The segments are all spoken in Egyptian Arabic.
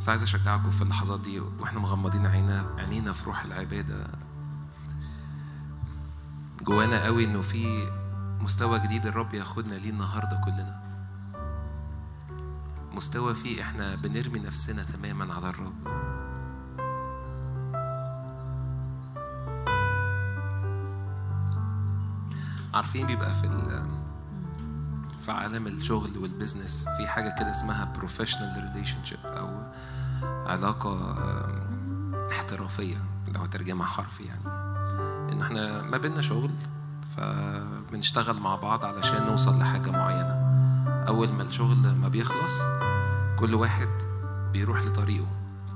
بس عايز اشجعكم في اللحظات دي واحنا مغمضين عينا عينينا في روح العباده جوانا قوي انه في مستوى جديد الرب ياخدنا ليه النهارده كلنا مستوى فيه احنا بنرمي نفسنا تماما على الرب عارفين بيبقى في ال في عالم الشغل والبزنس في حاجة كده اسمها professional relationship أو علاقة آم، احترافية لو ترجمة حرفي يعني إن احنا ما بيننا شغل فبنشتغل مع بعض علشان نوصل لحاجة معينة أول ما الشغل ما بيخلص كل واحد بيروح لطريقه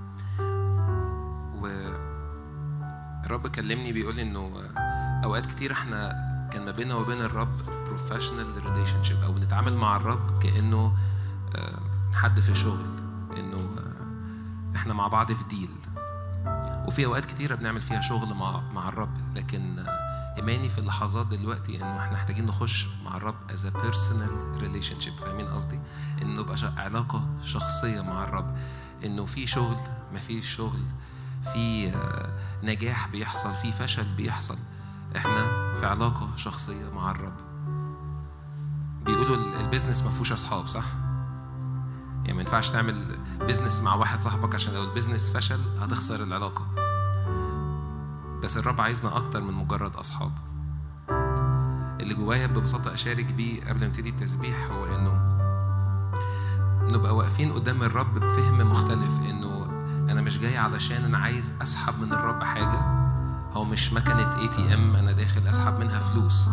والرب كلمني بيقول إنه أوقات كتير احنا كان ما بيننا وبين الرب professional relationship أو بنتعامل مع الرب كأنه آه، حد في شغل إنه آه، احنا مع بعض في ديل وفي اوقات كتيره بنعمل فيها شغل مع مع الرب لكن آه، ايماني في اللحظات دلوقتي انه احنا محتاجين نخش مع الرب as a personal relationship فاهمين قصدي انه يبقى ش- علاقه شخصيه مع الرب انه في شغل مفيش شغل في آه، نجاح بيحصل في فشل بيحصل احنا في علاقه شخصيه مع الرب بيقولوا ال- البيزنس ما فيهوش اصحاب صح يعني ما ينفعش تعمل بيزنس مع واحد صاحبك عشان لو البيزنس فشل هتخسر العلاقة بس الرب عايزنا أكتر من مجرد أصحاب اللي جوايا ببساطة أشارك بيه قبل ما نبتدي التسبيح هو إنه نبقى واقفين قدام الرب بفهم مختلف إنه أنا مش جاي علشان أنا عايز أسحب من الرب حاجة هو مش مكنة اي تي ام أنا داخل أسحب منها فلوس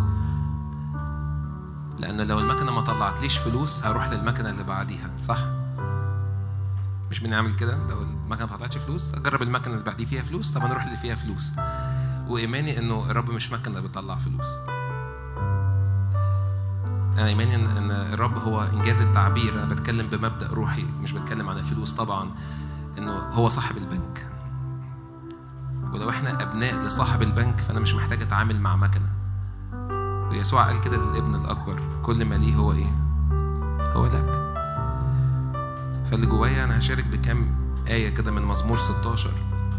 لأن لو المكنة ما طلعتليش فلوس هروح للمكنة اللي بعديها صح؟ مش بنعمل كده لو المكنة ما طلعتش فلوس أجرب المكنة اللي بعديه فيها فلوس طب هنروح اللي فيها فلوس وإيماني إنه الرب مش مكنة بتطلع فلوس أنا إيماني إن إن الرب هو إنجاز التعبير أنا بتكلم بمبدأ روحي مش بتكلم عن الفلوس طبعا إنه هو صاحب البنك ولو إحنا أبناء لصاحب البنك فأنا مش محتاج أتعامل مع مكنة ويسوع قال كده للابن الأكبر كل ما ليه هو إيه؟ هو لك فاللي جوايا أنا هشارك بكام آية كده من مزمور 16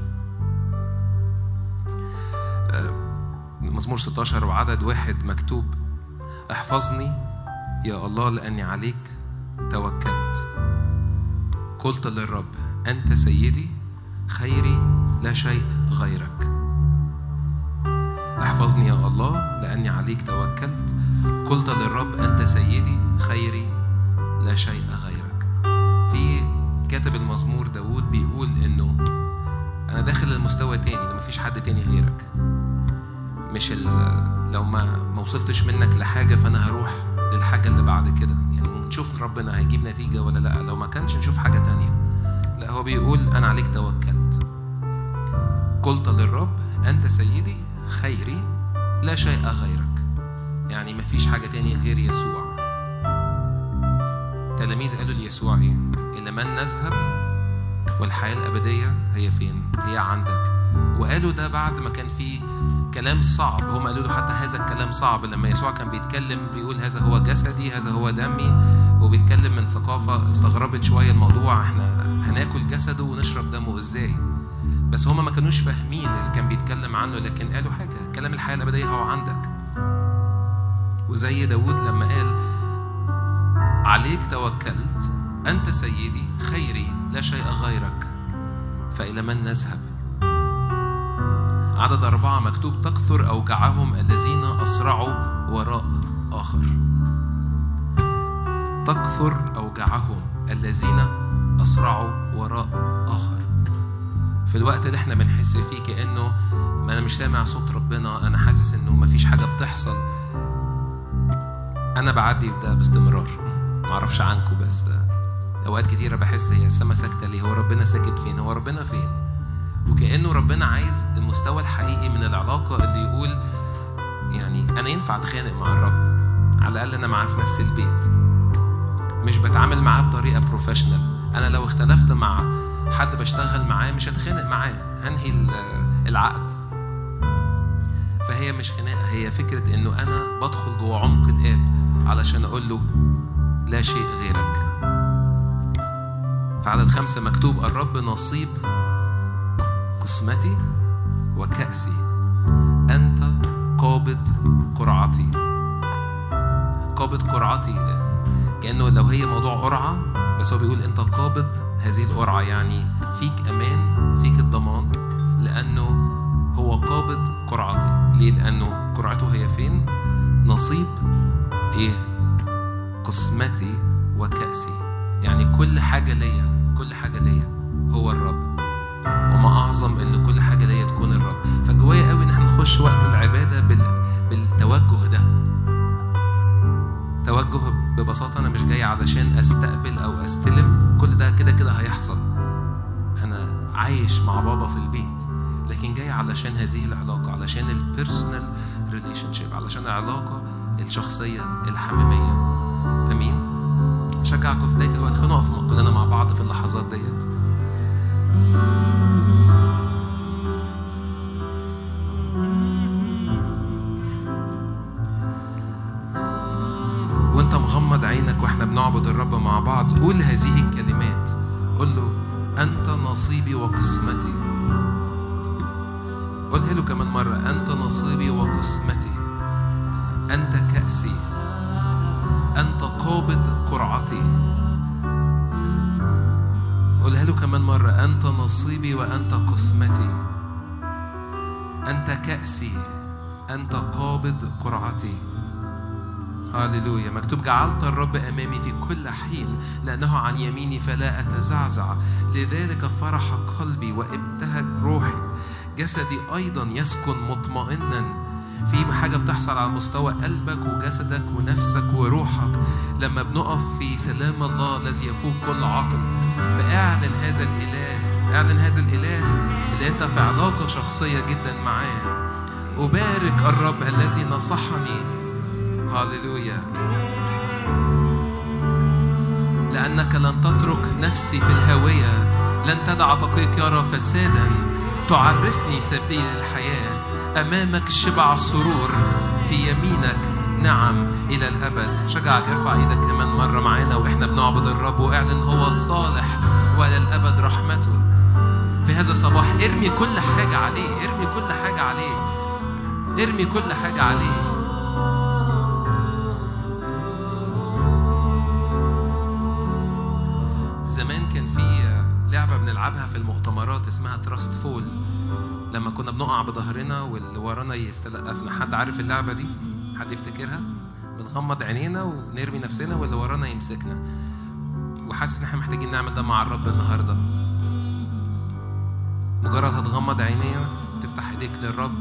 آه، مزمور 16 وعدد واحد مكتوب احفظني يا الله لأني عليك توكلت قلت للرب أنت سيدي خيري لا شيء غيرك احفظني يا الله لأني عليك توكلت قلت للرب أنت سيدي خيري لا شيء غيرك في كاتب المزمور داود بيقول إنه أنا داخل المستوى تاني إنه مفيش حد تاني غيرك مش ال- لو ما ما وصلتش منك لحاجة فأنا هروح للحاجة اللي بعد كده يعني نشوف ربنا هيجيب نتيجة ولا لأ لو ما كانش نشوف حاجة تانية لا هو بيقول أنا عليك توكلت قلت للرب أنت سيدي خيري لا شيء غيرك يعني مفيش حاجة تانية غير يسوع تلاميذ قالوا ليسوع إيه إلى من نذهب والحياة الأبدية هي فين هي عندك وقالوا ده بعد ما كان في كلام صعب هم قالوا له حتى هذا الكلام صعب لما يسوع كان بيتكلم بيقول هذا هو جسدي هذا هو دمي وبيتكلم من ثقافة استغربت شوية الموضوع احنا هناكل جسده ونشرب دمه ازاي بس هما ما كانوش فاهمين اللي كان بيتكلم عنه لكن قالوا حاجة كلام الحياة الأبدية هو عندك وزي داود لما قال عليك توكلت أنت سيدي خيري لا شيء غيرك فإلى من نذهب عدد أربعة مكتوب تكثر أوجاعهم الذين أسرعوا وراء آخر تكثر أوجاعهم الذين أسرعوا وراء آخر في الوقت اللي احنا بنحس فيه كأنه ما أنا مش سامع صوت ربنا أنا حاسس إنه مفيش حاجة بتحصل أنا بعدي بده باستمرار معرفش عنكم بس أوقات كتيرة بحس هي السما ساكتة ليه هو ربنا ساكت فين هو ربنا فين وكأنه ربنا عايز المستوى الحقيقي من العلاقة اللي يقول يعني أنا ينفع أتخانق مع الرب على الأقل أنا معاه في نفس البيت مش بتعامل معاه بطريقة بروفيشنال أنا لو اختلفت مع حد بشتغل معاه مش هتخانق معاه هنهي ال- العقد فهي مش خناقة هي فكرة إنه أنا بدخل جوه عمق الآب علشان أقول له لا شيء غيرك في عدد خمسة مكتوب الرب نصيب قسمتي وكأسي أنت قابض قرعتي قابض قرعتي كأنه لو هي موضوع قرعة بس هو بيقول أنت قابض هذه القرعة يعني فيك أمان فيك الضمان لأنه هو قابض قرعتي ليه؟ لأنه قرعته هي فين؟ نصيب إيه؟ قسمتي وكأسي يعني كل حاجة ليا كل حاجة ليا هو الرب وما أعظم إن كل حاجة ليا تكون الرب فجوايا قوي إن احنا نخش وقت العبادة بال... بالتوجه ده توجه ببساطة أنا مش جاي علشان أستقبل أو أستلم كل ده كده كده هيحصل أنا عايش مع بابا في البيت لكن جاي علشان هذه العلاقة علشان البيرسونال ريليشن شيب علشان العلاقة الشخصية الحميمية أمين أشجعكم في بداية الوقت خلينا نقف كلنا مع بعض في اللحظات ديت وانت مغمض عينك واحنا بنعبد الرب مع بعض قول هذه الكلمات قول له انت نصيبي وقسمتي قولها له كمان مرة أنت نصيبي وقسمتي أنت كأسي أنت قابض قرعتي قولها له كمان مرة أنت نصيبي وأنت قسمتي أنت كأسي أنت قابض قرعتي هاليلويا مكتوب جعلت الرب أمامي في كل حين لأنه عن يميني فلا أتزعزع لذلك فرح قلبي وابتهج روحي جسدي أيضا يسكن مطمئنا في حاجة بتحصل على مستوى قلبك وجسدك ونفسك وروحك لما بنقف في سلام الله الذي يفوق كل عقل فاعلن هذا الإله اعلن هذا الإله اللي أنت في علاقة شخصية جدا معاه أبارك الرب الذي نصحني هاليلويا لأنك لن تترك نفسي في الهاوية لن تدع دقيق يرى فسادا تعرفني سبيل الحياة أمامك شبع السرور في يمينك نعم إلى الأبد شجعك ارفع إيدك كمان مرة معانا وإحنا بنعبد الرب واعلن هو صالح وإلى الأبد رحمته في هذا الصباح ارمي كل حاجة عليه ارمي كل حاجة عليه ارمي كل حاجة عليه زمان كان في لعبة بنلعبها في المؤتمرات اسمها تراست فول لما كنا بنقع بظهرنا واللي ورانا يستلقفنا حد عارف اللعبة دي؟ حد يفتكرها؟ بنغمض عينينا ونرمي نفسنا واللي ورانا يمسكنا وحاسس ان احنا محتاجين نعمل ده مع الرب النهارده مجرد هتغمض عينينا تفتح ايديك للرب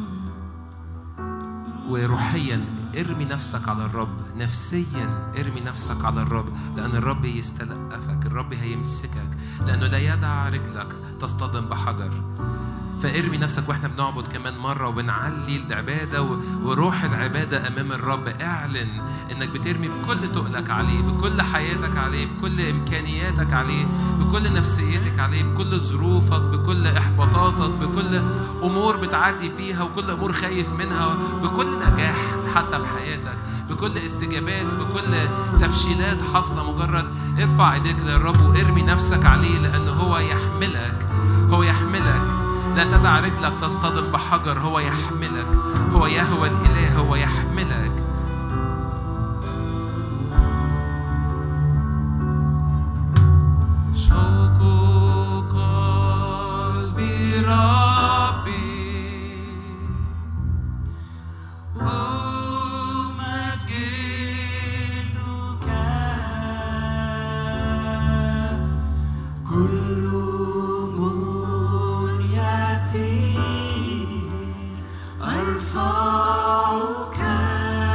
وروحيا ارمي نفسك على الرب نفسيا ارمي نفسك على الرب لأن الرب يستلقفك الرب هيمسكك لأنه لا يدع رجلك تصطدم بحجر فارمي نفسك واحنا بنعبد كمان مرة وبنعلي العبادة وروح العبادة أمام الرب اعلن إنك بترمي بكل تقلك عليه بكل حياتك عليه بكل إمكانياتك عليه بكل نفسيتك عليه بكل ظروفك بكل إحباطاتك بكل أمور بتعدي فيها وكل أمور خايف منها بكل نجاح حتى في حياتك بكل استجابات بكل تفشيلات حاصلة مجرد ارفع ايديك للرب وارمي نفسك عليه لأنه هو يحملك هو يحملك لا تدع رجلك تصطدم بحجر هو يحملك هو يهوى الإله هو يحملك شوق قلبي ربي أمجدك كل منيتي أرفعك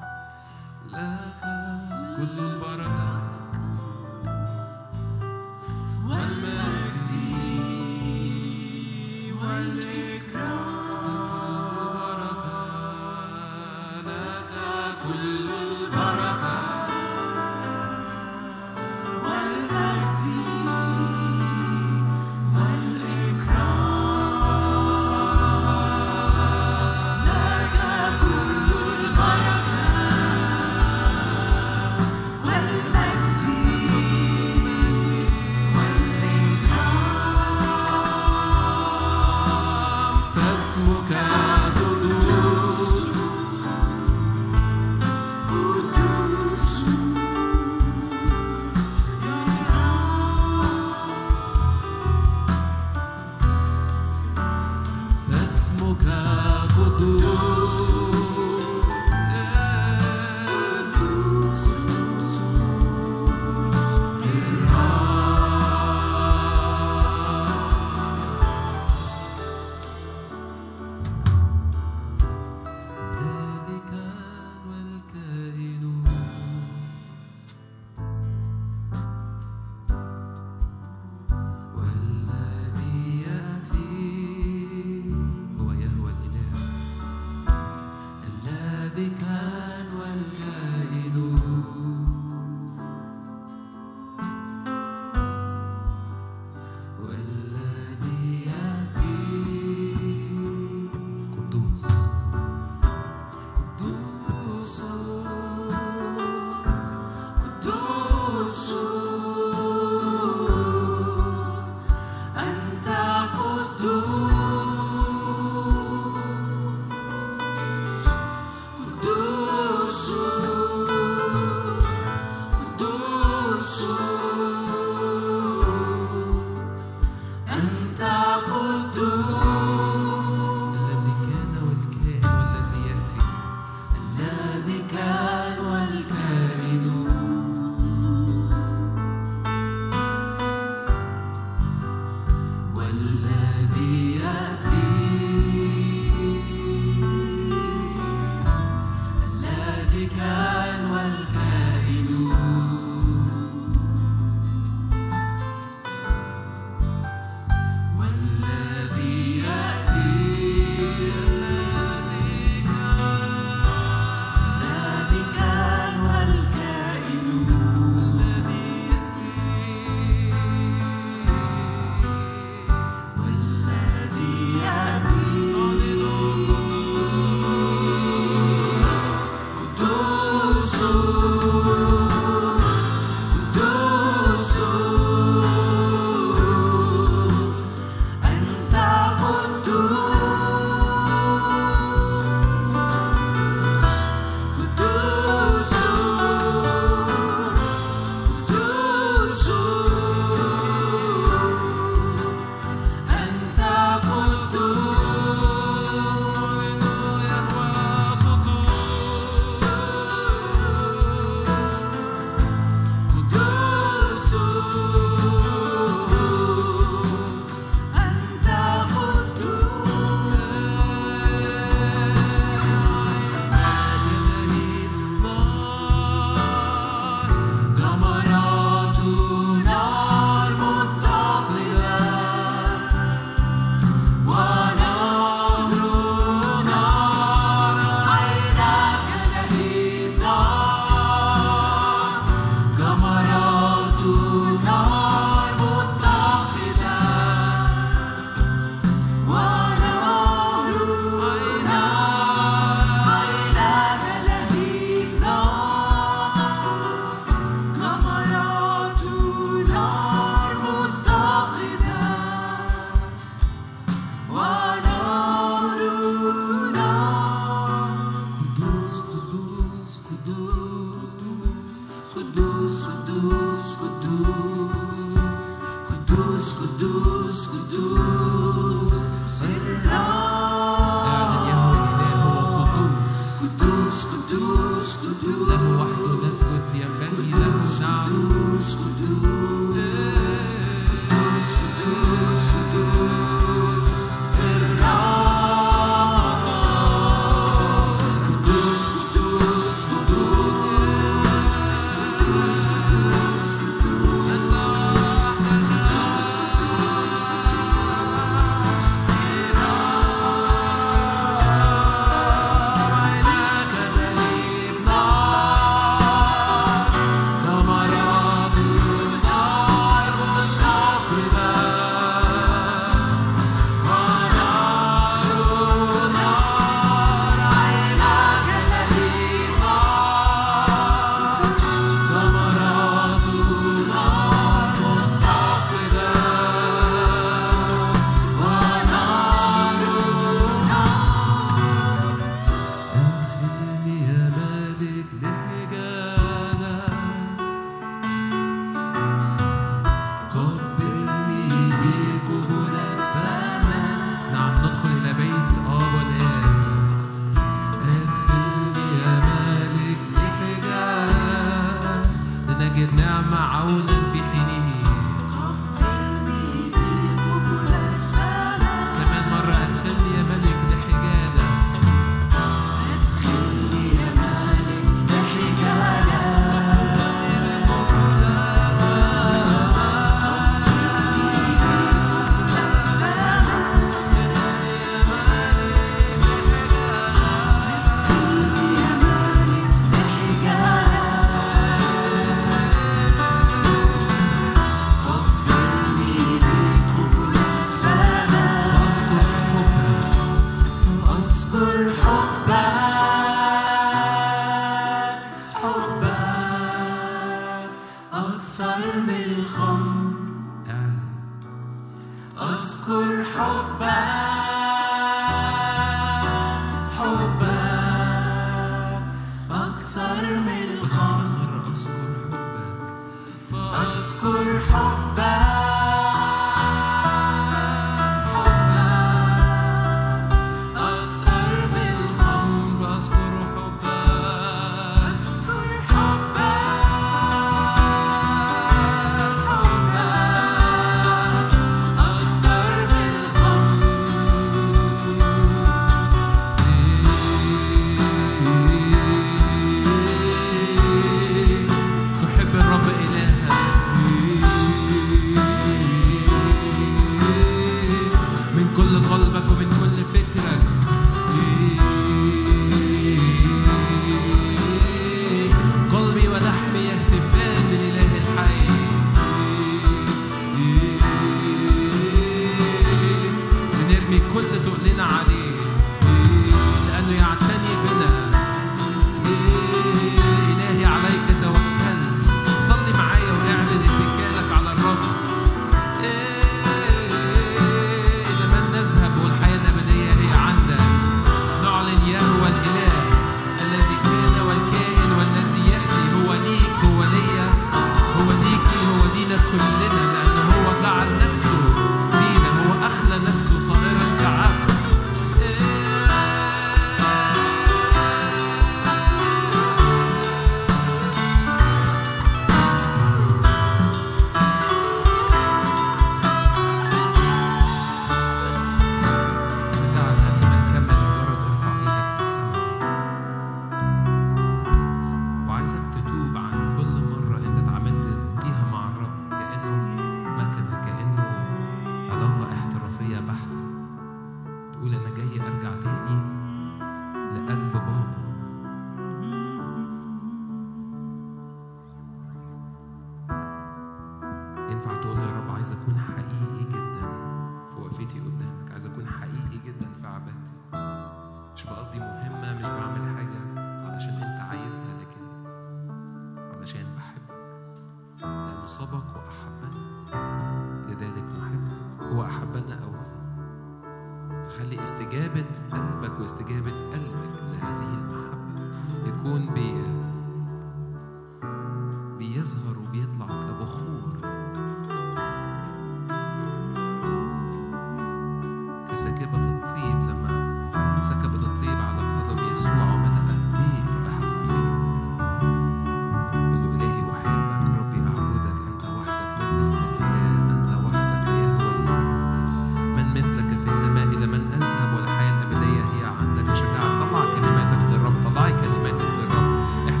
احنا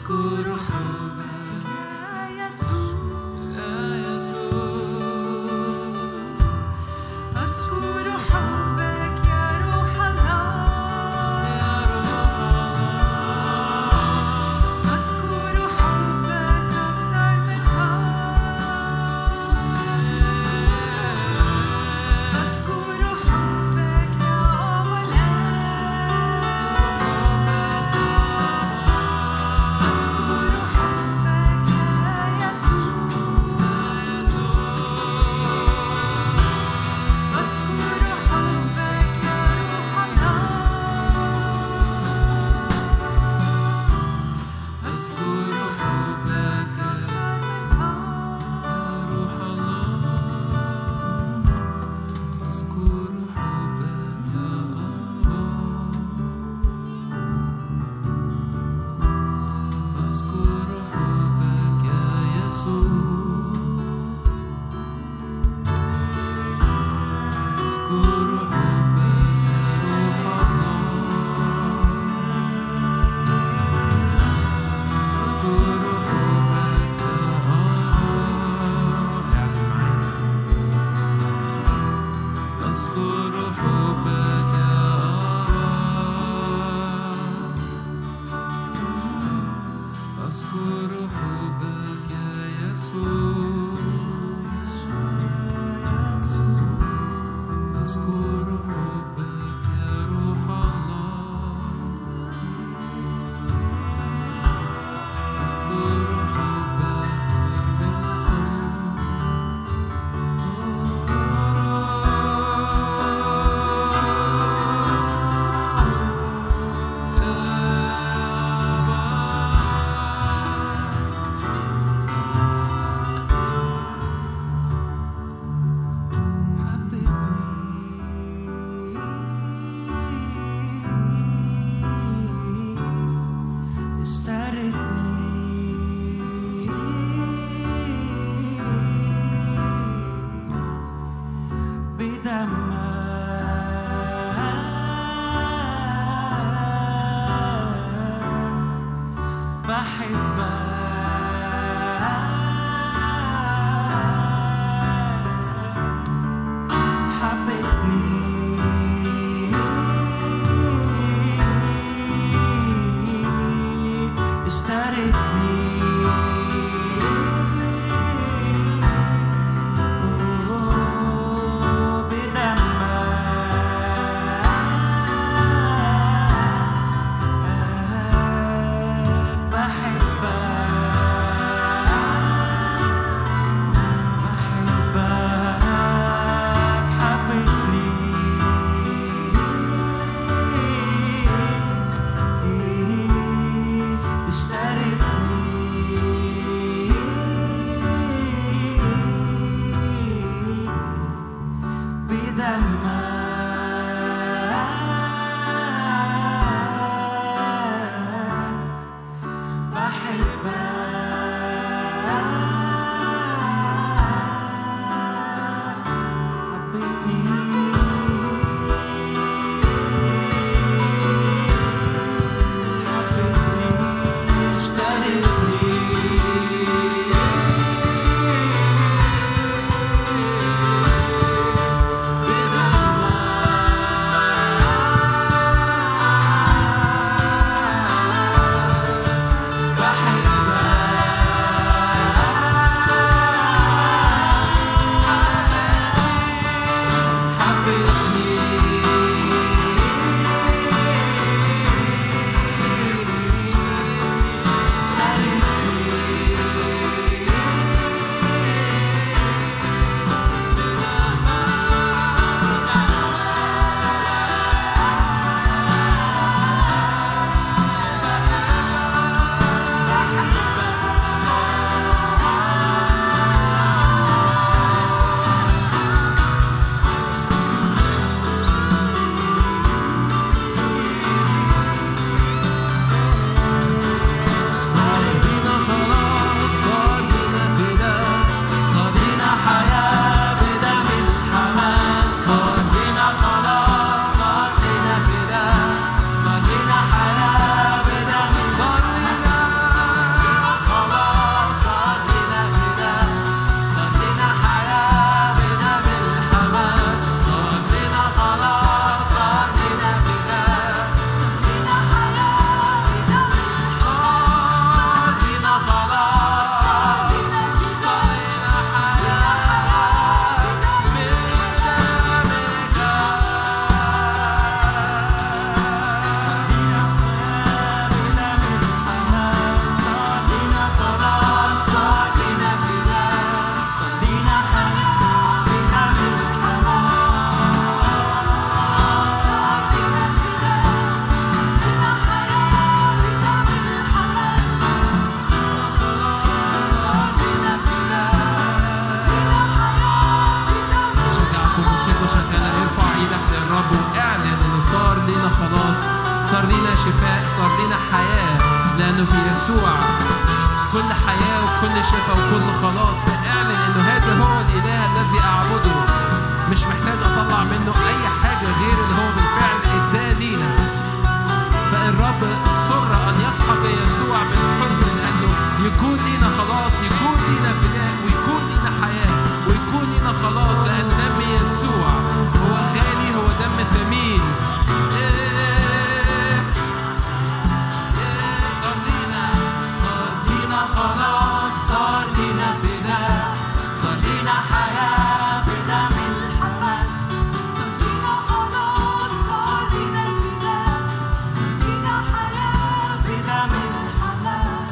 أذكر حبك يا يسوع يا يسوع أذكر حبك يا روح الله يا روح الله أذكر حبك أكثر من حب أذكر حبك يا أول أذكر حبك يا يسوع أذكر حبك يا روح الله أذكر حبك أكثر من حب روح الله أذكر حبك يا الله أذكر حبك يا يسوع أذكر حبك يا روح الله أذكر حبك يا الله اعلن معانا أذكر حبك يا الله أذكر حبك يا يسوع أذكر حبك يا روح الله أذكر حبك بالخمر بحبك حبتني اشترتني بدمك بحبك بحبك حبتني اشترتني شفاء صار لنا حياة لأنه في يسوع كل حياة وكل شفاء وكل خلاص فاعلن إنه هذا هو الإله الذي أعبده مش محتاج أطلع منه أي حاجة غير اللي هو بالفعل إداه لينا فالرب سر أن يسحق يسوع بالحزن لأنه يكون لينا خلاص يكون لينا فداء ويكون لينا حياة ويكون لينا خلاص لأن دم يسوع هو غالي هو دم ثمين إيه إيه صار لينا صار لينا خلاص صار لينا فداء صار لينا حياة بدم الحمل صار لينا خلاص صار لينا فداء صار لينا حياة بدم الحمل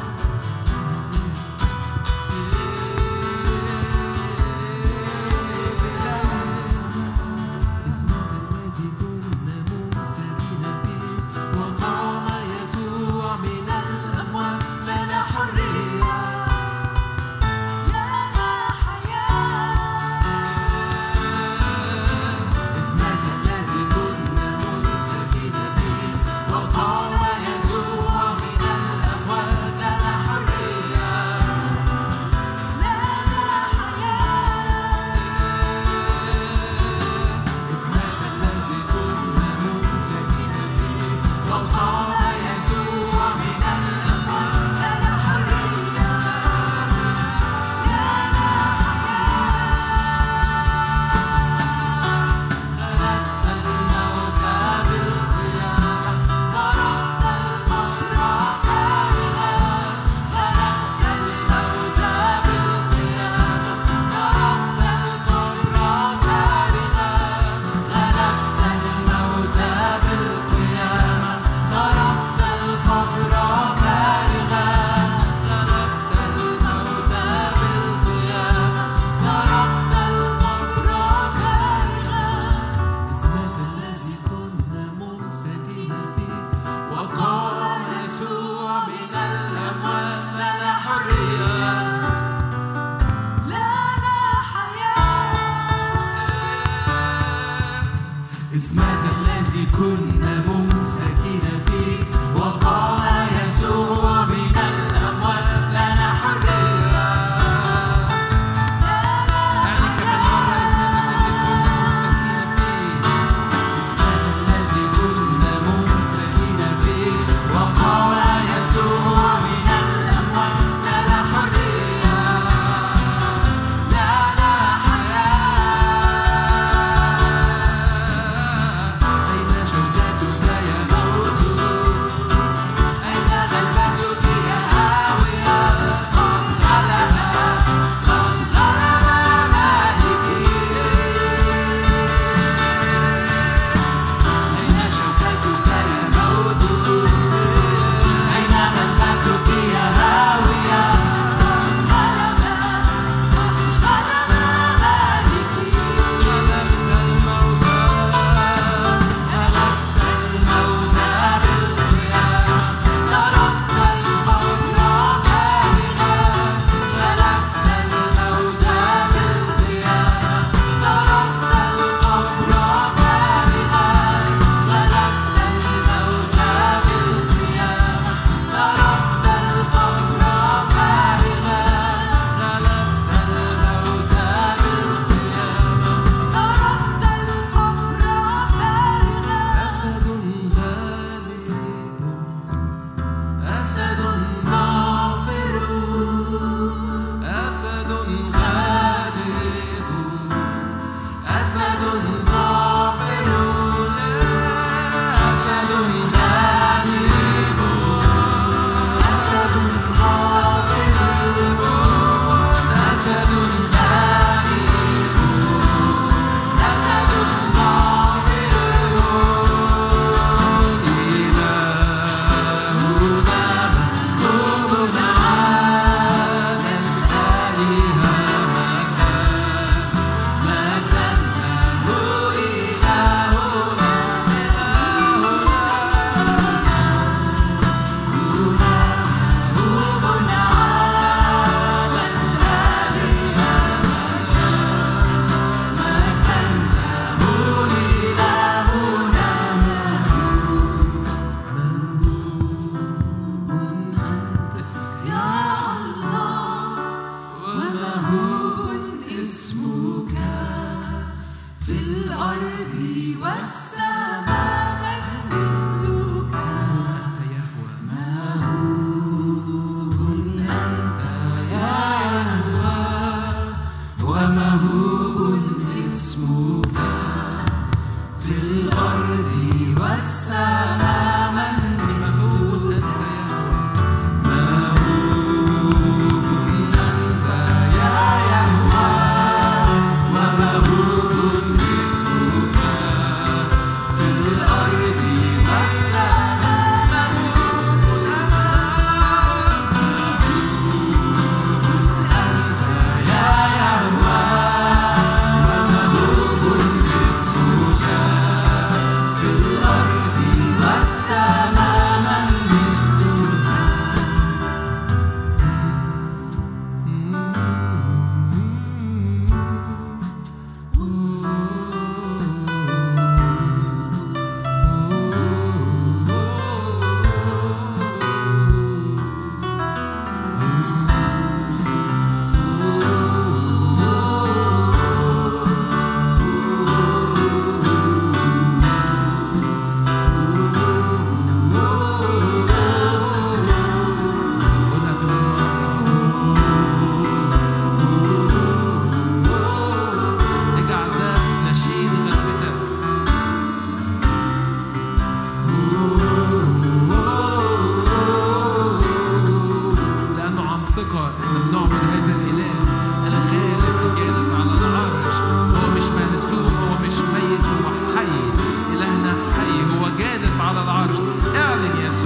اسمك الذي كنا ممسكين فيه وقام يسوع من الأموات لنا حرية لنا حياة اسمك الذي كنا ممسكين فيه وقام يسوع من الأموات لنا حرية لنا حياة اسمك الذي كنا ممسكين فيه وقام يسوع من الأموات لنا حرية لنا غلبت الموت بالقيامة تركت القبر فارغا غلبت الموت بالقيامة تركت القبر فارغا غلبت الموت بالقيامة تركت القبر فارغا غلبت الموت بالقيامة تركت القبر فارغا اسمك الذي كنا ممسكين فيه وقام يسوع من الأموات لنا حرية لنا حياة اسمك الذي كنا ممسكين فيه وقام يسوع من الأموات لنا حرية يعني كمان مرة اسمك الذي كنا ممسكين فيه اسمك الذي كنا ممسكين فيه وقام يسوع من الأموات لنا حرية لنا حياة أين شوكة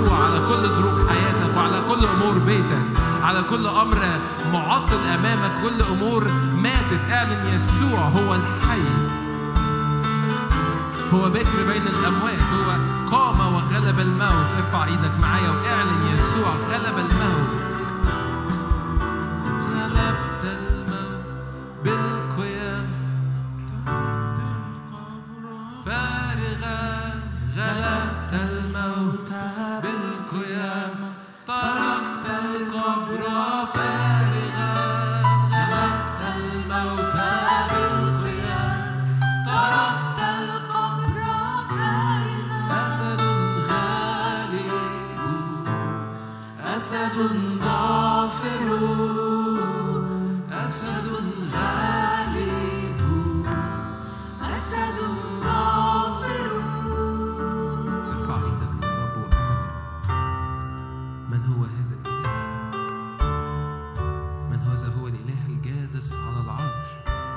يسوع على كل ظروف حياتك وعلى كل امور بيتك على كل امر معطل امامك كل امور ماتت اعلن يسوع هو الحي هو بكر بين الاموات هو قام وغلب الموت ارفع ايدك معايا واعلن يسوع غلب الموت غلبت الموت بالقيام فارغا غلبت الموت بالقيامة تركت القبر فارغا غلبت الموت بالقيامة تركت القبر فارغا أسد غالب أسد ظافر أسد غالب أسد ظافر ارفع ايدك للرب واعلن من هو هذا الاله من هذا هو الاله الجالس على العرش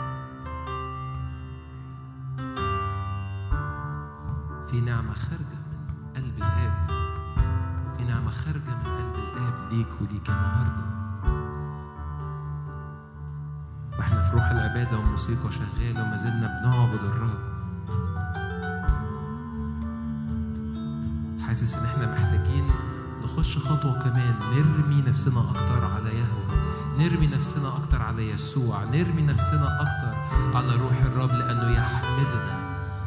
في نعمه خارجه من قلب الاب في نعمه خارجه من قلب الاب ليك وليك النهارده واحنا في روح العباده والموسيقى شغاله وما زلنا بنعبد الرب حاسس ان احنا محتاجين نخش خطوة كمان نرمي نفسنا أكتر على يهوه نرمي نفسنا أكتر على يسوع نرمي نفسنا أكتر على روح الرب لأنه يحملنا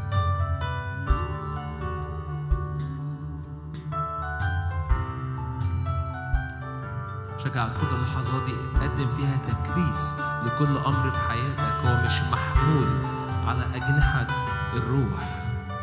شجعك خد اللحظات دي قدم فيها تكريس لكل أمر في حياتك هو مش محمول على أجنحة الروح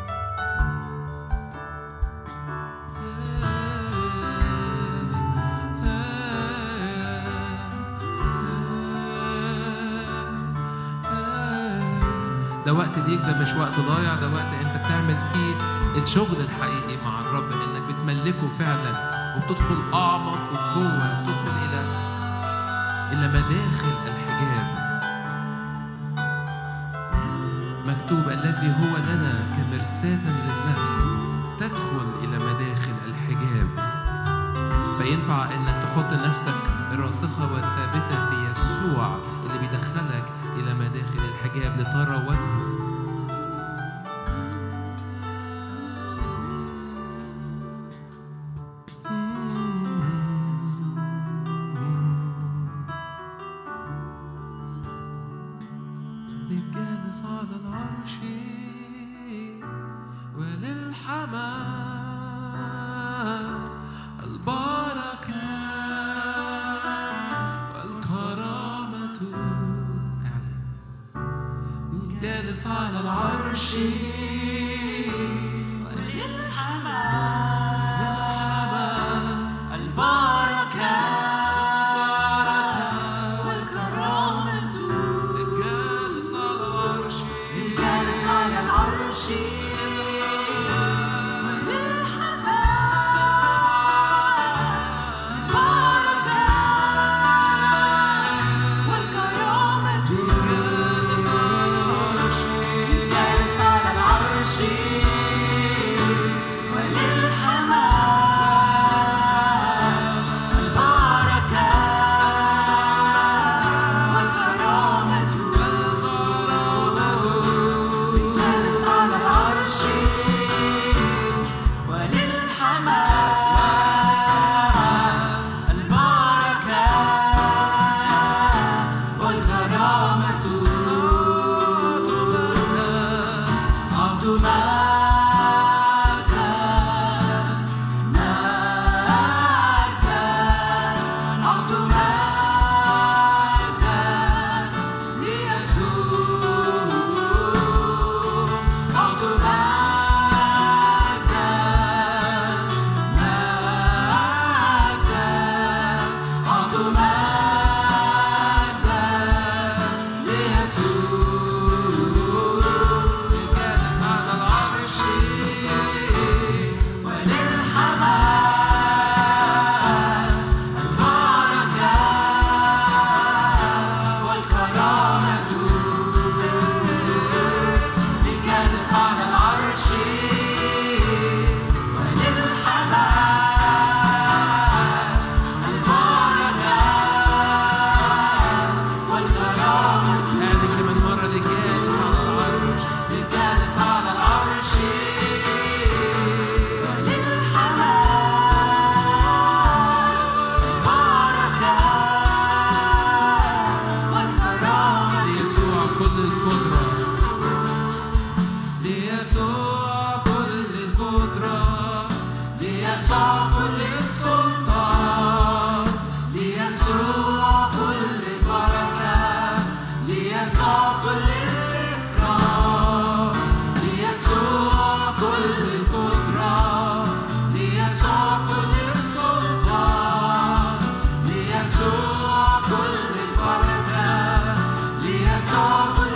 ده وقت ليك ده مش وقت ضايع ده وقت انت بتعمل فيه الشغل الحقيقي مع الرب انك بتملكه فعلا وبتدخل اعمق وجوه بتدخل الى الى مداخل الحجاب مكتوب الذي هو لنا كمرساة للنفس تدخل الى مداخل الحجاب فينفع انك تحط نفسك راسخة وثابتة في يسوع اللي بيدخلك الى مداخل الحجاب لترى وجهه للجالس على العرش وللحمام البركة والكرامة اعلن جالس على العرش البركة والكرامة الجالس على العرش جالس على العرش وللحمام البركة والكرامة جالس على العرش جالس على العرش ليسوع كل السلطان ليسوع كل بركة ليسوع كل إكرام ليسوع كل قدرة ليسوع كل السلطان ليسوع كل البركة ليسوع كل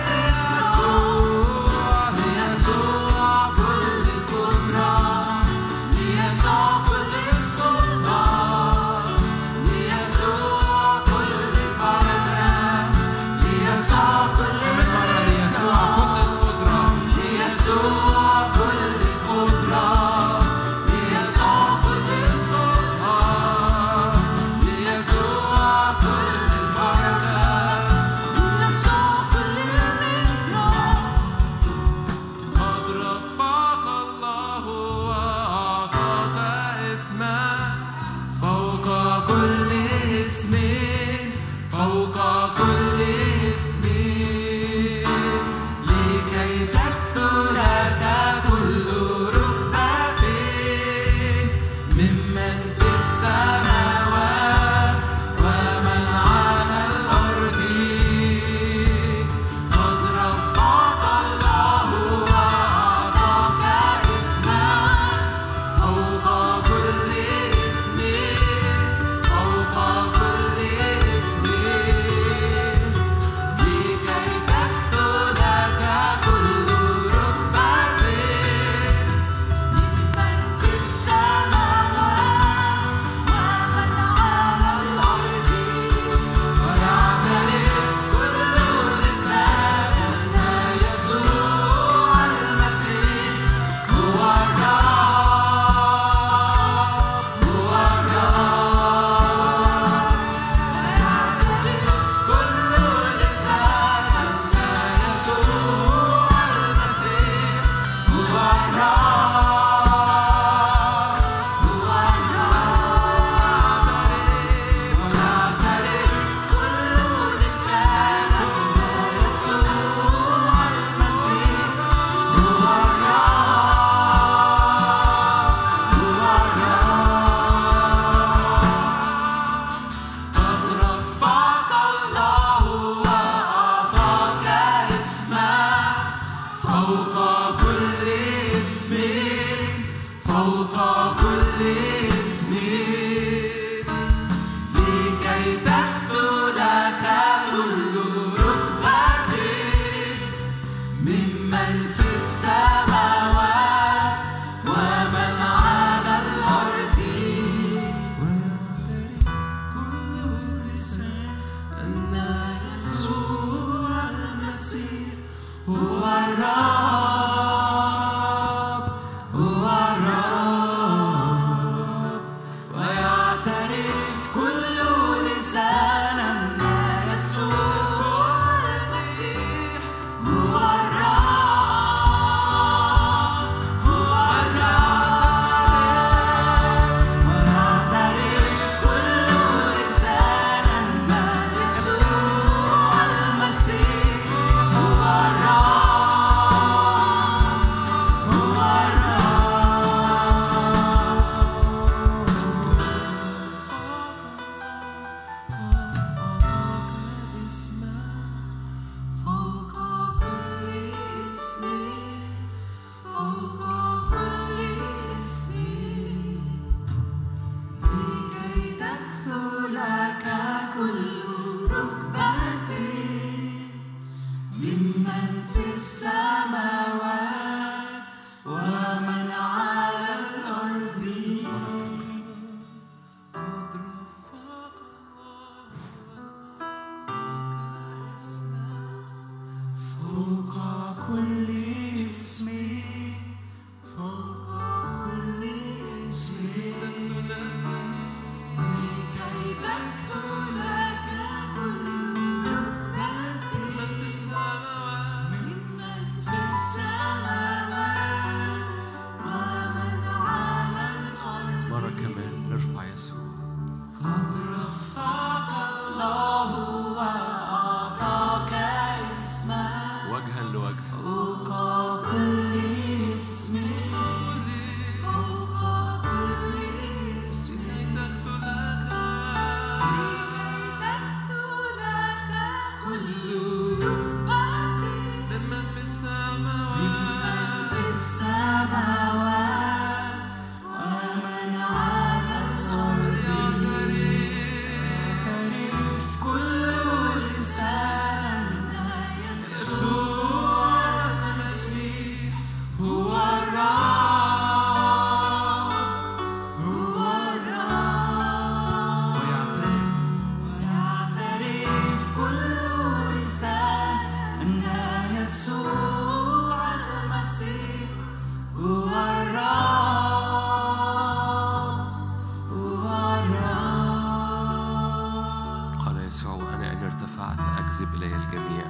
يسوع ليسوع كل قدرة ليسوع كل السلطان ليسوع كل البركة ليسوع كل كمان مرة ليسوع كل القدرة ليسوع كل قدرة ليسوع كل السلطان ليسوع كل البركة ليسوع كل الإكرام قد رفعك الله وأعطاك اسما فوق كل اسم فوق كل اسم لكي تكسر لك كل ركبة ممن في السماوات ومن على الأرض قد رفعك الله وأعطاك اسما فوق كل اسم فوق كل اسم لكي تكثر لك كل ركبة ممن في السماوات ومن على الأرض ويعترف كل لسان أن يسوع المسيح هو الرب هو الرب ويعترف كل لسان أن يسوع المسيح هو الرب هو الرب ويعترف كل لسان أن يسوع المسيح هو قد رفعك الله وأعطاك اسما فوق كل اسم فوق كل اسم لكي تكثر لك كل ركبة ممن في السماوات ومن على الأرض كل لسان أن يسوع المسيح هو الرب هو الرب ويعترف كل لسان أن يسوع المسيح هو الرب هو الرب ويعترف كل لسان أن يسوع المسيح هو الرب هو الرب فوق كل اسم فوق كل اسم لكي تكثر لك كل ركبة ممن في السماوات ومن على الأرض قد رفعك فوق كل اسم فوق كل اسم لكي تكثر لك كل ركبة من في السماوات ممن في السماوات ومن على الأرض مرة كمان نرفع يسوع قد رفعك الله وأعطاك اسما وجها لوجه فوق كل اسم فوق كل أجذب إلي الجميع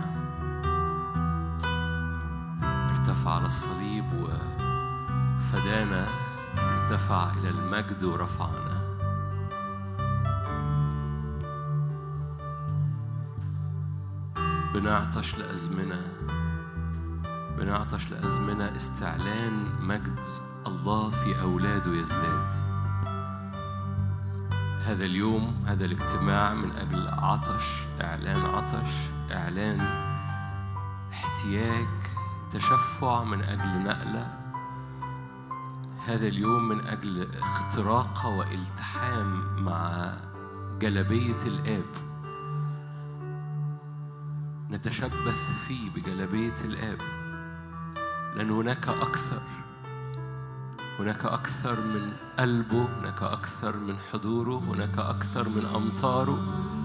ارتفع على الصليب وفدانا ارتفع إلى المجد ورفعنا بنعطش لأزمنة بنعطش لأزمنة استعلان مجد الله في أولاده يزداد هذا اليوم هذا الاجتماع من أجل عطش إعلان عطش إعلان احتياج تشفع من أجل نقلة هذا اليوم من أجل اختراق والتحام مع جلبية الآب نتشبث فيه بجلبية الآب لأن هناك أكثر هناك أكثر من قلبه هناك أكثر من حضوره هناك أكثر من أمطاره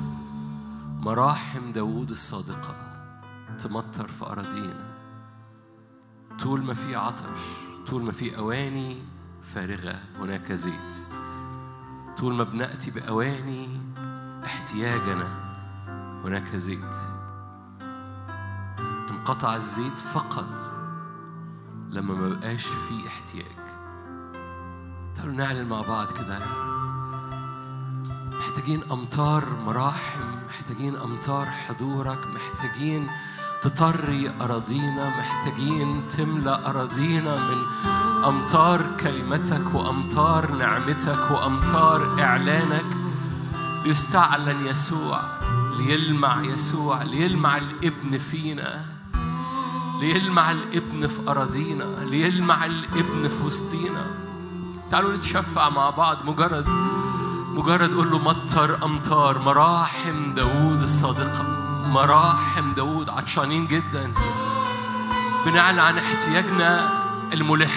مراحم داوود الصادقة تمطر في أراضينا طول ما في عطش طول ما في أواني فارغة هناك زيت طول ما بنأتي بأواني احتياجنا هناك زيت انقطع الزيت فقط لما ما بقاش في احتياج تعالوا نعلن مع بعض كده محتاجين أمطار مراحم محتاجين أمطار حضورك محتاجين تطري أراضينا محتاجين تملأ أراضينا من أمطار كلمتك وأمطار نعمتك وأمطار إعلانك ليستعلن يسوع ليلمع يسوع ليلمع الابن فينا ليلمع الابن في أراضينا ليلمع الابن في وسطينا تعالوا نتشفع مع بعض مجرد مجرد قول له مطر أمطار مراحم داوود الصادقة مراحم داوود عطشانين جدا بنعلن عن احتياجنا الملح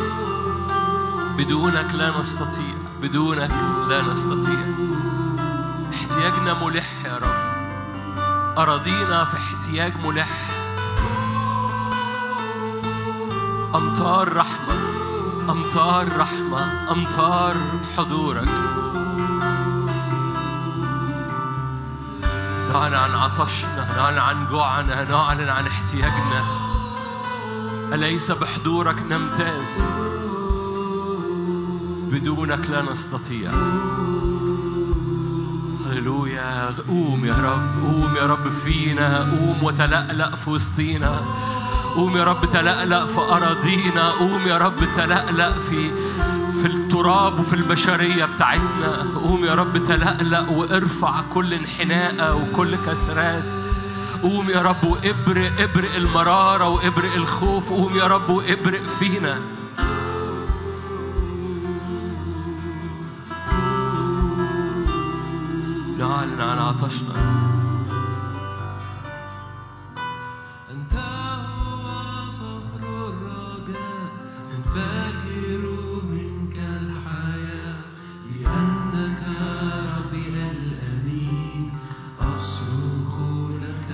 بدونك لا نستطيع بدونك لا نستطيع احتياجنا ملح يا رب أراضينا في احتياج ملح أمطار رحمة أمطار رحمة أمطار حضورك نعلن عن عطشنا نعلن عن جوعنا نعلن عن احتياجنا أليس بحضورك نمتاز بدونك لا نستطيع هللويا قوم يا رب قوم يا رب فينا قوم وتلألأ في وسطينا قوم يا رب تلألأ في أراضينا قوم يا رب تلألأ في في التراب وفي البشرية بتاعتنا قوم يا رب تلألأ وارفع كل انحناء وكل كسرات قوم يا رب وابرق ابرق المرارة وابرق الخوف قوم يا رب وابرق فينا نعلن عن عطشنا أنت هو صخر الرجاء تنفجر منك الحياة لأنك ربي الأمين أصرخ لك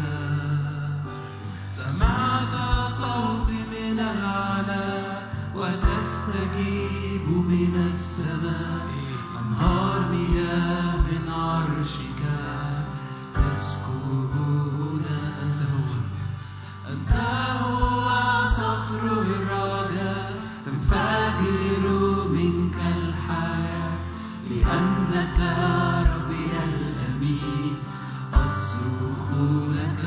سمعت صوتي من العلا وتستجيب من السماء أنهار مياه من عرشك تسكب هنا أنت هو أنت هو صخر الرجاء تنفجر منك الحياة لأنك ربي الأمين أصرخ لك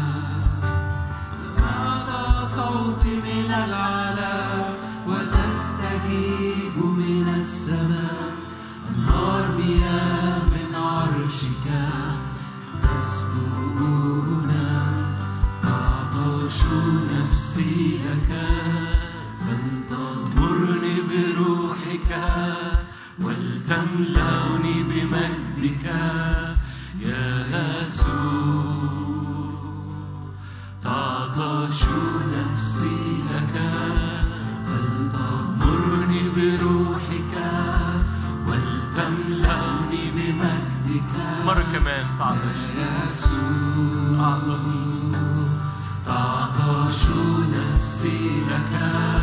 سمعت صوتي من العلا وتستجيب من السماء أنهار مياه من عرشك تسكب هنا تعطش نفسي لك فلتغمرني بروحك ولتملأني بمجدك يا يسوع تعطش نفسي لك فلتغمرني بروحك ولتملأني بمجدك مرة كمان تعطش يا يسوع أعطش تعطش نفسي لك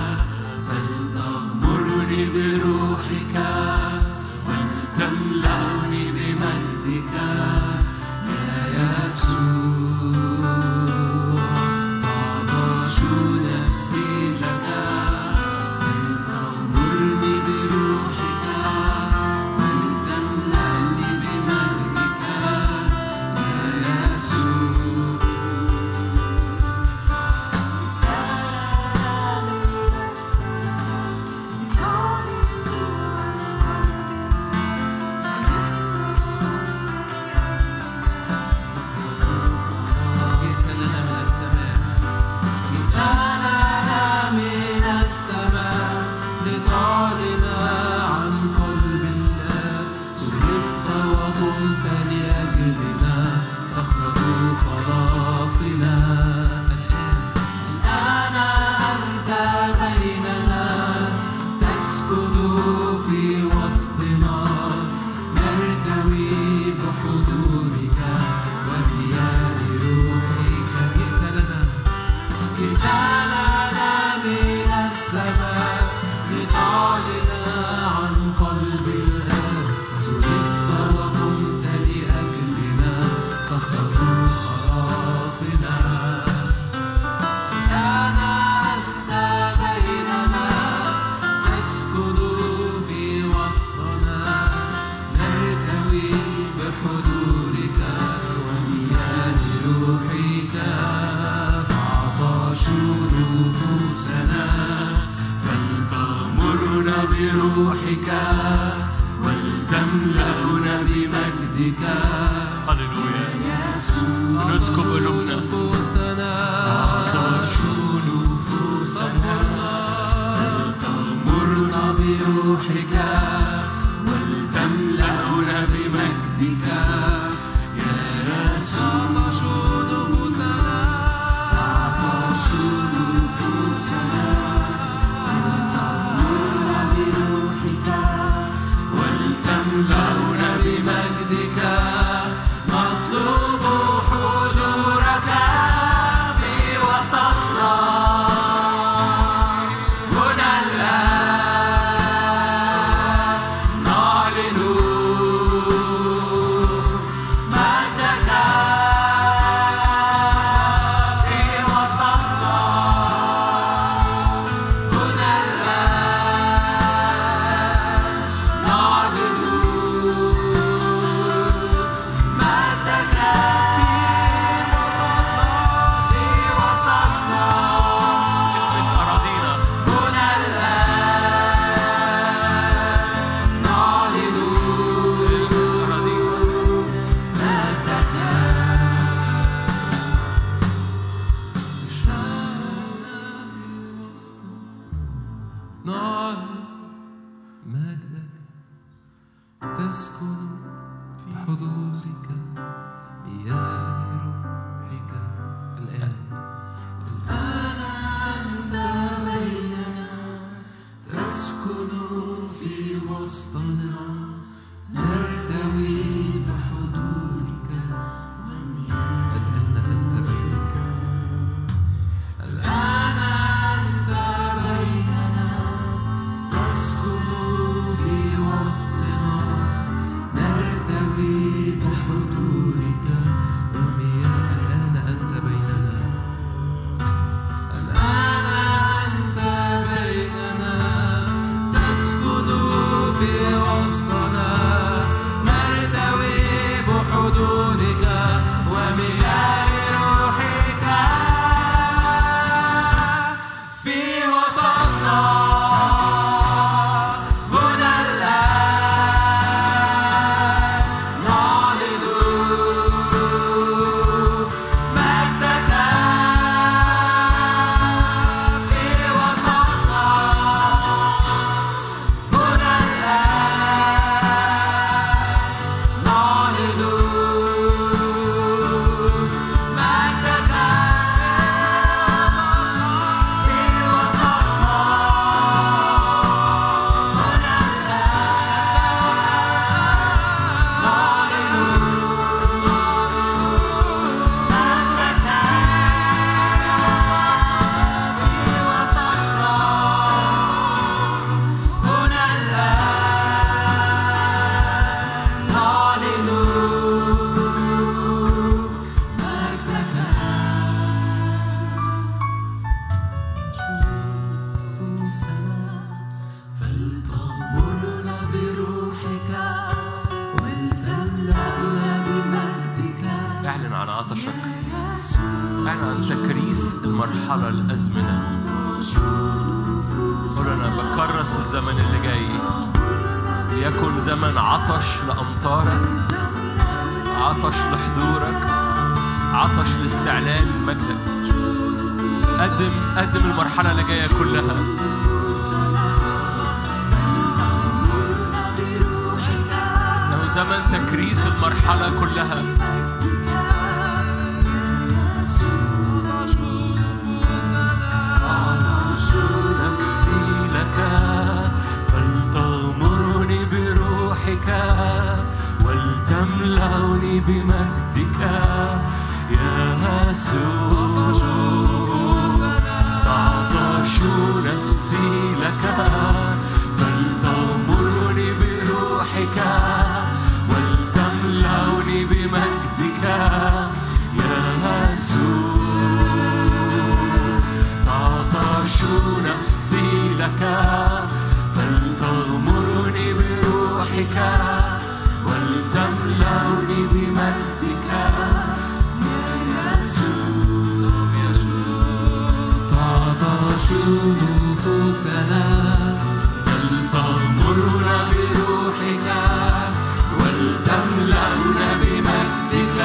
فلتغمرني بروحك ولتملأني بمجدك يا يسوع وقمت لأجلنا صخرة خلاصنا الآن أنت بيننا تسكن في وسطنا نرتوي بحضورك ومياه روحك جئت لنا جئت لنا من السماء لتعلن عن قلب الآب سلبت وقمت لأجلنا صخرة خلاصنا الآن أنت بيننا تسكن في وسطنا نرتوي بحضورك ومياه روحك تعطش نفوسنا فلتغمرنا بروحك ولتملأنا بمجدك هللويا نسكب قلوبنا تعطش نفوسنا فلتغمرنا بروحك ولتملأنا بمجدك يا يسوع نفوسنا تعطش نفوسنا فلتغمرنا بروحك ولتملأنا بمجدك نطلب حضورك في وسطنا هنا الآن نعلن مجدك في وسطنا هنا الآن نعلن مجدك في وسطنا المس أراضينا هنا الآن نعلن المس أراضينا مجدك نعلن مجدك تسكن في حضورك مياه روحك الآن الآن أنت بيننا تسكن في وسطنا نرتوي بحضورك الآن أنت بيننا الآن أنت بيننا تسكن في وسطنا نرتوي بحضورك ومياه الآن أنت بيننا الآن أنت بيننا تسكن في وسطنا نرتوي بحضورك ومياه روحك في وسطنا هنا الآن نعلن مجدك في وسطنا هنا الآن نعلن مجدك في وسطنا هنا الآن نعلن مجدك في وسطنا هنا الآن نعلن مجدك فلتغمرنا بروحك ولتملأنا بمجدك اعلن عن عطشك يا يسوع اعلن عن تكريس المرحلة الأزمنة قول أنا بكرس الزمن اللي جاي ليكن زمن عطش لأمطارك عطش لحضورك عطش لاستعلان مجدك قدم قدم المرحلة اللي جاية كلها بروحك إنه زمن تكريس المرحلة كلها أعطش نفسي لك فلتغمرني بروحك ولتملأني بمجدك يا يسوع تعطش نفسي لك فلتغمرني بروحك ولتملأني بمجدك يا يسوع تعطش نفسي لك فلتغمرني بروحك ولتملأني بمجدك يا تعطش نفوسنا فلتغمرنا بروحك ولتملأنا بمجدك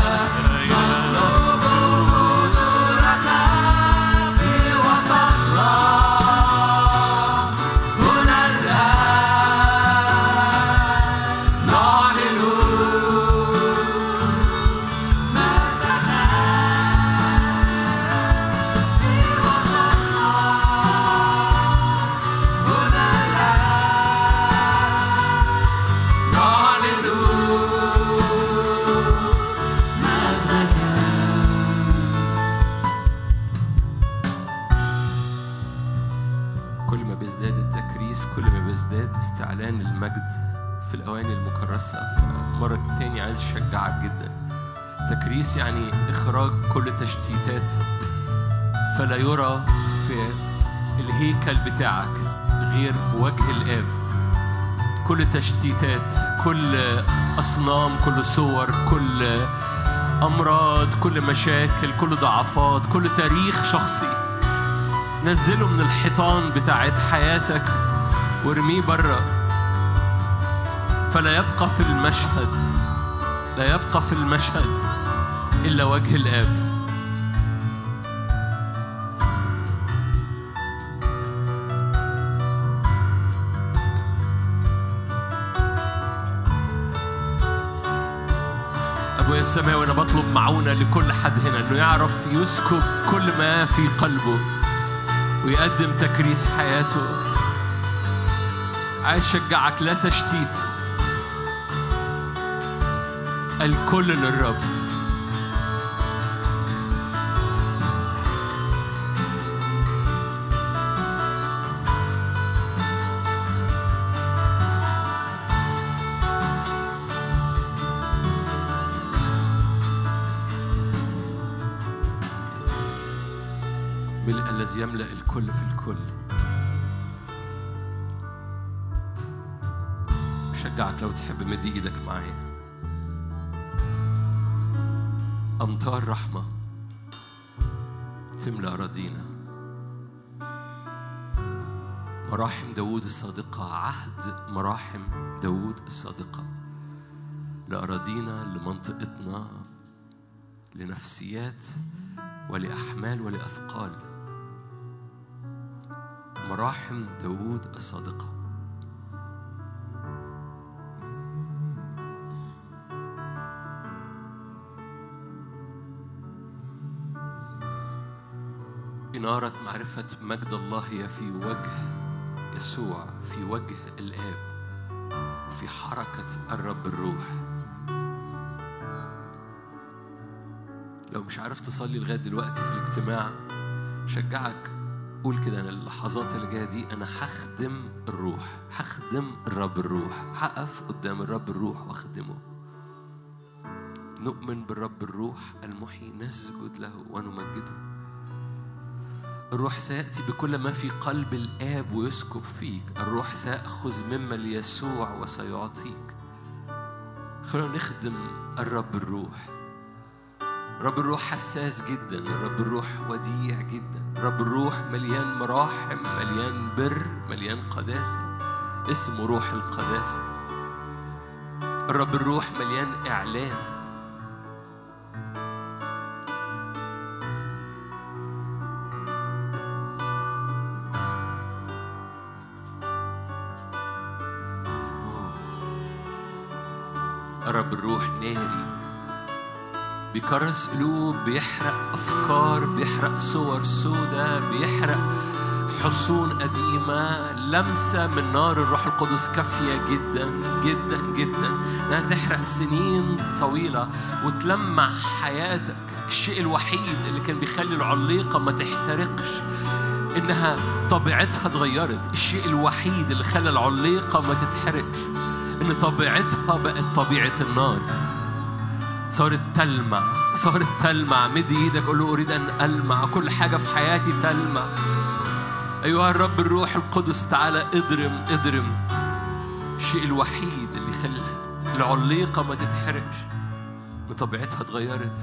نطلب حضورك في وسطنا هنا الآن نعلن كل ما بيزداد التكريس كل ما بيزداد استعلان المجد في الأواني المكرسة مرة تاني عايز أشجعك جدا تكريس يعني إخراج كل تشتيتات فلا يرى في الهيكل بتاعك غير وجه الآب كل تشتيتات كل أصنام كل صور كل أمراض كل مشاكل كل ضعفات كل تاريخ شخصي نزله من الحيطان بتاعت حياتك وارميه بره فلا يبقى في المشهد لا يبقى في المشهد إلا وجه الآب أبويا السماوي أنا بطلب معونة لكل حد هنا إنه يعرف يسكب كل ما في قلبه ويقدم تكريس حياته عايز أشجعك لا تشتيت الكل للرب ملء الذي يملأ الكل في الكل أشجعك لو تحب مد إيدك معايا أمطار رحمة تملأ أراضينا مراحم داوود الصادقة عهد مراحم داوود الصادقة لأراضينا لمنطقتنا لنفسيات ولأحمال ولأثقال مراحم داوود الصادقة إنارة معرفة مجد الله هي في وجه يسوع في وجه الآب في حركة الرب الروح لو مش عارف تصلي لغاية دلوقتي في الاجتماع شجعك قول كده أنا اللحظات اللي جاية دي أنا هخدم الروح هخدم الرب الروح هقف قدام الرب الروح وأخدمه نؤمن بالرب الروح المحيي نسجد له ونمجده الروح سيأتي بكل ما في قلب الآب ويسكب فيك الروح سيأخذ مما ليسوع وسيعطيك خلونا نخدم الرب الروح رب الروح حساس جدا رب الروح وديع جدا رب الروح مليان مراحم مليان بر مليان قداسة اسمه روح القداسة الرب الروح مليان إعلان الرب الروح ناري بيكرس قلوب بيحرق أفكار بيحرق صور سودة بيحرق حصون قديمة لمسة من نار الروح القدس كافية جدا جدا جدا إنها تحرق سنين طويلة وتلمع حياتك الشيء الوحيد اللي كان بيخلي العليقة ما تحترقش إنها طبيعتها اتغيرت الشيء الوحيد اللي خلى العليقة ما تتحرقش إن طبيعتها بقت طبيعة النار صارت تلمع صارت تلمع مد ايدك قول له اريد ان المع كل حاجه في حياتي تلمع ايها الرب الروح القدس تعالى اضرم اضرم الشيء الوحيد اللي يخلي العليقه ما تتحرقش ان طبيعتها اتغيرت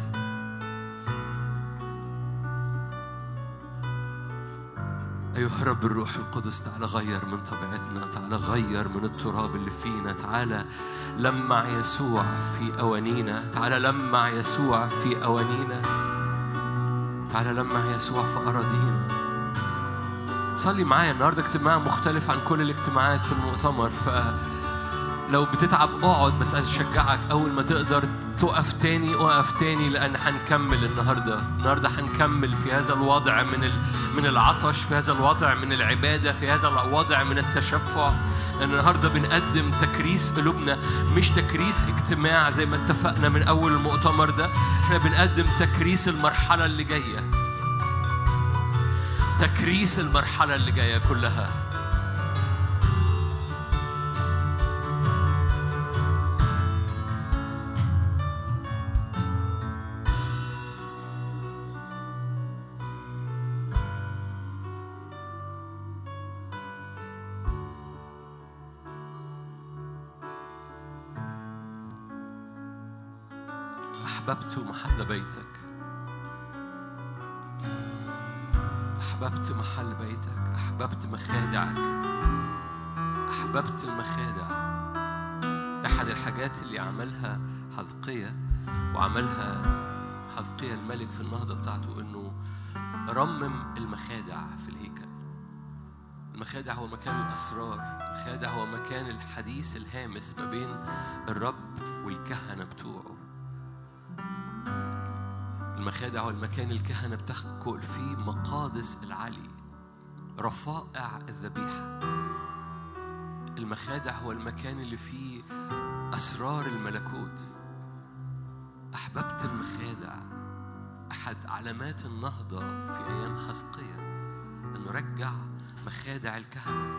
أيها الرب الروح القدس تعالى غير من طبيعتنا تعالى غير من التراب اللي فينا تعالى لمع يسوع في أوانينا تعالى لمع يسوع في أوانينا تعالى لمع يسوع في أراضينا صلي معايا النهارده اجتماع مختلف عن كل الاجتماعات في المؤتمر ف لو بتتعب اقعد بس عايز اشجعك اول ما تقدر تقف تاني اقف تاني لان هنكمل النهارده النهارده هنكمل في هذا الوضع من ال... من العطش في هذا الوضع من العباده في هذا الوضع من التشفع لان النهارده بنقدم تكريس قلوبنا مش تكريس اجتماع زي ما اتفقنا من اول المؤتمر ده احنا بنقدم تكريس المرحله اللي جايه تكريس المرحله اللي جايه كلها أحببت محل بيتك أحببت محل بيتك أحببت مخادعك أحببت المخادع أحد الحاجات اللي عملها حذقية وعملها حذقية الملك في النهضة بتاعته إنه رمم المخادع في الهيكل المخادع هو مكان الأسرار المخادع هو مكان الحديث الهامس ما بين الرب والكهنة بتوعه المخادع هو المكان الكهنة بتاكل فيه مقادس العلي رفائع الذبيحة المخادع هو المكان اللي فيه أسرار الملكوت أحببت المخادع أحد علامات النهضة في أيام حزقية أنه رجع مخادع الكهنة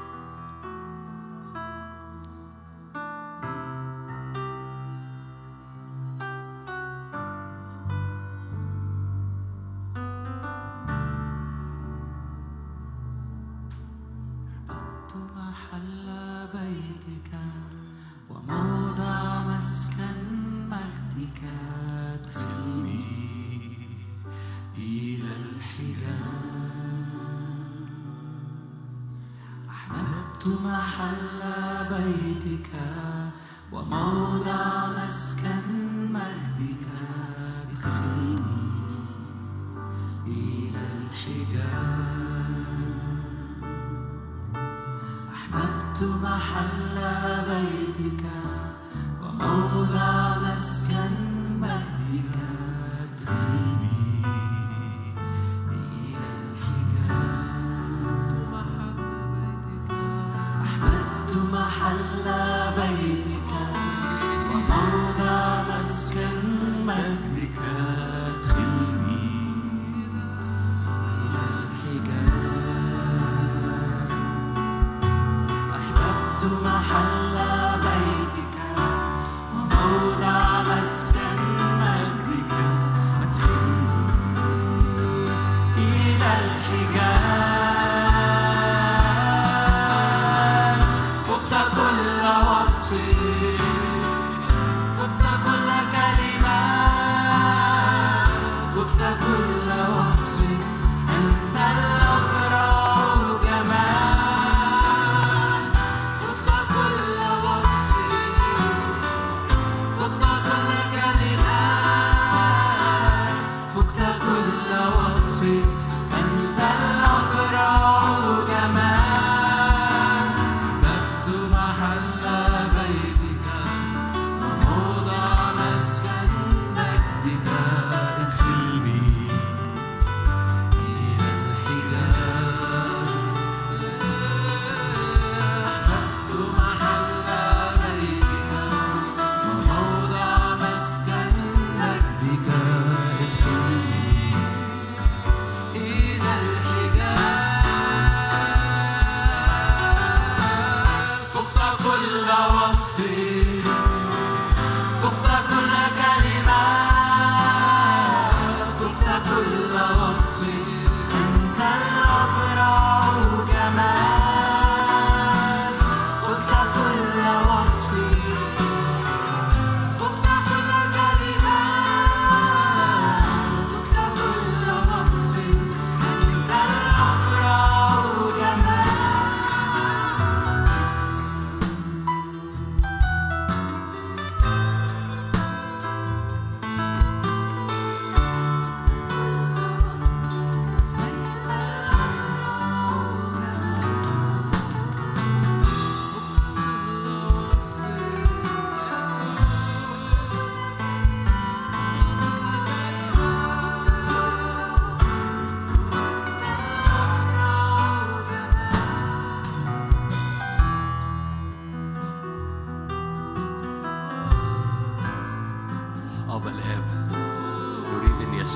أحببت محل بيتك وموضع مسكن مجدك ادخلني إلى الحجاب أحببت محل بيتك وموضع مسكن مجدك ادخلني إلى الحجاب أحببت محل بيتك وموضع مسكن مجدك ادخلني إلى الحجاب أحببت محل بيتك وموضع مسكن مجدك ادخلني إلى الحجاب أحببت محل بيتك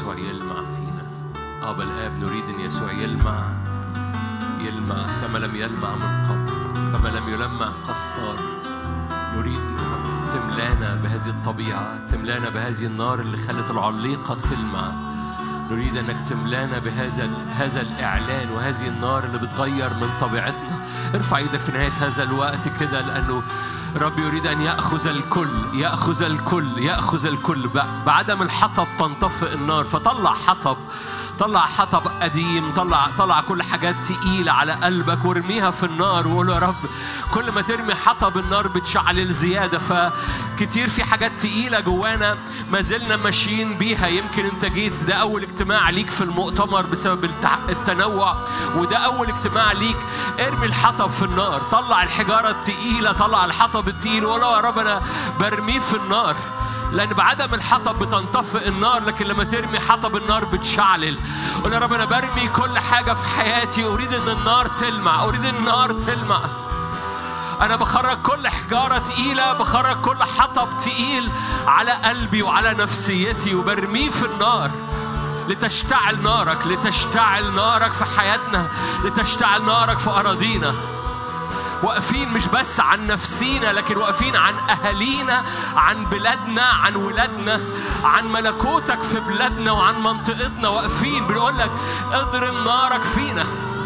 يسوع يلمع فينا ابا الاب نريد ان يسوع يلمع يلمع كما لم يلمع من قبل كما لم يلمع قصار نريد تملانا بهذه الطبيعة تملانا بهذه النار اللي خلت العليقة تلمع نريد انك تملانا بهذا هذا الاعلان وهذه النار اللي بتغير من طبيعتنا ارفع ايدك في نهايه هذا الوقت كده لانه رب يريد ان ياخذ الكل ياخذ الكل ياخذ الكل ب- بعدم الحطب تنطفئ النار فطلع حطب طلع حطب قديم طلع طلع كل حاجات تقيلة على قلبك وارميها في النار وقول يا رب كل ما ترمي حطب النار بتشعل زيادة فكتير في حاجات تقيلة جوانا ما زلنا ماشيين بيها يمكن انت جيت ده أول اجتماع ليك في المؤتمر بسبب التع- التنوع وده أول اجتماع ليك ارمي الحطب في النار طلع الحجارة التقيلة طلع الحطب التقيل وقول يا رب أنا برميه في النار لأن بعدم الحطب بتنطفئ النار لكن لما ترمي حطب النار بتشعلل قول يا رب أنا برمي كل حاجة في حياتي أريد أن النار تلمع أريد أن النار تلمع أنا بخرج كل حجارة تقيلة بخرج كل حطب تقيل على قلبي وعلى نفسيتي وبرميه في النار لتشتعل نارك لتشتعل نارك في حياتنا لتشتعل نارك في أراضينا واقفين مش بس عن نفسينا لكن واقفين عن أهالينا عن بلادنا عن ولادنا عن ملكوتك في بلادنا وعن منطقتنا واقفين بنقول لك اضرب نارك فينا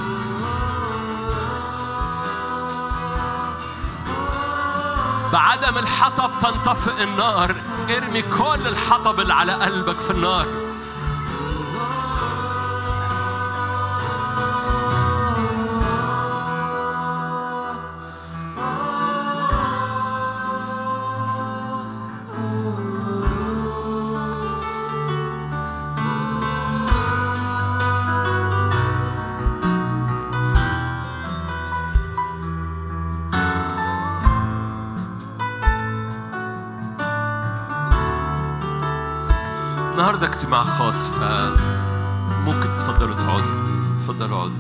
بعدم الحطب تنطفئ النار ارمي كل الحطب اللي على قلبك في النار النهارده اجتماع خاص فممكن تتفضلوا تقعدوا تفضلوا اقعدوا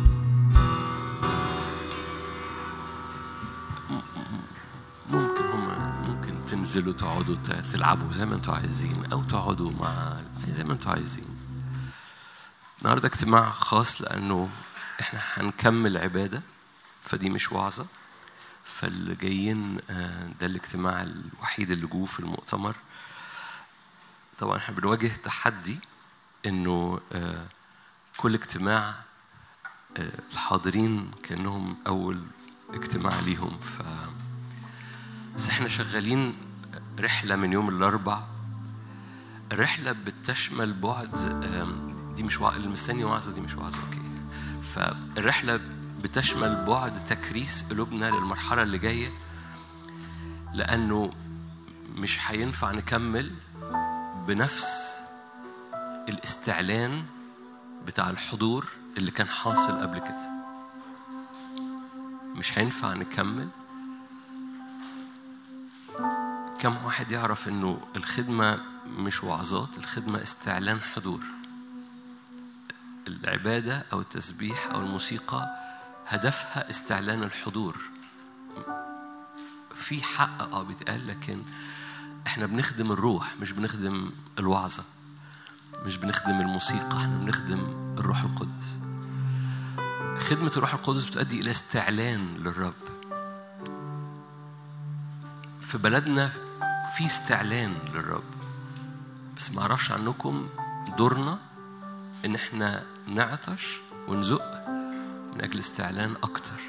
ممكن هم ممكن تنزلوا تقعدوا ت- تلعبوا زي ما انتوا عايزين او تقعدوا مع زي ما انتوا عايزين النهارده اجتماع خاص لانه احنا هنكمل عباده فدي مش وعظه فاللي جايين آه، ده الاجتماع الوحيد اللي جوه في المؤتمر طبعا احنا بنواجه تحدي انه آه، كل اجتماع آه، الحاضرين كانهم اول اجتماع ليهم ف بس احنا شغالين رحله من يوم الاربع الرحله بتشمل بعد آم، دي مش وع... المستني وعظه دي مش وعظه اوكي فالرحله بتشمل بعد تكريس قلوبنا للمرحله اللي جايه لانه مش هينفع نكمل بنفس الاستعلان بتاع الحضور اللي كان حاصل قبل كده مش هينفع نكمل كم واحد يعرف انه الخدمة مش وعظات الخدمة استعلان حضور العبادة أو التسبيح أو الموسيقى هدفها استعلان الحضور في حق اه بيتقال لكن احنا بنخدم الروح مش بنخدم الوعظة مش بنخدم الموسيقى احنا بنخدم الروح القدس خدمة الروح القدس بتؤدي إلى استعلان للرب في بلدنا في استعلان للرب بس ما اعرفش عنكم دورنا ان احنا نعطش ونزق من اجل استعلان اكتر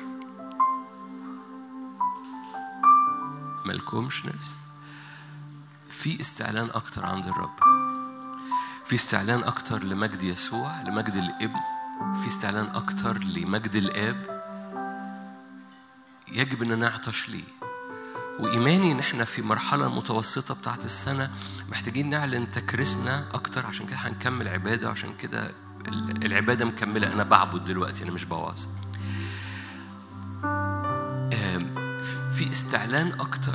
مالكمش نفس في استعلان اكتر عند الرب في استعلان اكتر لمجد يسوع لمجد الابن في استعلان اكتر لمجد الاب يجب ان نعطش ليه وإيماني إن إحنا في مرحلة متوسطة بتاعت السنة محتاجين نعلن تكريسنا أكتر عشان كده هنكمل عبادة عشان كده ال- العبادة مكملة أنا بعبد دلوقتي أنا مش بوعظ آم، في استعلان أكتر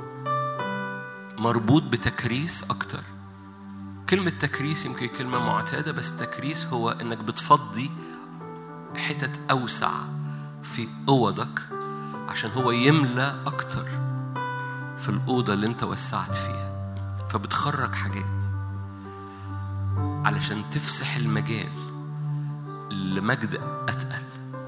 مربوط بتكريس أكتر كلمة تكريس يمكن كلمة معتادة بس تكريس هو إنك بتفضي حتت أوسع في أوضك عشان هو يملى أكتر في الأوضة اللي أنت وسعت فيها فبتخرج حاجات علشان تفسح المجال لمجد أتقل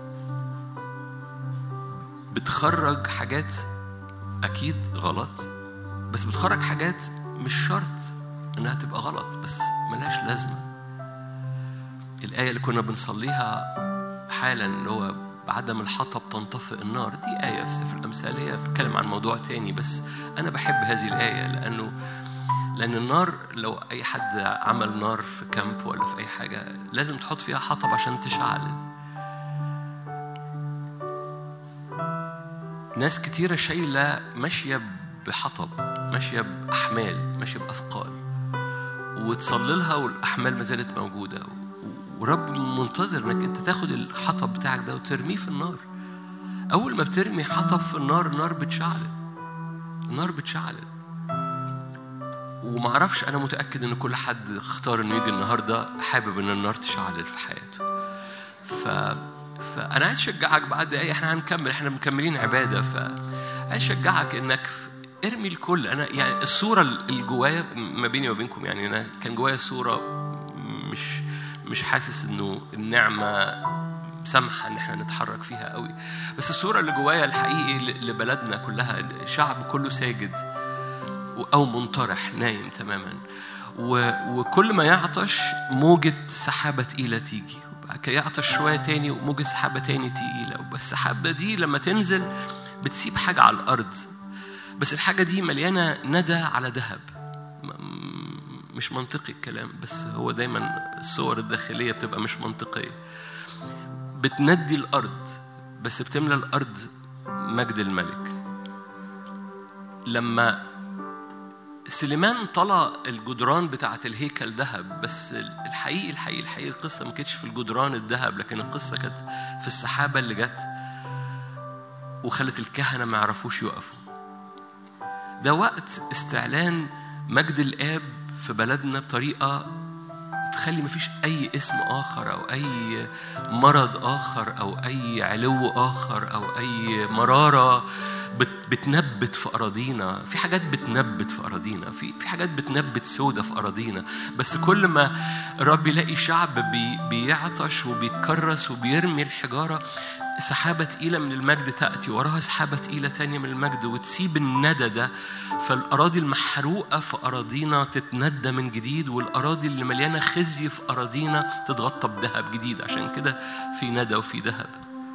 بتخرج حاجات أكيد غلط بس بتخرج حاجات مش شرط إنها تبقى غلط بس ملهاش لازمة الآية اللي كنا بنصليها حالا اللي هو بعدم الحطب تنطفئ النار دي آية في سفر الأمثال هي بتتكلم عن موضوع تاني بس أنا بحب هذه الآية لأنه لأن النار لو أي حد عمل نار في كامب ولا في أي حاجة لازم تحط فيها حطب عشان تشعل ناس كتيرة شايلة ماشية بحطب ماشية بأحمال ماشية بأثقال وتصللها والأحمال ما زالت موجودة ورب منتظر انك انت تاخد الحطب بتاعك ده وترميه في النار اول ما بترمي حطب في النار النار بتشعل النار بتشعل ومعرفش انا متاكد ان كل حد اختار انه يجي النهارده حابب ان النار تشعل في حياته ف فانا عايز اشجعك بعد ايه احنا هنكمل احنا مكملين عباده ف عايز اشجعك انك ارمي الكل انا يعني الصوره اللي جوايا ما بيني وبينكم يعني انا كان جوايا صوره مش مش حاسس انه النعمه سامحه ان احنا نتحرك فيها قوي بس الصوره اللي جوايا الحقيقي لبلدنا كلها الشعب كله ساجد او منطرح نايم تماما وكل ما يعطش موجة سحابة تقيلة تيجي وبعد كده يعطش شوية تاني وموجة سحابة تاني تقيلة بس السحابة دي لما تنزل بتسيب حاجة على الأرض بس الحاجة دي مليانة ندى على ذهب مش منطقي الكلام بس هو دايما الصور الداخلية بتبقى مش منطقية بتندي الأرض بس بتملى الأرض مجد الملك لما سليمان طلع الجدران بتاعة الهيكل ذهب بس الحقيقي الحقيقي الحقيقي القصة ما كانتش في الجدران الذهب لكن القصة كانت في السحابة اللي جت وخلت الكهنة ما يعرفوش يقفوا ده وقت استعلان مجد الآب في بلدنا بطريقة تخلي مفيش أي اسم آخر أو أي مرض آخر أو أي علو آخر أو أي مرارة بتنبت في أراضينا في حاجات بتنبت في أراضينا في في حاجات بتنبت سودة في أراضينا بس كل ما الرب يلاقي شعب بي بيعطش وبيتكرس وبيرمي الحجارة سحابة تقيلة من المجد تأتي وراها سحابة تقيلة تانية من المجد وتسيب الندى ده فالأراضي المحروقة في أراضينا تتندى من جديد والأراضي اللي مليانة خزي في أراضينا تتغطى بذهب جديد عشان كده في ندى وفي ذهب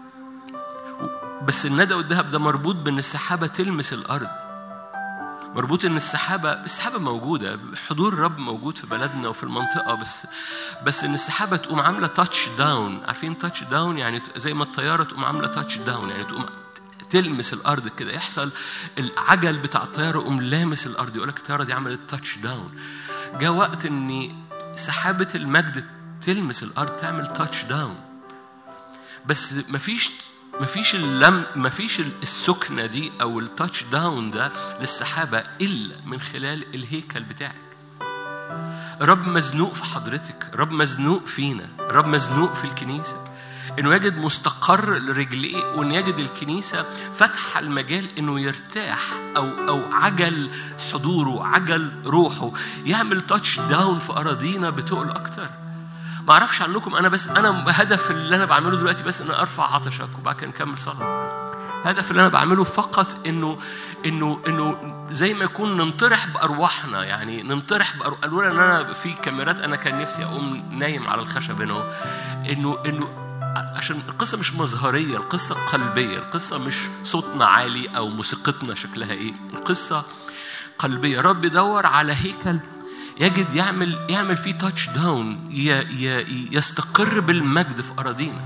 بس الندى والذهب ده مربوط بأن السحابة تلمس الأرض مربوط ان السحابه السحابه موجوده حضور الرب موجود في بلدنا وفي المنطقه بس بس ان السحابه تقوم عامله تاتش داون عارفين تاتش داون يعني زي ما الطياره تقوم عامله تاتش داون يعني تقوم تلمس الارض كده يحصل العجل بتاع الطياره يقوم لامس الارض يقول لك الطياره دي عملت تاتش داون جاء وقت ان سحابه المجد تلمس الارض تعمل تاتش داون بس مفيش مفيش اللم مفيش السكنة دي أو التاتش داون ده للسحابة إلا من خلال الهيكل بتاعك رب مزنوق في حضرتك رب مزنوق فينا رب مزنوق في الكنيسة انه يجد مستقر لرجليه وان يجد الكنيسه فاتحه المجال انه يرتاح او او عجل حضوره عجل روحه يعمل تاتش داون في اراضينا بتقل اكتر ما اعرفش عنكم انا بس انا هدف اللي انا بعمله دلوقتي بس ان ارفع عطشك وبعد كده نكمل صلاه هدف اللي انا بعمله فقط انه انه انه زي ما يكون ننطرح بارواحنا يعني ننطرح بأرواح قالوا ان انا في كاميرات انا كان نفسي اقوم نايم على الخشب هنا انه انه عشان القصة مش مظهرية القصة قلبية القصة مش صوتنا عالي أو موسيقتنا شكلها إيه القصة قلبية رب يدور على هيكل يجد يعمل يعمل فيه تاتش داون يستقر بالمجد في اراضينا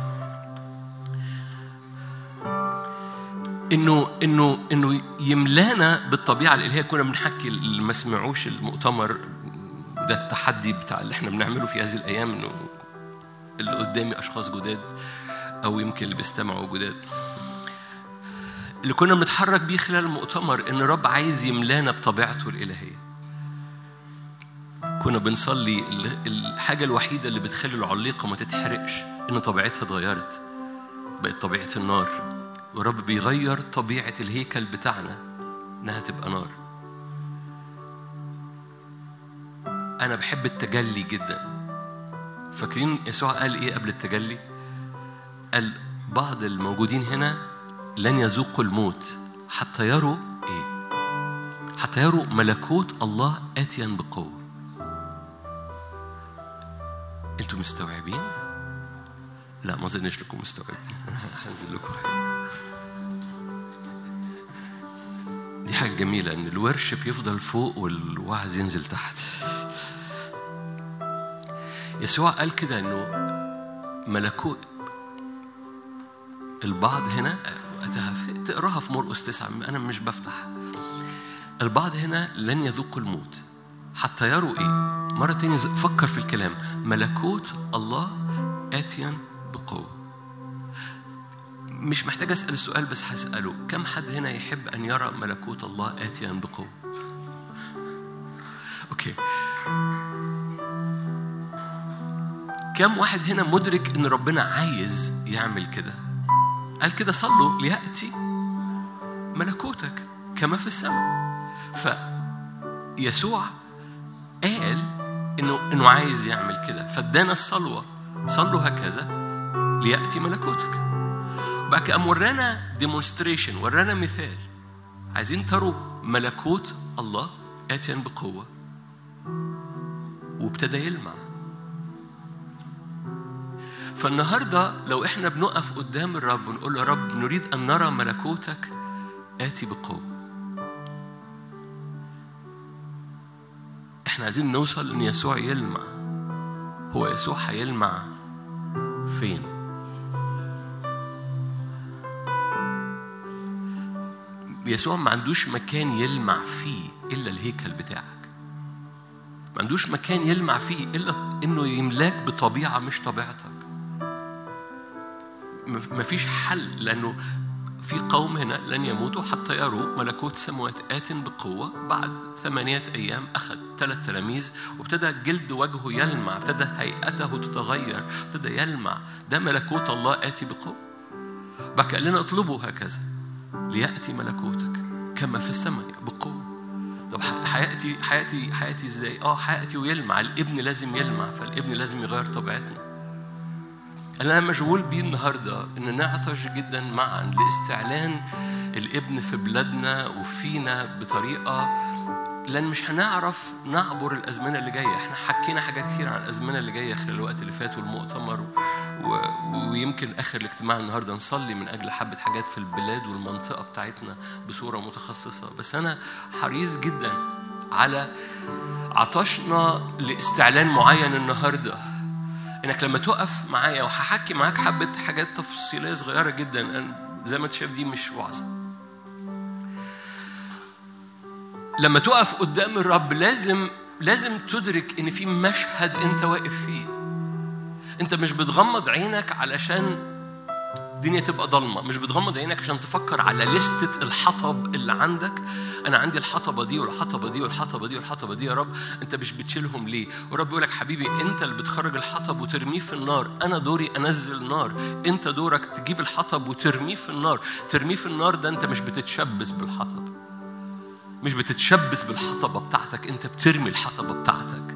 انه انه انه يملانا بالطبيعه الالهيه كنا بنحكي اللي ما سمعوش المؤتمر ده التحدي بتاع اللي احنا بنعمله في هذه الايام انه اللي قدامي اشخاص جداد او يمكن اللي بيستمعوا جداد اللي كنا بنتحرك بيه خلال المؤتمر ان الرب عايز يملانا بطبيعته الالهيه كنا بنصلي الحاجة الوحيدة اللي بتخلي العليقة ما تتحرقش إن طبيعتها اتغيرت بقت طبيعة النار ورب بيغير طبيعة الهيكل بتاعنا إنها تبقى نار أنا بحب التجلي جدا فاكرين يسوع قال ايه قبل التجلي قال بعض الموجودين هنا لن يذوقوا الموت حتى يروا ايه حتى يروا ملكوت الله آتيا بقوة انتوا مستوعبين؟ لا ما اظنش انكم مستوعبين هنزل لكم حاجة. دي حاجة جميلة ان الورشب يفضل فوق والوعظ ينزل تحت يسوع قال كده انه ملكوت البعض هنا تقراها في مرقس تسعة أنا مش بفتح البعض هنا لن يذوقوا الموت حتى يروا إيه مرة تانية فكر في الكلام ملكوت الله آتيا بقوة مش محتاج أسأل السؤال بس هسأله كم حد هنا يحب أن يرى ملكوت الله آتيا بقوة أوكي كم واحد هنا مدرك ان ربنا عايز يعمل كده قال كده صلوا ليأتي ملكوتك كما في السماء فيسوع قال انه انه عايز يعمل كده فادانا الصلوه صلوا هكذا ليأتي ملكوتك بقى قام ورانا ديمونستريشن ورانا مثال عايزين تروا ملكوت الله آتيا بقوة وابتدى يلمع فالنهاردة لو احنا بنقف قدام الرب ونقول له يا رب نريد أن نرى ملكوتك آتي بقوة احنا عايزين نوصل ان يسوع يلمع هو يسوع هيلمع فين يسوع ما عندوش مكان يلمع فيه الا الهيكل بتاعك ما عندوش مكان يلمع فيه الا انه يملاك بطبيعه مش طبيعتك ما فيش حل لانه في قوم هنا لن يموتوا حتى يروا ملكوت السماوات آت بقوة بعد ثمانية أيام أخذ ثلاث تلاميذ وابتدى جلد وجهه يلمع ابتدى هيئته تتغير ابتدى يلمع ده ملكوت الله آتي بقوة بقى قال لنا اطلبوا هكذا ليأتي ملكوتك كما في السماء بقوة طب حياتي حياتي حياتي ازاي؟ اه حياتي ويلمع الابن لازم يلمع فالابن لازم يغير طبيعتنا اللي أنا مشغول بيه النهاردة إن نعطش جدا معا لاستعلان الابن في بلادنا وفينا بطريقة لأن مش هنعرف نعبر الأزمنة اللي جاية إحنا حكينا حاجات كتير عن الأزمنة اللي جاية خلال الوقت اللي فات والمؤتمر و... ويمكن آخر الاجتماع النهاردة نصلي من أجل حبة حاجات في البلاد والمنطقة بتاعتنا بصورة متخصصة بس أنا حريص جدا على عطشنا لاستعلان معين النهارده انك لما تقف معايا وهحكي معاك حبه حاجات تفصيليه صغيره جدا أنا زي ما انت شايف دي مش وعظه لما تقف قدام الرب لازم لازم تدرك ان في مشهد انت واقف فيه انت مش بتغمض عينك علشان الدنيا تبقى ضلمة مش بتغمض عينك عشان تفكر على لستة الحطب اللي عندك أنا عندي الحطبة دي والحطبة دي والحطبة دي والحطبة دي يا رب أنت مش بتشيلهم ليه ورب يقول لك حبيبي أنت اللي بتخرج الحطب وترميه في النار أنا دوري أنزل نار أنت دورك تجيب الحطب وترميه في النار ترميه في النار ده أنت مش بتتشبث بالحطب مش بتتشبث بالحطبة بتاعتك أنت بترمي الحطبة بتاعتك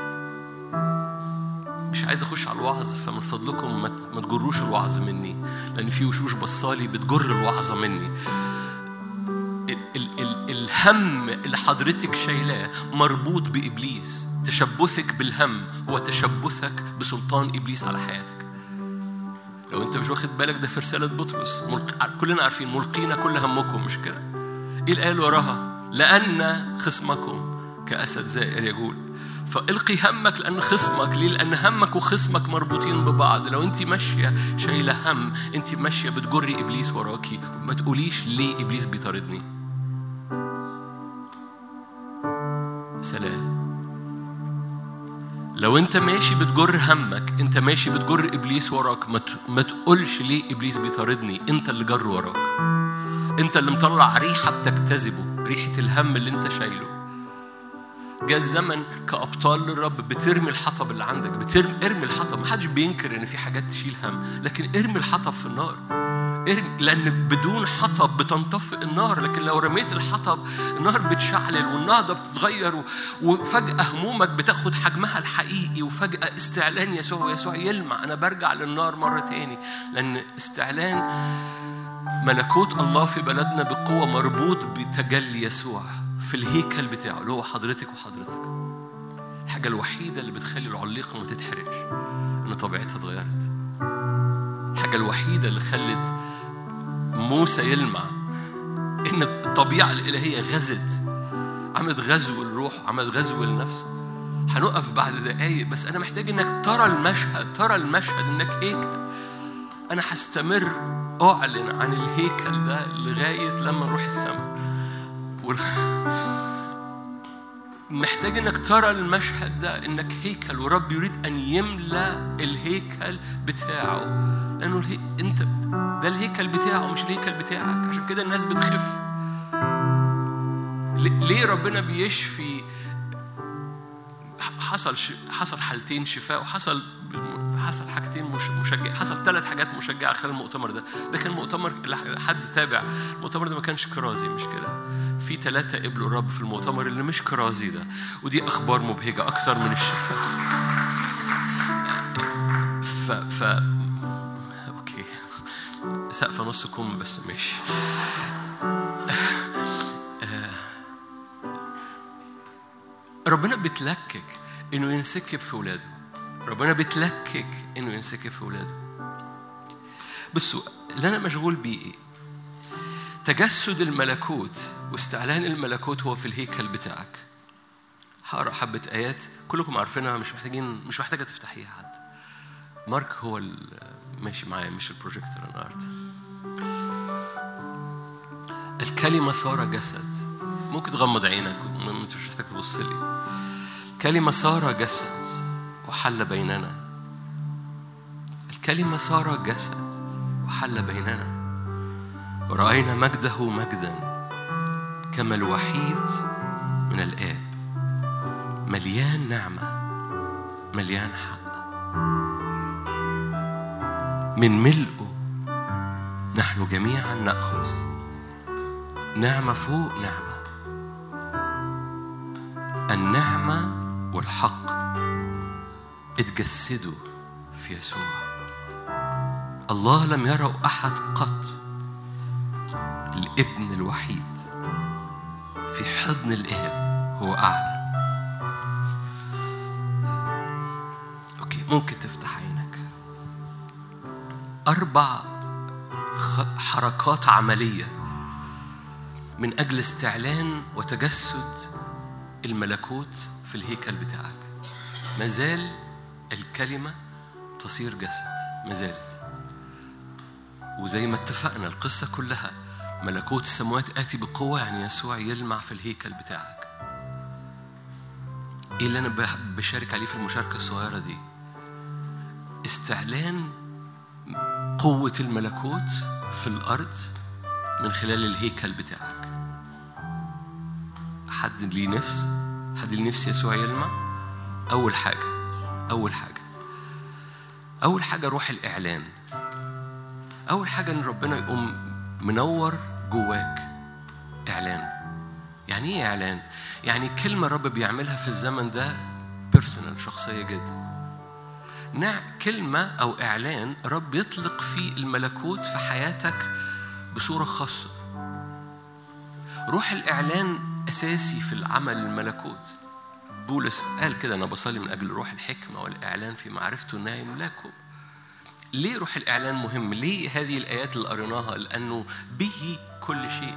مش عايز اخش على الوعظ فمن فضلكم ما ما تجروش الوعظ مني لان في وشوش بصالي بتجر الوعظه مني ال ال ال الهم اللي حضرتك شايلاه مربوط بابليس تشبثك بالهم هو تشبثك بسلطان ابليس على حياتك لو انت مش واخد بالك ده في رساله بطرس ملق... كلنا عارفين ملقينا كل همكم مش كده ايه الايه اللي وراها لان خصمكم كاسد زائر يقول فالقي همك لان خصمك ليه؟ لان همك وخصمك مربوطين ببعض لو انت ماشيه شايله هم انت ماشيه بتجري ابليس وراكي ما تقوليش ليه ابليس بيطاردني سلام لو انت ماشي بتجر همك انت ماشي بتجر ابليس وراك ما, ما تقولش ليه ابليس بيطاردني انت اللي جر وراك انت اللي مطلع ريحه بتجتذبه ريحه الهم اللي انت شايله جاء الزمن كأبطال للرب بترمي الحطب اللي عندك بترمي ارمي الحطب ما حدش بينكر ان في حاجات تشيل هم لكن ارمي الحطب في النار ارمي لان بدون حطب بتنطفئ النار لكن لو رميت الحطب النار بتشعلل والنهضه بتتغير و- وفجاه همومك بتاخد حجمها الحقيقي وفجاه استعلان يسوع ويسوع يلمع انا برجع للنار مره تاني لان استعلان ملكوت الله في بلدنا بقوه مربوط بتجلي يسوع في الهيكل بتاعه اللي هو حضرتك وحضرتك الحاجه الوحيده اللي بتخلي العليقه ما تتحرقش ان طبيعتها اتغيرت الحاجه الوحيده اللي خلت موسى يلمع ان الطبيعه الالهيه غزت عملت غزو الروح عملت غزو لنفسه هنقف بعد دقايق بس انا محتاج انك ترى المشهد ترى المشهد انك هيكل انا هستمر اعلن عن الهيكل ده لغايه لما نروح السماء وال- محتاج انك ترى المشهد ده انك هيكل ورب يريد ان يملا الهيكل بتاعه لانه الهي... انت ده الهيكل بتاعه مش الهيكل بتاعك عشان كده الناس بتخف ل- ليه ربنا بيشفي حصل ش... حصل حالتين شفاء وحصل بالم- حصل حاجتين مش... مشجع حصل ثلاث حاجات مشجعه خلال المؤتمر ده ده كان مؤتمر اللي حد تابع المؤتمر ده ما كانش كرازي مش كده في ثلاثة قبلوا الرب في المؤتمر اللي مش كرازي ده ودي أخبار مبهجة أكثر من الشفاء ف ف أوكي سقفة نص كم بس ماشي ربنا بيتلكك انه ينسكب في ولاده ربنا بيتلكك انه ينسكب في ولاده بصوا اللي انا مشغول بيه ايه تجسد الملكوت واستعلان الملكوت هو في الهيكل بتاعك هقرا حبه ايات كلكم عارفينها مش محتاجين مش محتاجه تفتحيها حد مارك هو ال- ماشي معايا مش البروجيكتور النهارده الكلمه صار جسد ممكن تغمض عينك م- انت مش محتاج تبص لي الكلمه صار جسد وحل بيننا الكلمه صار جسد وحل بيننا ورأينا مجده مجدا كما الوحيد من الآب مليان نعمة مليان حق من ملئه نحن جميعا نأخذ نعمة فوق نعمة النعمة والحق اتجسدوا في يسوع الله لم يروا أحد قط الابن الوحيد في حضن الاب هو اعلى اوكي ممكن تفتح عينك اربع خ- حركات عمليه من اجل استعلان وتجسد الملكوت في الهيكل بتاعك ما زال الكلمه تصير جسد ما زالت وزي ما اتفقنا القصة كلها ملكوت السماوات آتي بقوة يعني يسوع يلمع في الهيكل بتاعك إيه اللي أنا بح- بشارك عليه في المشاركة الصغيرة دي استعلان قوة الملكوت في الأرض من خلال الهيكل بتاعك حد ليه نفس حد ليه نفس يسوع يلمع أول حاجة أول حاجة أول حاجة روح الإعلان أول حاجة إن ربنا يقوم منور جواك إعلان يعني إيه إعلان؟ يعني كلمة رب بيعملها في الزمن ده بيرسونال شخصية جدا نع كلمة أو إعلان رب يطلق فيه الملكوت في حياتك بصورة خاصة روح الإعلان أساسي في العمل الملكوت بولس قال كده أنا بصلي من أجل روح الحكمة والإعلان في معرفته إنها يملاكم ليه روح الإعلان مهم؟ ليه هذه الآيات اللي قريناها؟ لأنه به كل شيء.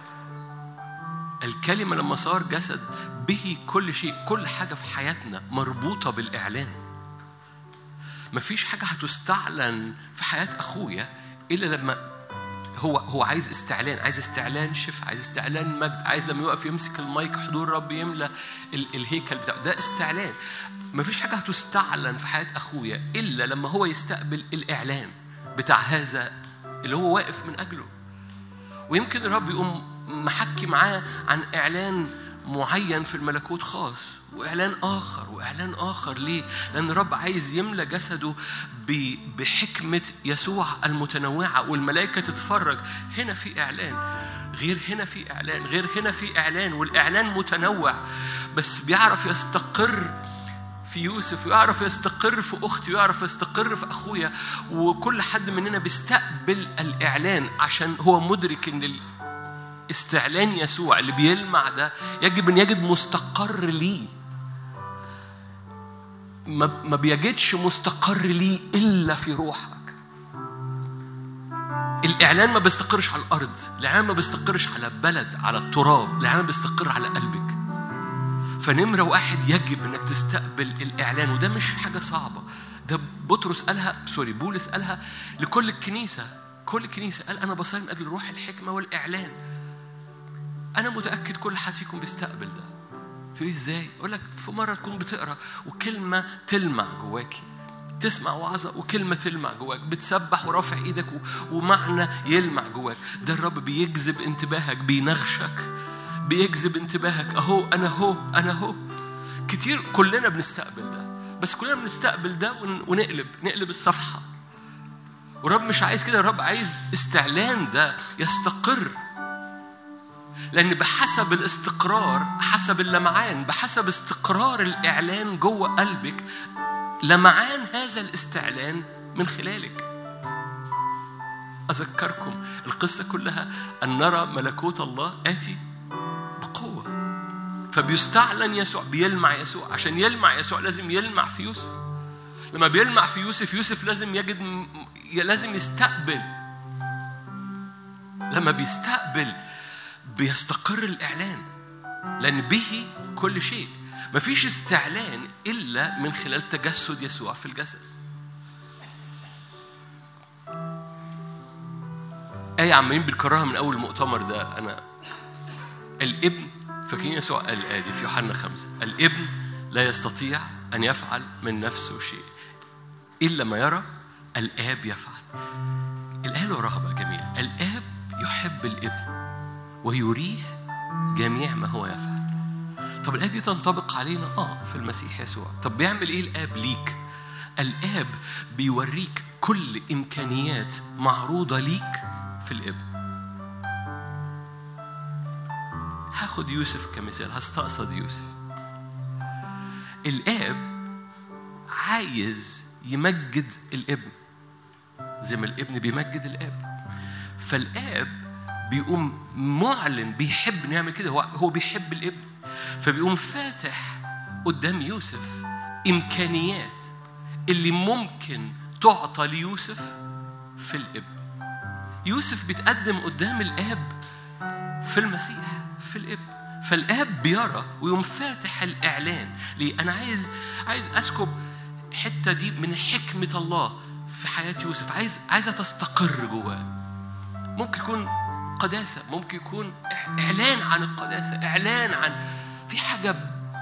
الكلمة لما صار جسد به كل شيء، كل حاجة في حياتنا مربوطة بالإعلان. مفيش حاجة هتستعلن في حياة أخويا إلا لما هو هو عايز استعلان، عايز استعلان شفاء، عايز استعلان مجد، عايز لما يقف يمسك المايك حضور رب يملى ال- الهيكل بتاعه، ده استعلان. مفيش حاجة هتستعلن في حياة أخويا إلا لما هو يستقبل الإعلان بتاع هذا اللي هو واقف من أجله ويمكن الرب يقوم محكي معاه عن إعلان معين في الملكوت خاص واعلان اخر واعلان اخر ليه لان الرب عايز يملى جسده ب- بحكمه يسوع المتنوعه والملائكه تتفرج هنا في اعلان غير هنا في اعلان غير هنا في اعلان والاعلان متنوع بس بيعرف يستقر في يوسف ويعرف يستقر في اختي ويعرف يستقر في اخويا وكل حد مننا بيستقبل الاعلان عشان هو مدرك ان ال- استعلان يسوع اللي بيلمع ده يجب ان يجد مستقر ليه ما ما بيجدش مستقر ليه الا في روحك الاعلان ما بيستقرش على الارض الاعلان ما بيستقرش على بلد على التراب الاعلان بيستقر على قلبك فنمرة واحد يجب انك تستقبل الاعلان وده مش حاجة صعبة ده بطرس قالها سوري بولس قالها لكل الكنيسة كل الكنيسة قال انا بصلي من اجل روح الحكمة والاعلان انا متاكد كل حد فيكم بيستقبل ده تقولي ازاي اقول لك في مره تكون بتقرا وكلمه تلمع جواكي تسمع وعظه وكلمه تلمع جواك بتسبح ورافع ايدك و- ومعنى يلمع جواك ده الرب بيجذب انتباهك بينغشك بيجذب انتباهك اهو انا هو انا هو كتير كلنا بنستقبل ده بس كلنا بنستقبل ده ون- ونقلب نقلب الصفحه ورب مش عايز كده الرب عايز استعلان ده يستقر لأن بحسب الاستقرار حسب اللمعان بحسب استقرار الإعلان جوه قلبك لمعان هذا الاستعلان من خلالك أذكركم القصة كلها أن نرى ملكوت الله آتي بقوة فبيستعلن يسوع بيلمع يسوع عشان يلمع يسوع لازم يلمع في يوسف لما بيلمع في يوسف يوسف لازم يجد م- لازم يستقبل لما بيستقبل بيستقر الإعلان لأن به كل شيء مفيش استعلان إلا من خلال تجسد يسوع في الجسد آية عمالين بنكررها من أول المؤتمر ده أنا الابن فاكرين يسوع قال الآية دي في يوحنا خمسة الابن لا يستطيع أن يفعل من نفسه شيء إلا ما يرى الآب يفعل الآية اللي وراها بقى جميلة الآب يحب الابن ويريه جميع ما هو يفعل طب الآية دي تنطبق علينا آه في المسيح يسوع طب بيعمل إيه الآب ليك الآب بيوريك كل إمكانيات معروضة ليك في الابن هاخد يوسف كمثال هستقصد يوسف الآب عايز يمجد الابن زي ما الابن بيمجد الآب فالآب بيقوم معلن بيحب نعمل كده هو هو بيحب الابن فبيقوم فاتح قدام يوسف إمكانيات اللي ممكن تعطى ليوسف في الابن يوسف بيتقدم قدام الآب في المسيح في الابن فالآب بيرى ويقوم فاتح الإعلان ليه؟ أنا عايز عايز أسكب حتة دي من حكمة الله في حياة يوسف عايز عايزة تستقر جواه ممكن يكون قداسة ممكن يكون إح- إعلان عن القداسة إعلان عن في حاجة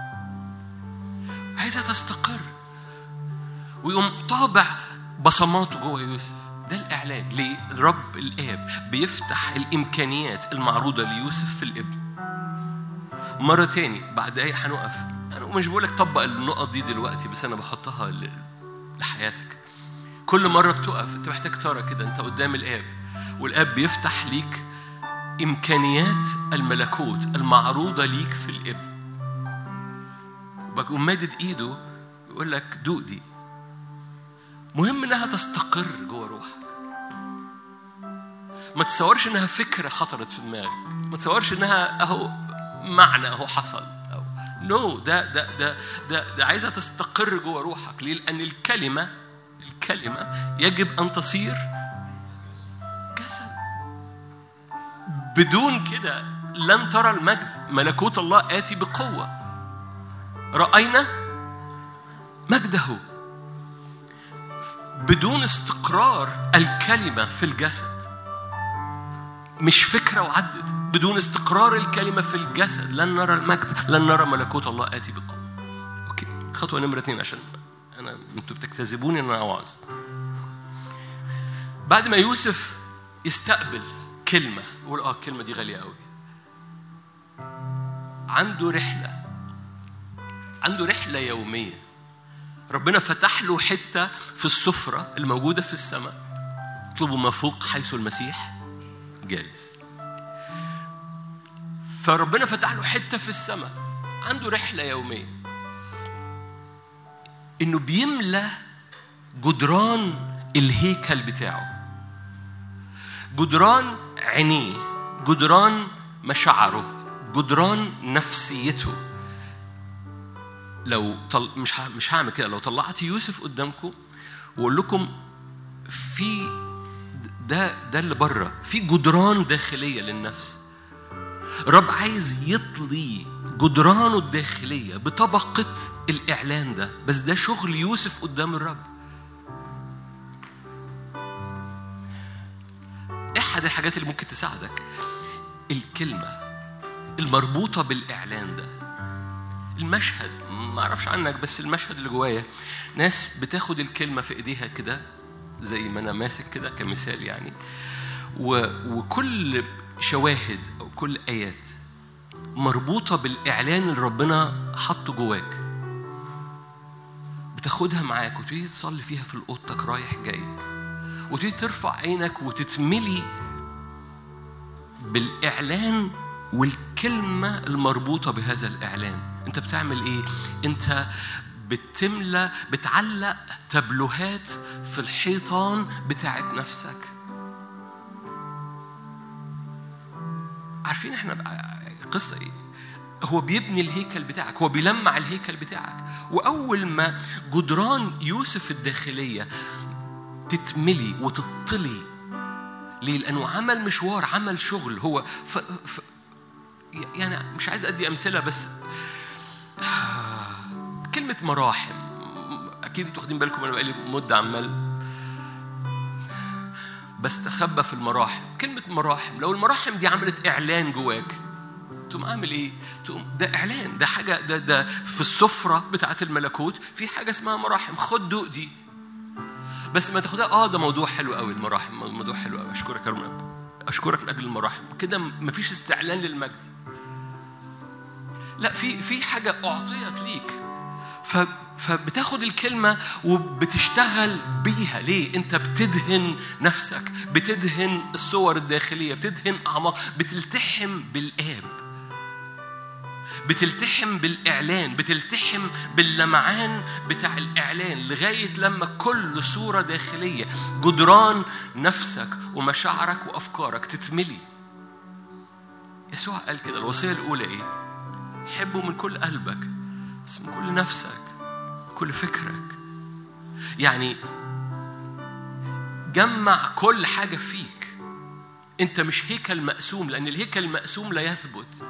عايزة تستقر ويقوم طابع بصماته جوه يوسف ده الإعلان ليه؟ الرب الآب بيفتح الإمكانيات المعروضة ليوسف في الابن مرة تاني بعد دقايق هنقف أنا مش بقول لك طبق النقط دي دلوقتي بس أنا بحطها ل- لحياتك كل مرة بتقف أنت محتاج ترى كده أنت قدام الآب والآب بيفتح ليك إمكانيات الملكوت المعروضة ليك في الابن بقوم مادد إيده يقول لك دوق دي مهم إنها تستقر جوه روحك ما تصورش إنها فكرة خطرت في دماغك ما تصورش إنها أهو معنى أهو حصل أو نو no, ده ده ده ده ده عايزة تستقر جوه روحك ليه؟ لأن الكلمة الكلمة يجب أن تصير جسد بدون كده لن ترى المجد ملكوت الله آتي بقوة رأينا مجده بدون استقرار الكلمة في الجسد مش فكرة وعدت بدون استقرار الكلمة في الجسد لن نرى المجد لن نرى ملكوت الله آتي بقوة أوكي خطوة نمرة اتنين عشان أنا أنتوا بتجتذبوني إن أنا أوعظ بعد ما يوسف يستقبل كلمة يقول اه الكلمة دي غالية قوي عنده رحلة عنده رحلة يومية ربنا فتح له حتة في السفرة الموجودة في السماء اطلبوا ما فوق حيث المسيح جالس فربنا فتح له حتة في السماء عنده رحلة يومية إنه بيملى جدران الهيكل بتاعه جدران عينيه جدران مشاعره جدران نفسيته لو طل... مش ه... مش هعمل كده لو طلعت يوسف قدامكم واقول لكم في ده ده اللي بره في جدران داخليه للنفس الرب عايز يطلي جدرانه الداخليه بطبقه الاعلان ده بس ده شغل يوسف قدام الرب احد الحاجات اللي ممكن تساعدك الكلمه المربوطه بالاعلان ده المشهد ما اعرفش عنك بس المشهد اللي جوايا ناس بتاخد الكلمه في ايديها كده زي ما انا ماسك كده كمثال يعني و... وكل شواهد او كل ايات مربوطه بالاعلان اللي ربنا حطه جواك بتاخدها معاك وتبتدي تصلي فيها في اوضتك رايح جاي وتبتدي ترفع عينك وتتملي بالاعلان والكلمه المربوطه بهذا الاعلان انت بتعمل ايه انت بتملى بتعلق تابلوهات في الحيطان بتاعت نفسك عارفين احنا القصه ايه هو بيبني الهيكل بتاعك هو بيلمع الهيكل بتاعك واول ما جدران يوسف الداخليه تتملي وتطلي ليه لانه عمل مشوار عمل شغل هو ف... ف... يعني مش عايز ادي امثله بس كلمه مراحم اكيد انتوا واخدين بالكم انا بقالي مده عمال بستخبى في المراحم كلمه مراحم لو المراحم دي عملت اعلان جواك تقوم عامل ايه؟ تقوم ده اعلان ده حاجه ده ده في السفره بتاعت الملكوت في حاجه اسمها مراحم خد دوق دي بس ما تاخدها اه ده موضوع حلو قوي المراحم موضوع حلو قوي اشكرك يا رب اشكرك من اجل المراحم كده مفيش استعلان للمجد لا في في حاجه اعطيت ليك ف فبتاخد الكلمة وبتشتغل بيها ليه؟ أنت بتدهن نفسك بتدهن الصور الداخلية بتدهن أعماق بتلتحم بالآب بتلتحم بالإعلان بتلتحم باللمعان بتاع الإعلان لغاية لما كل صورة داخلية جدران نفسك ومشاعرك وأفكارك تتملي يسوع قال كده الوصية الأولى إيه؟ حبه من كل قلبك بس من كل نفسك كل فكرك يعني جمع كل حاجة فيك انت مش هيكل مقسوم لان الهيكل المقسوم لا يثبت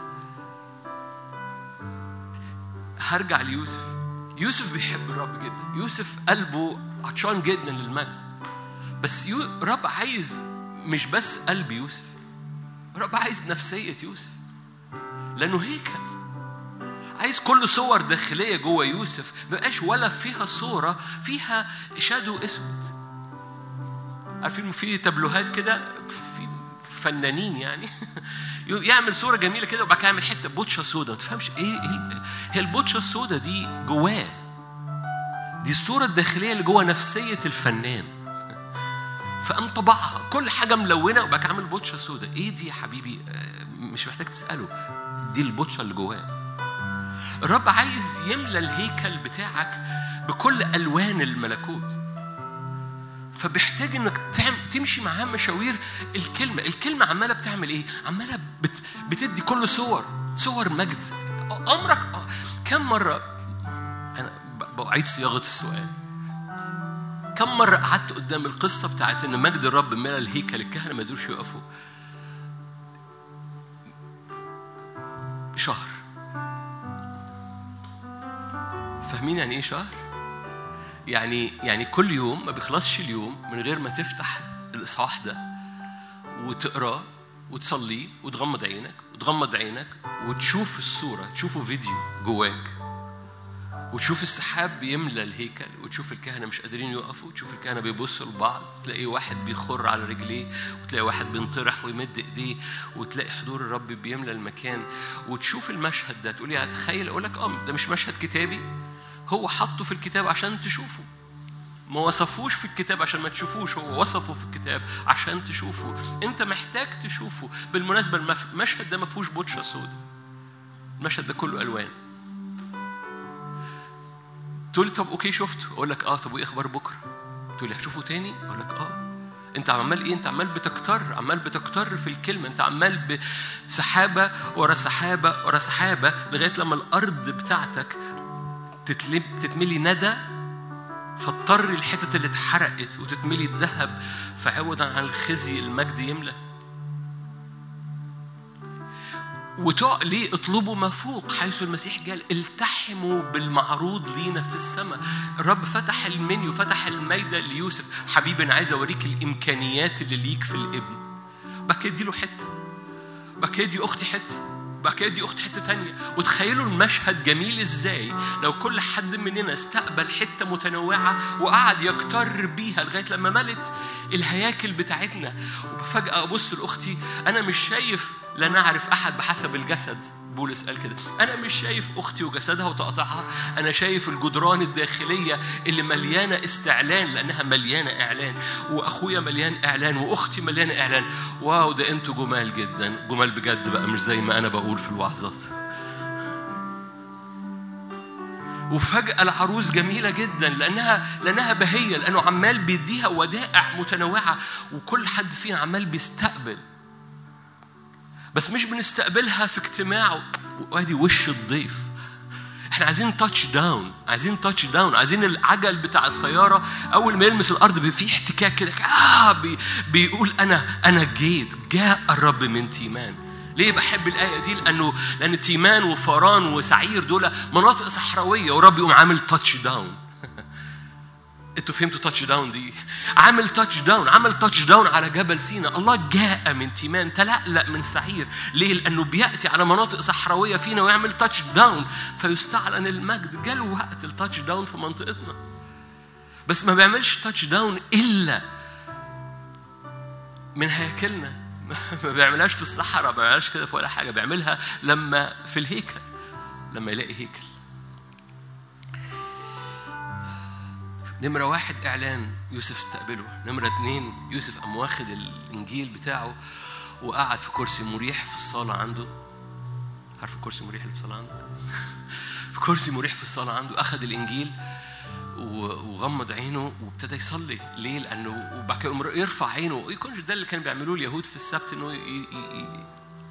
هرجع ليوسف يوسف بيحب الرب جدا يوسف قلبه عطشان جدا للمجد بس يو... رب عايز مش بس قلب يوسف رب عايز نفسية يوسف لأنه هيكل عايز كل صور داخليه جوه يوسف ما بقاش ولا فيها صوره فيها شادو اسود عارفين في تابلوهات كده في فنانين يعني يعمل صوره جميله كده وبعد كده يعمل حته بوتشه سودا ما تفهمش ايه, إيه هي البوتشه السودا دي جواه دي الصوره الداخليه اللي جوه نفسيه الفنان فقام طبعها كل حاجه ملونه وبعد كده عامل بوتشه سودا ايه دي يا حبيبي مش محتاج تساله دي البوتشه اللي جواه الرب عايز يملى الهيكل بتاعك بكل الوان الملكوت فبيحتاج انك تمشي معاه مشاوير الكلمه الكلمه عماله بتعمل ايه عماله بت بتدي كل صور صور مجد عمرك كم مره انا بعيد صياغه السؤال كم مره قعدت قدام القصه بتاعت ان مجد الرب ملى الهيكل الكهنه ما يقدروش يقفوا شهر فاهمين يعني ايه شهر؟ يعني يعني كل يوم ما بيخلصش اليوم من غير ما تفتح الاصحاح ده وتقراه وتصليه وتغمض عينك وتغمض عينك وتشوف الصوره تشوفه فيديو جواك وتشوف السحاب بيملى الهيكل وتشوف الكهنه مش قادرين يقفوا وتشوف الكهنه بيبصوا لبعض تلاقي واحد بيخر على رجليه وتلاقي واحد بينطرح ويمد ايديه وتلاقي حضور الرب بيملى المكان وتشوف المشهد ده تقولي هتخيل اقول لك اه ده مش مشهد كتابي هو حطه في الكتاب عشان تشوفه ما وصفوش في الكتاب عشان ما تشوفوش هو وصفه في الكتاب عشان تشوفه انت محتاج تشوفه بالمناسبه المف- المشهد ده ما فيهوش بوتشه سودا المشهد ده كله الوان تقول لي طب اوكي شفته اقول لك اه طب وايه اخبار بكره تقول لي هشوفه تاني اقول لك اه انت عمال ايه انت عمال بتكتر عمال بتكتر في الكلمه انت عمال بسحابه ورا سحابه ورا سحابه لغايه لما الارض بتاعتك تتلب تتملي ندى فاضطر الحتت اللي اتحرقت وتتملي الذهب فعوضا عن الخزي المجد يملى وتع ليه اطلبوا ما فوق حيث المسيح قال التحموا بالمعروض لينا في السماء الرب فتح المنيو فتح الميدة ليوسف حبيبي انا عايز اوريك الامكانيات اللي ليك في الابن بعد كده اديله حته بعد كده دي اختي حته بعد كده دي اختي حته تانية وتخيلوا المشهد جميل ازاي لو كل حد مننا استقبل حته متنوعه وقعد يكتر بيها لغايه لما ملت الهياكل بتاعتنا وفجاه ابص لاختي انا مش شايف لا نعرف احد بحسب الجسد بولس قال كده انا مش شايف اختي وجسدها وتقطعها انا شايف الجدران الداخليه اللي مليانه استعلان لانها مليانه اعلان واخويا مليان اعلان واختي مليانه اعلان واو ده انتوا جمال جدا جمال بجد بقى مش زي ما انا بقول في الوعظات وفجأة العروس جميلة جدا لأنها لأنها بهية لأنه عمال بيديها ودائع متنوعة وكل حد فينا عمال بيستقبل بس مش بنستقبلها في اجتماع وادي وش الضيف احنا عايزين تاتش داون عايزين تاتش داون عايزين العجل بتاع الطياره اول ما يلمس الارض بيبقى فيه احتكاك كده اه بي بيقول انا انا جيت جاء الرب من تيمان ليه بحب الآية دي؟ لأنه لأن تيمان وفاران وسعير دول مناطق صحراوية ورب يقوم عامل تاتش داون. انتوا فهمتوا تاتش داون دي عامل تاتش داون عمل تاتش داون على جبل سينا الله جاء من تيمان تلألأ من سعير ليه لأنه بيأتي على مناطق صحراوية فينا ويعمل تاتش داون فيستعلن المجد جاله وقت التاتش داون في منطقتنا بس ما بيعملش تاتش داون إلا من هياكلنا ما بيعملهاش في الصحراء ما بيعملهاش كده في ولا حاجة بيعملها لما في الهيكل لما يلاقي هيكل نمرة واحد إعلان يوسف استقبله نمرة اتنين يوسف قام واخد الإنجيل بتاعه وقعد في كرسي مريح في الصالة عنده عارف الكرسي المريح اللي في الصالة عنده في كرسي مريح في الصالة عنده أخد الإنجيل و- وغمض عينه وابتدى يصلي ليه؟ لأنه وبعد كده يقوم يرفع عينه يكونش ده اللي كانوا بيعملوه اليهود في السبت إنه ي- ي- ي-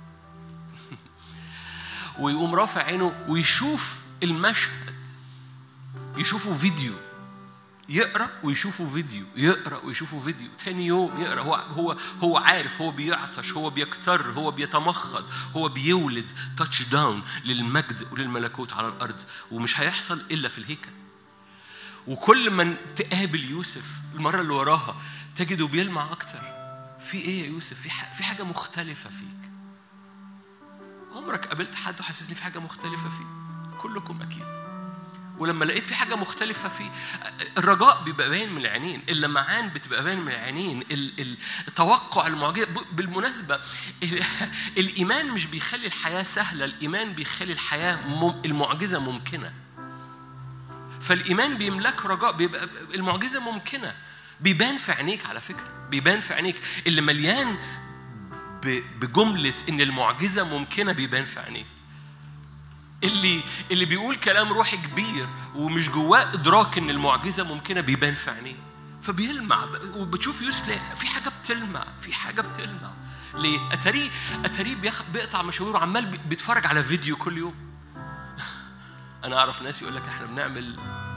ويقوم رافع عينه ويشوف المشهد يشوفوا فيديو يقرا ويشوفوا فيديو يقرا ويشوفوا فيديو تاني يوم يقرا هو هو هو عارف هو بيعطش هو بيكتر هو بيتمخض هو بيولد تاتش داون للمجد وللملكوت على الارض ومش هيحصل الا في الهيكل وكل ما تقابل يوسف المره اللي وراها تجده بيلمع اكتر في ايه يا يوسف في ح- في حاجه مختلفه فيك عمرك قابلت حد وحسسني في حاجه مختلفه فيه كلكم اكيد ولما لقيت في حاجه مختلفه فيه الرجاء بيبقى باين من العينين اللمعان بتبقى باين من العينين ال- ال- التوقع المعجزه ب- بالمناسبه ال- الايمان مش بيخلي الحياه سهله الايمان بيخلي الحياه مم- المعجزه ممكنه فالايمان بيملك رجاء بيبقى المعجزه ممكنه بيبان في عينيك على فكره بيبان في عينيك اللي مليان ب- بجمله ان المعجزه ممكنه بيبان في عينيك اللي اللي بيقول كلام روحي كبير ومش جواه ادراك ان المعجزه ممكنه بيبان في عينيه فبيلمع وبتشوف يوسف تلاقي في حاجه بتلمع في حاجه بتلمع ليه؟ اتاريه اتاريه بيخ... بيقطع مشاويره عمال بي- بيتفرج على فيديو كل يوم انا اعرف ناس يقول لك احنا بنعمل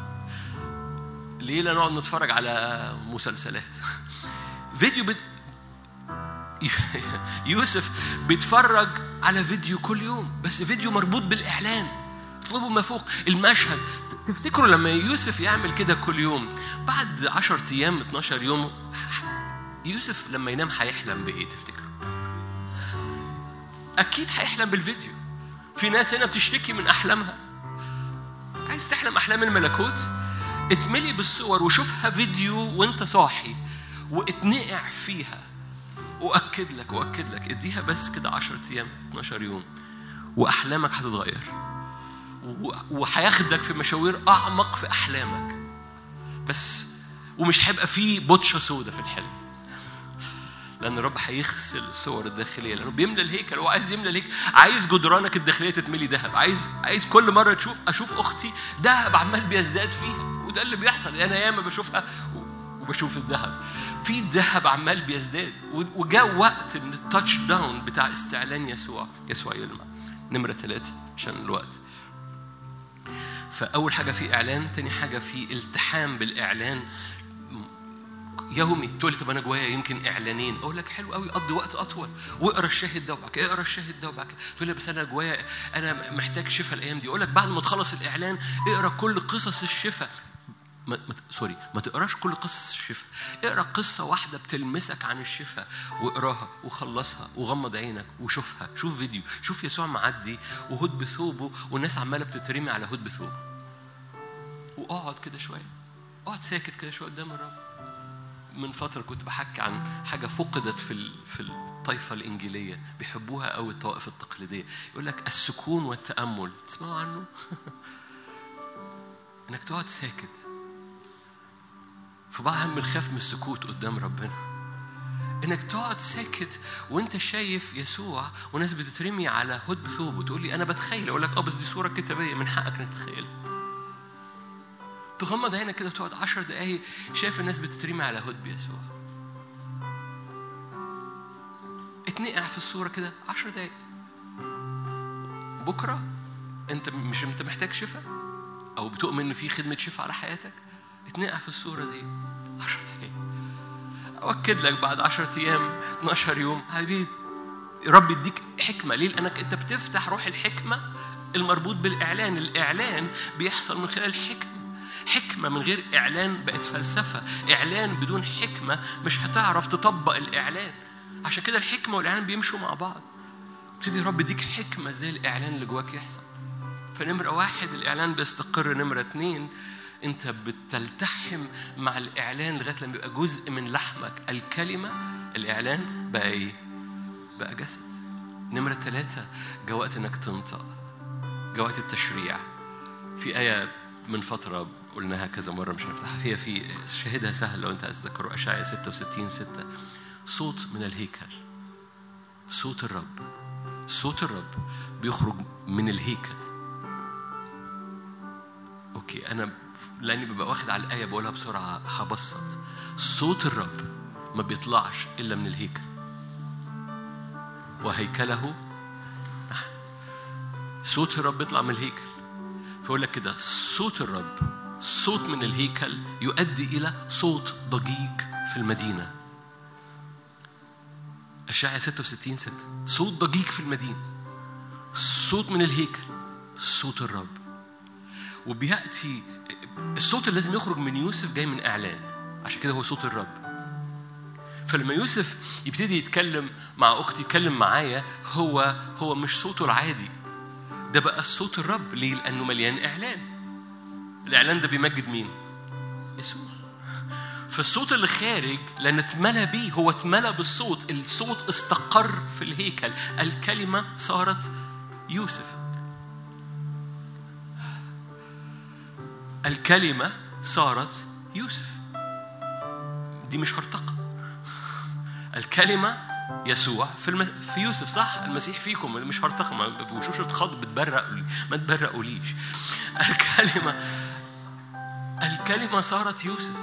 ليله نقعد نتفرج على مسلسلات فيديو بت... يوسف بيتفرج على فيديو كل يوم بس فيديو مربوط بالإعلان اطلبوا ما فوق المشهد تفتكروا لما يوسف يعمل كده كل يوم بعد 10 أيام 12 يوم يوسف لما ينام هيحلم بإيه تفتكروا؟ أكيد هيحلم بالفيديو في ناس هنا بتشتكي من أحلامها عايز تحلم احلام الملكوت اتملي بالصور وشوفها فيديو وانت صاحي واتنقع فيها واكد لك واكد لك اديها بس كده 10 ايام 12 يوم واحلامك هتتغير و- وهياخدك في مشاوير اعمق في احلامك بس ومش هيبقى فيه بوتشه سودا في الحلم لان الرب هيغسل الصور الداخليه لانه بيملى الهيكل هو عايز يملى الهيكل عايز جدرانك الداخليه تتملي ذهب عايز عايز كل مره تشوف اشوف اختي ذهب عمال بيزداد فيها وده اللي بيحصل انا ياما بشوفها و- وبشوف الذهب في ذهب عمال بيزداد و- وجاء وقت من التاتش داون بتاع استعلان يسوع يسوع يلمع نمره ثلاثه عشان الوقت فاول حاجه في اعلان تاني حاجه في التحام بالاعلان يومي تقول لي طب انا جوايا يمكن اعلانين اقول لك حلو قوي قضي وقت اطول واقرا الشاهد ده وبعد كده اقرا الشاهد ده وبعد كده تقول لي بس انا جوايا انا محتاج شفاء الايام دي اقول لك بعد ما تخلص الاعلان اقرا كل قصص الشفاء ما ما سوري ما تقراش كل قصص الشفاء اقرا قصه واحده بتلمسك عن الشفاء واقراها وخلصها وغمض عينك وشوفها شوف فيديو شوف يسوع معدي وهد بثوبه والناس عماله بتترمي على هد بثوبه واقعد كده شويه اقعد ساكت كده شويه قدام الرب من فترة كنت بحكي عن حاجة فقدت في ال- في الطائفة الإنجيلية بيحبوها قوي الطوائف التقليدية يقول لك السكون والتأمل تسمعوا عنه؟ إنك تقعد ساكت فبعض بنخاف من السكوت قدام ربنا انك تقعد ساكت وانت شايف يسوع وناس بتترمي على هد ثوب وتقول لي انا بتخيل اقول لك اه بس دي صوره كتابيه من حقك انك تتخيلها تغمض عينك كده وتقعد عشر دقايق شايف الناس بتترمي على هد بيسوع اتنقع في الصورة كده عشر دقايق بكرة انت مش انت محتاج شفاء او بتؤمن ان في خدمة شفاء على حياتك اتنقع في الصورة دي عشر دقايق أؤكد لك بعد عشرة أيام 12 يوم حبيبي رب يديك حكمة ليه؟ لأنك أنت بتفتح روح الحكمة المربوط بالإعلان الإعلان بيحصل من خلال الحكمة حكمة من غير إعلان بقت فلسفة إعلان بدون حكمة مش هتعرف تطبق الإعلان عشان كده الحكمة والإعلان بيمشوا مع بعض ابتدي رب يديك حكمة زي الإعلان اللي جواك يحصل فنمرة واحد الإعلان بيستقر نمرة اتنين أنت بتلتحم مع الإعلان لغاية لما يبقى جزء من لحمك الكلمة الإعلان بقى إيه؟ بقى جسد نمرة ثلاثة جاء وقت إنك تنطق جاء وقت التشريع في آية من فترة قلناها كذا مرة مش هنفتحها هي في شاهدها سهل لو أنت عايز تذكره أشعياء 66 6 صوت من الهيكل صوت الرب صوت الرب بيخرج من الهيكل اوكي انا لاني ببقى واخد على الايه بقولها بسرعه هبسط صوت الرب ما بيطلعش الا من الهيكل وهيكله صوت الرب بيطلع من الهيكل فيقول لك كده صوت الرب صوت من الهيكل يؤدي الى صوت ضجيج في المدينه أشعة 66 6 صوت ضجيج في المدينة صوت من الهيكل صوت الرب وبيأتي الصوت اللي لازم يخرج من يوسف جاي من إعلان عشان كده هو صوت الرب فلما يوسف يبتدي يتكلم مع أختي يتكلم معايا هو هو مش صوته العادي ده بقى صوت الرب ليه؟ لأنه مليان إعلان الإعلان ده بيمجد مين؟ يسوع فالصوت اللي خارج لأن اتملى بيه هو اتملى بالصوت الصوت استقر في الهيكل الكلمة صارت يوسف الكلمة صارت يوسف دي مش هرطقة الكلمة يسوع في الم... في يوسف صح المسيح فيكم مش هرطقة ما وشوش الخض بتبرق ما تبرقوليش الكلمة الكلمة صارت يوسف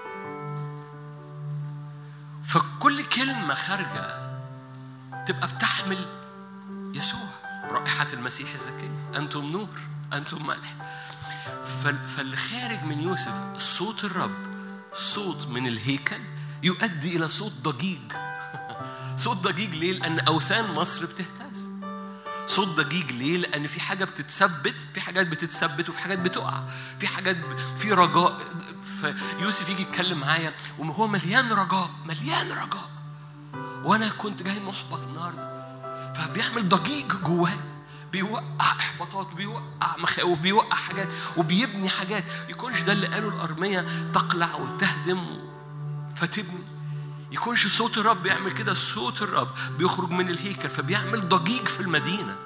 فكل كلمة خارجة تبقى بتحمل يسوع رائحة المسيح الزكية أنتم نور أنتم ملح فال- فاللي خارج من يوسف صوت الرب صوت من الهيكل يؤدي إلى صوت ضجيج صوت ضجيج ليه؟ لأن أوثان مصر بتهتز صوت ضجيج ليه؟ لأن في حاجة بتتثبت في حاجات بتتثبت وفي حاجات بتقع في حاجات ب... في رجاء فيوسف يجي يتكلم معايا وهو مليان رجاء مليان رجاء وأنا كنت جاي محبط النهارده فبيعمل ضجيج جواه بيوقع احباطات بيوقع مخاوف بيوقع حاجات وبيبني حاجات يكونش ده اللي قاله الارميه تقلع وتهدم فتبني يكونش صوت الرب بيعمل كده صوت الرب بيخرج من الهيكل فبيعمل ضجيج في المدينه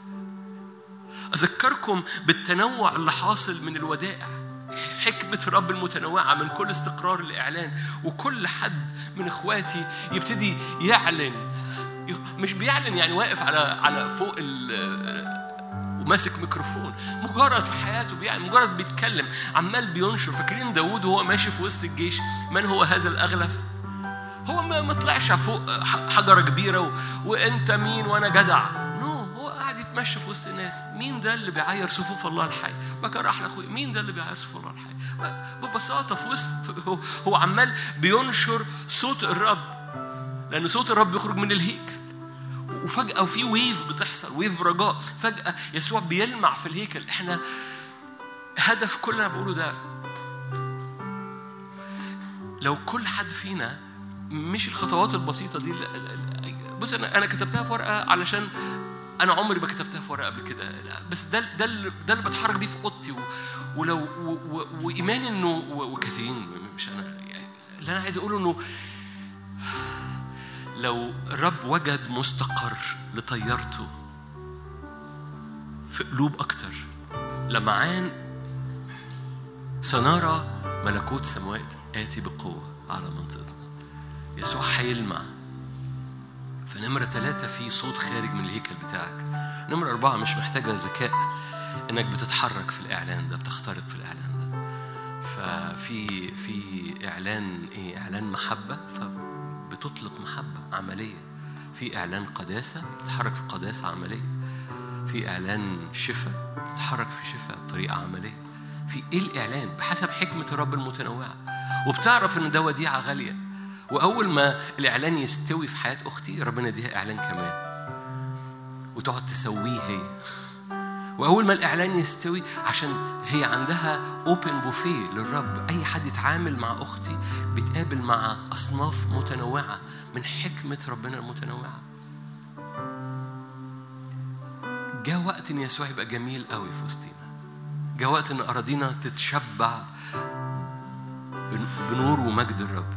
أذكركم بالتنوع اللي حاصل من الودائع حكمة الرب المتنوعة من كل استقرار لإعلان وكل حد من إخواتي يبتدي يعلن مش بيعلن يعني واقف على على فوق ال وماسك ميكروفون مجرد في حياته بيعلن مجرد بيتكلم عمال بينشر فاكرين داوود وهو ماشي في وسط الجيش من هو هذا الأغلف هو ما ما طلعش فوق حجرة كبيرة و... وأنت مين وأنا جدع نو هو قاعد يتمشى في وسط الناس مين ده اللي بيعير صفوف الله الحي بكره راح لاخوي مين ده اللي بيعير صفوف الله الحي ببساطة في وسط هو, هو عمال بينشر صوت الرب لأن صوت الرب يخرج من الهيكل وفجأة في ويف بتحصل ويف رجاء فجأة يسوع بيلمع في الهيكل احنا هدف كل اللي انا بقوله ده لو كل حد فينا مش الخطوات البسيطة دي لا- لا- لا- بص أنا أنا كتبتها في ورقة علشان أنا عمري ما كتبتها في ورقة قبل كده لا، بس ده ده اللي ده اللي بتحرك بيه في أوضتي و- ولو و- و- وإيماني إنه و- وكثيرين مش أنا يعني اللي أنا عايز أقوله إنه لو الرب وجد مستقر لطيارته في قلوب أكتر لمعان سنرى ملكوت سماوات آتي بقوة على منطقتنا يسوع هيلمع فنمرة ثلاثة في صوت خارج من الهيكل بتاعك نمرة أربعة مش محتاجة ذكاء إنك بتتحرك في الإعلان ده بتخترق في الإعلان ده ففي في إعلان إيه إعلان محبة فبتطلق محبة عملية في إعلان قداسة بتتحرك في قداسة عملية في إعلان شفاء بتتحرك في شفاء بطريقة عملية في إيه الإعلان بحسب حكمة الرب المتنوعة وبتعرف إن ده وديعة غالية وأول ما الإعلان يستوي في حياة أختي ربنا يديها إعلان كمان وتقعد تسويه هي واول ما الاعلان يستوي عشان هي عندها اوبن بوفيه للرب اي حد يتعامل مع اختي بيتقابل مع اصناف متنوعه من حكمه ربنا المتنوعه جاء وقت ان يسوع يبقى جميل قوي في وسطينا جاء وقت ان اراضينا تتشبع بن- بنور ومجد الرب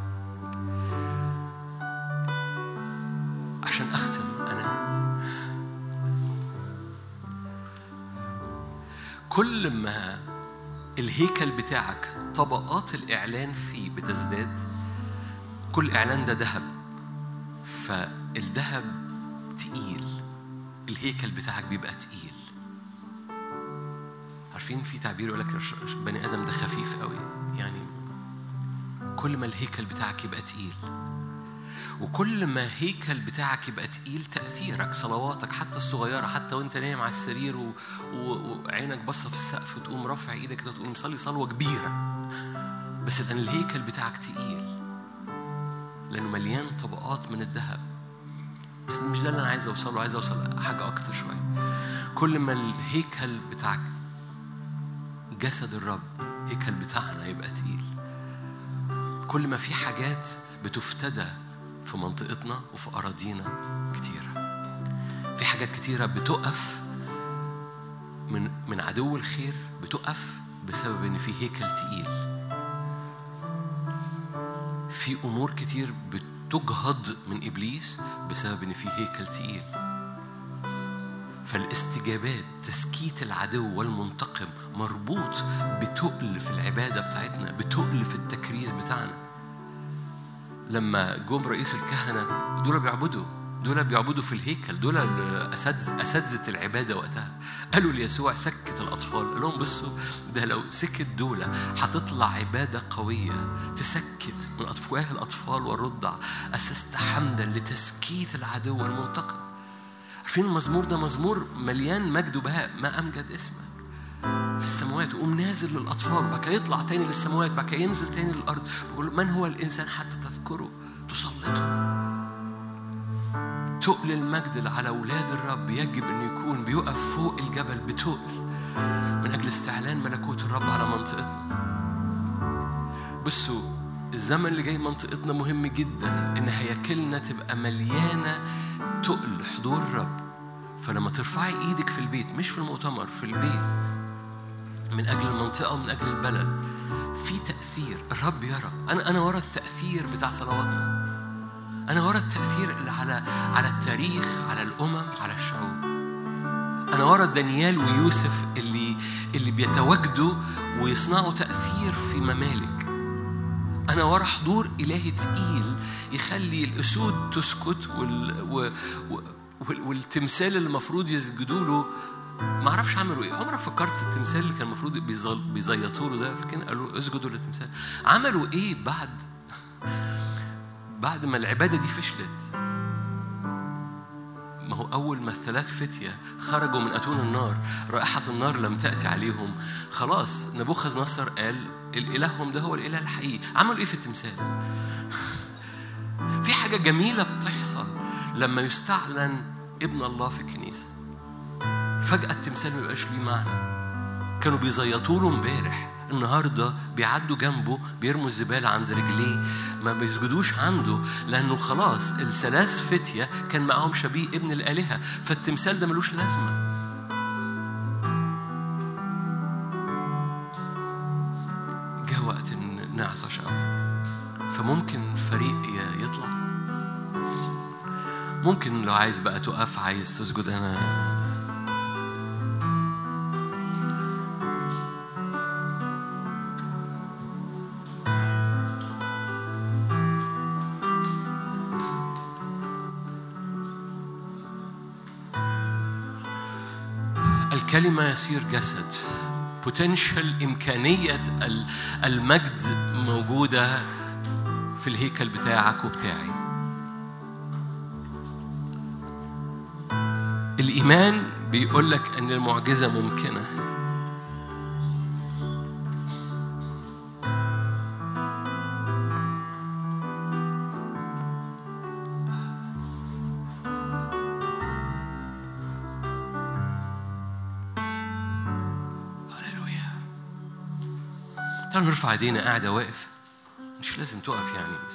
عشان اختم انا كل ما الهيكل بتاعك طبقات الإعلان فيه بتزداد كل إعلان ده ذهب فالذهب تقيل الهيكل بتاعك بيبقى تقيل عارفين في تعبير يقول لك الش- الش- بني آدم ده خفيف قوي يعني كل ما الهيكل بتاعك يبقى تقيل وكل ما هيكل بتاعك يبقى تقيل تأثيرك صلواتك حتى الصغيرة حتى وانت نايم على السرير و... و... وعينك باصة في السقف وتقوم رافع ايدك كده وتقوم مصلي صلوة كبيرة بس لأن الهيكل بتاعك تقيل لأنه مليان طبقات من الذهب بس مش ده اللي أنا عايز أوصله عايز أوصل حاجة أكتر شوية كل ما الهيكل بتاعك جسد الرب هيكل بتاعنا يبقى تقيل كل ما في حاجات بتفتدى في منطقتنا وفي أراضينا كتيرة في حاجات كتيرة بتقف من من عدو الخير بتقف بسبب إن في هيكل تقيل في أمور كتير بتجهض من إبليس بسبب إن في هيكل تقيل فالاستجابات تسكيت العدو والمنتقم مربوط بتقل في العبادة بتاعتنا بتقل في التكريس بتاعنا لما جم رئيس الكهنة دول بيعبدوا دول بيعبدوا في الهيكل دول أساتذة أساتذة العبادة وقتها قالوا ليسوع سكت الأطفال قال لهم بصوا ده لو سكت دول هتطلع عبادة قوية تسكت من أفواه الأطفال والرضع أسست حمدا لتسكيت العدو والمنتقم عارفين المزمور ده مزمور مليان مجد وبهاء ما أمجد اسمك في السماوات وقوم نازل للأطفال بعد كده يطلع تاني للسماوات بعد كده ينزل تاني للأرض بيقول له، من هو الإنسان حتى تذكره تسلطه تقل المجد اللي على أولاد الرب يجب أنه يكون بيقف فوق الجبل بتقل من أجل استعلان ملكوت الرب على منطقتنا بصوا الزمن اللي جاي منطقتنا مهم جدا ان هياكلنا تبقى مليانه تقل حضور الرب فلما ترفعي ايدك في البيت مش في المؤتمر في البيت من اجل المنطقه ومن اجل البلد في تاثير الرب يرى انا انا ورا التاثير بتاع صلواتنا انا ورا التاثير اللي على على التاريخ على الامم على الشعوب انا ورا دانيال ويوسف اللي اللي بيتواجدوا ويصنعوا تاثير في ممالك انا ورا حضور الهي تقيل يخلي الاسود تسكت وال... و... و... وال- والتمثال اللي المفروض يسجدوا له ما اعرفش عملوا ايه عمرك فكرت التمثال اللي كان المفروض بيزل- بيزيطوا له ده فكان قالوا اسجدوا للتمثال عملوا ايه بعد بعد ما العباده دي فشلت ما هو أول ما الثلاث فتية خرجوا من أتون النار رائحة النار لم تأتي عليهم خلاص نبوخذ نصر قال الإلههم ده هو الإله الحقيقي عملوا إيه في التمثال في حاجة جميلة بتحصل لما يستعلن ابن الله في الكنيسة فجأة التمثال ما يبقاش ليه معنى كانوا بيزيطوا له امبارح النهارده بيعدوا جنبه بيرموا الزبالة عند رجليه ما بيسجدوش عنده لأنه خلاص الثلاث فتية كان معاهم شبيه ابن الآلهة فالتمثال ده ملوش لازمة جاء وقت إن نعطش قوي فممكن فريق ي- يطلع ممكن لو عايز بقى تقف عايز تسجد أنا الكلمة يصير جسد بوتنشال إمكانية ال- المجد موجودة في الهيكل بتاعك وبتاعي الإيمان بيقول لك أن المعجزة ممكنة هللويا تعالوا نرفع ايدينا قاعدة واقف مش لازم تقف يعني بس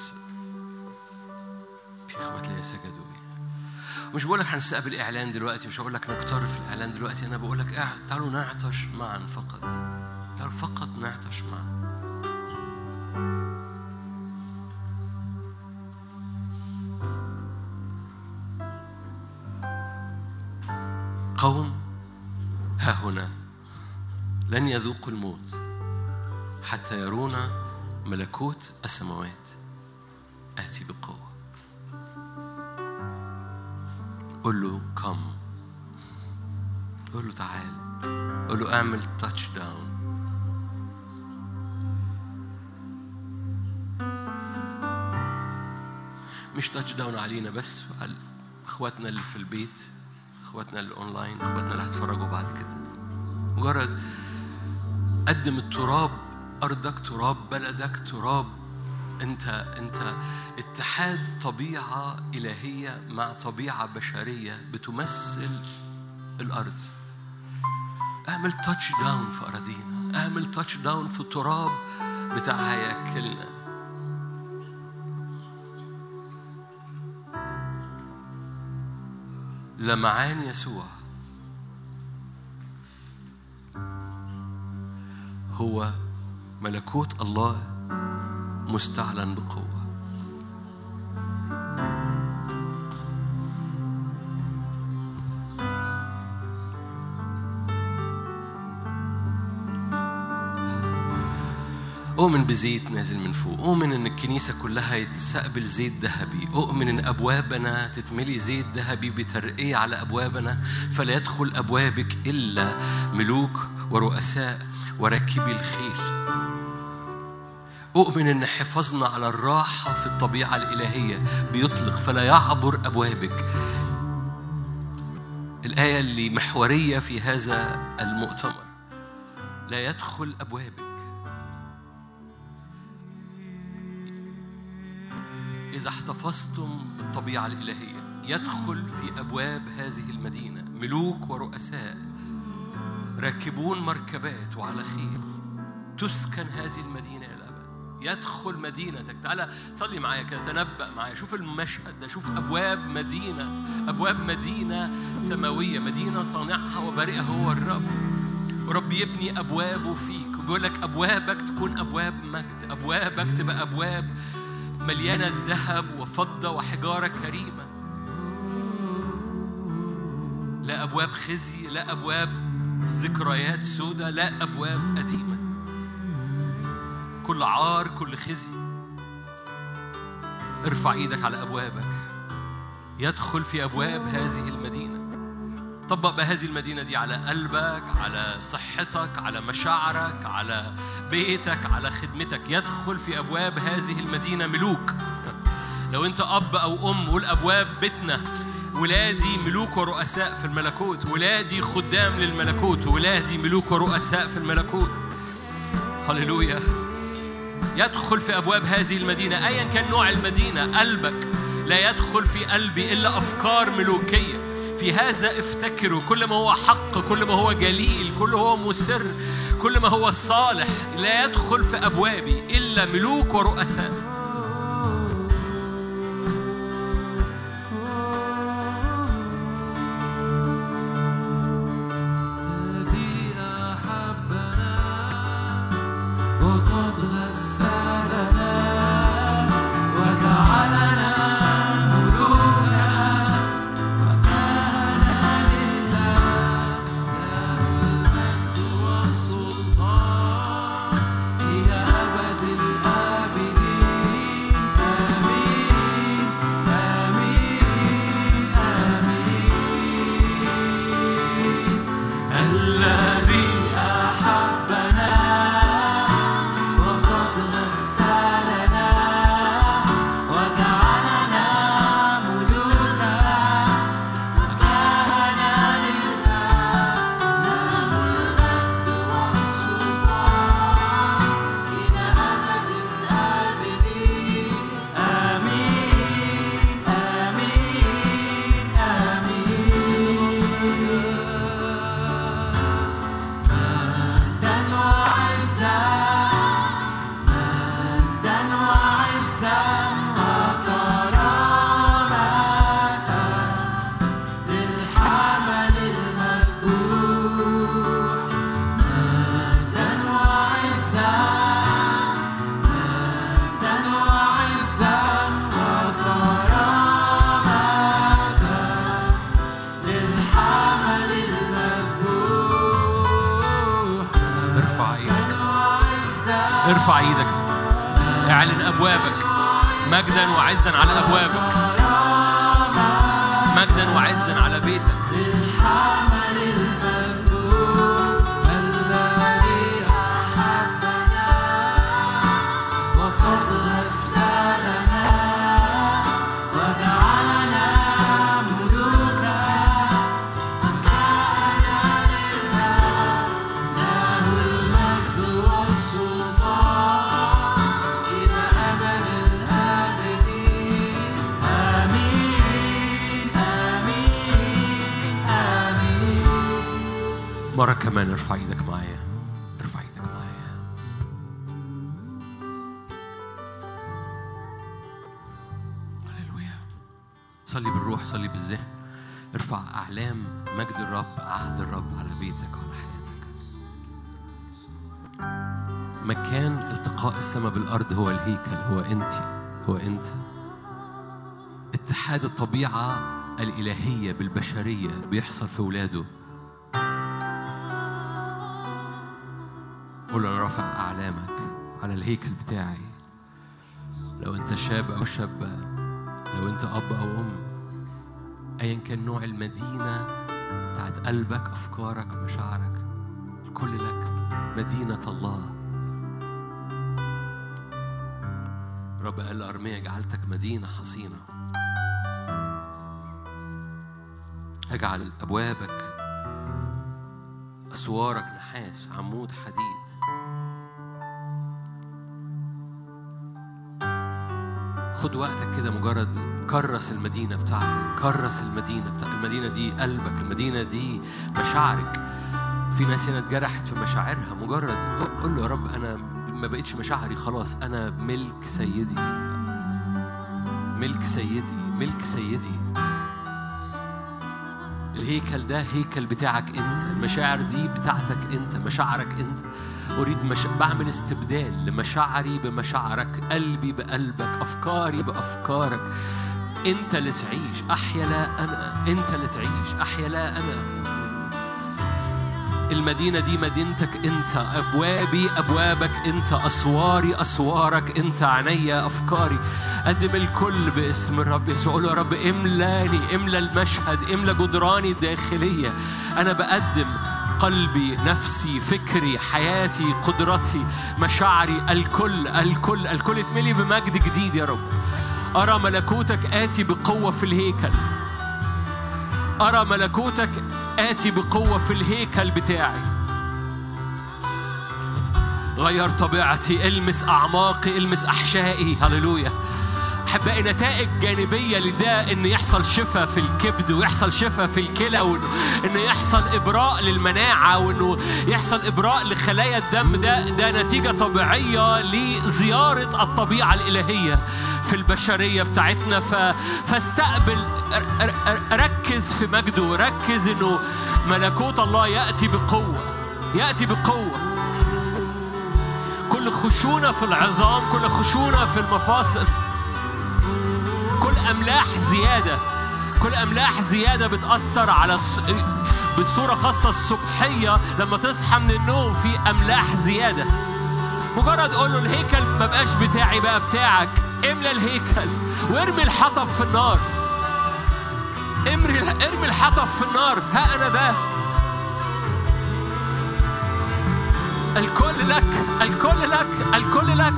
في اخوات ليا سجدوا مش بقول لك هنستقبل اعلان دلوقتي مش هقول لك نقترب في الاعلان دلوقتي انا بقول لك قاعد تعالوا نعطش معا فقط تعالوا فقط نعطش معا قوم ها هنا لن يذوقوا الموت حتى يرون ملكوت السماوات آتي بقوة قول له كم قول له تعال قول له اعمل تاتش داون مش تاتش داون علينا بس على اخواتنا اللي في البيت اخواتنا اللي اونلاين اخواتنا اللي هيتفرجوا بعد كده مجرد قدم التراب ارضك تراب بلدك تراب انت انت اتحاد طبيعه الهيه مع طبيعه بشريه بتمثل الارض اعمل تاتش داون في اراضينا اعمل تاتش داون في التراب بتاع هياكلنا لمعان يسوع هو ملكوت الله مستعلن بقوة أؤمن بزيت نازل من فوق أؤمن أن الكنيسة كلها يتستقبل زيت ذهبي أؤمن أن أبوابنا تتملي زيت ذهبي بترقية على أبوابنا فلا يدخل أبوابك إلا ملوك ورؤساء وراكبي الخيل أؤمن أن حفاظنا على الراحة في الطبيعة الإلهية بيطلق فلا يعبر أبوابك الآية اللي محورية في هذا المؤتمر لا يدخل أبوابك إذا احتفظتم بالطبيعة الإلهية يدخل في أبواب هذه المدينة ملوك ورؤساء راكبون مركبات وعلى خيل تسكن هذه المدينة إلى الأبد يدخل مدينتك تعالى صلي معايا كده تنبأ معايا شوف المشهد ده شوف أبواب مدينة أبواب مدينة سماوية مدينة صانعها وبارئها هو الرب ورب يبني أبوابه فيك وبيقول لك أبوابك تكون أبواب مجد أبوابك تبقى أبواب مليانة ذهب وفضة وحجارة كريمة لا أبواب خزي لا أبواب ذكريات سودة لا أبواب قديمة كل عار كل خزي ارفع ايدك على أبوابك يدخل في أبواب هذه المدينة طبق بقى هذه المدينة دي على قلبك على صحتك على مشاعرك على بيتك على خدمتك يدخل في أبواب هذه المدينة ملوك لو أنت أب أو أم قول أبواب بيتنا ولادي ملوك ورؤساء في الملكوت ولادي خدام للملكوت ولادي ملوك ورؤساء في الملكوت هللويا يدخل في أبواب هذه المدينة أيا كان نوع المدينة قلبك لا يدخل في قلبي إلا أفكار ملوكية في هذا افتكروا كل ما هو حق كل ما هو جليل كل ما هو مسر كل ما هو صالح لا يدخل في أبوابي إلا ملوك ورؤساء الذي أحبنا وقد غسلنا وجعلنا ملوكا وكان لله له المجد والسلطان إلى أبد الآبدين آمين آمين آمين الذي أحبنا وقد غسلنا وجعلنا ملوكا وكان لله له المجد والسلطان إلى أبد الآبدين آمين آمين آمين مجدا وعزا مجدا وعزا وكرامة للحمل المسبوح مجدا وعزا مجدا وعزا وكرامة للحمل المذبوح ارفع ايدك وعزا ارفع ايدك اعلن أبوابك مجدا وعزا على أبوابك مجدا وعزا على بيتك للحمل المذبوح الذي أحبنا وقد غسلنا وجعلنا ملوكا وكان لله له المجد والسلطان إلى أبد الآبدين آمين آمين آمين مرة كمان ارفع ايدك معايا ارفع ايدك معايا هللويا صلي بالروح صلي بالذهن ارفع اعلام مجد الرب عهد الرب على بيتك وعلى حياتك مكان التقاء السماء بالارض هو الهيكل هو انت هو انت اتحاد الطبيعه الالهيه بالبشريه بيحصل في ولاده قول له انا رافع اعلامك على الهيكل بتاعي لو انت شاب او شابه لو انت اب او ام ايا كان نوع المدينه بتاعت قلبك افكارك مشاعرك الكل لك مدينه الله رب قال لأرميا جعلتك مدينة حصينة أجعل أبوابك أسوارك نحاس عمود حديد خد وقتك كده مجرد كرس المدينة بتاعتك كرس المدينة بتاع المدينة دي قلبك المدينة دي مشاعرك في ناس هنا اتجرحت في مشاعرها مجرد قول له يا رب أنا ما بقتش مشاعري خلاص انا ملك سيدي ملك سيدي ملك سيدي الهيكل ده هيكل بتاعك انت المشاعر دي بتاعتك انت مشاعرك انت اريد مش... بعمل استبدال لمشاعري بمشاعرك قلبي بقلبك افكاري بافكارك انت اللي تعيش احيا لا انا انت اللي تعيش احيا لا انا المدينة دي مدينتك أنت أبوابي أبوابك أنت أسواري أسوارك أنت عينيا أفكاري قدم الكل باسم الرب يسوع قول يا رب املاني املا المشهد املا جدراني الداخلية أنا بقدم قلبي نفسي فكري حياتي قدرتي مشاعري الكل الكل الكل اتملي بمجد جديد يا رب أرى ملكوتك آتي بقوة في الهيكل أرى ملكوتك آتي بقوة في الهيكل بتاعي غير طبيعتي المس أعماقي المس أحشائي هللويا أحبائي نتائج جانبية لده إن يحصل شفاء في الكبد ويحصل شفاء في الكلى وإنه إن يحصل إبراء للمناعة وإنه يحصل إبراء لخلايا الدم ده ده نتيجة طبيعية لزيارة الطبيعة الإلهية في البشرية بتاعتنا ف... فاستقبل ر- ر- ركز في مجده ركز إنه ملكوت الله يأتي بقوة يأتي بقوة كل خشونة في العظام كل خشونة في المفاصل كل أملاح زيادة كل أملاح زيادة بتأثر على الص... بصورة خاصة الصبحية لما تصحى من النوم في أملاح زيادة مجرد قول له الهيكل ما بقاش بتاعي بقى بتاعك املى الهيكل وارمي الحطب في النار ارمي ارمي الحطب في النار ها انا ده الكل لك الكل لك الكل لك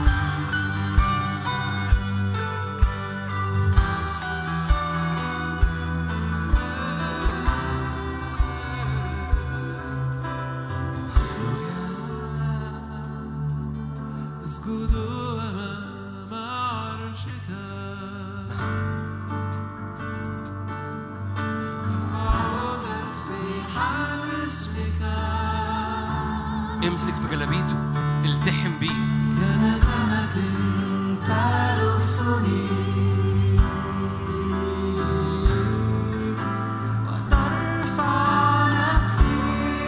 اسجد أمام عرشك أرفع تسبيحا لاسمك امسك في جلابيته التحم بيه كنسمة تلفني وترفع نفسي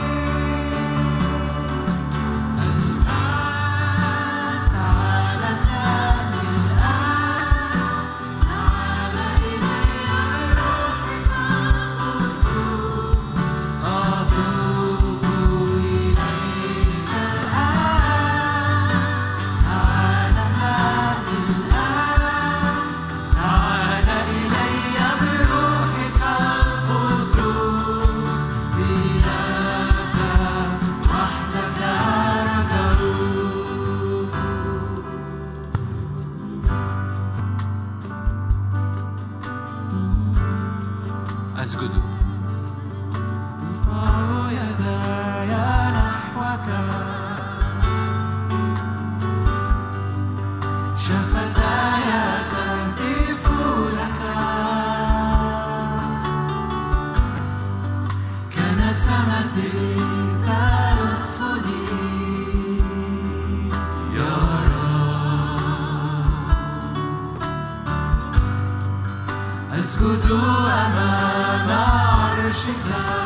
الآن تعال الآن الآن تعال إلي بروحك القدوس أتوب إليك الآن تعال الآن الآن تعال إلي بروحك القدوس إياك وحدك رجعوا اسجد ارفع يداي نحوك شفتاي تهتف لك كنسمة تلفني يا رب أسجد أمام عرشك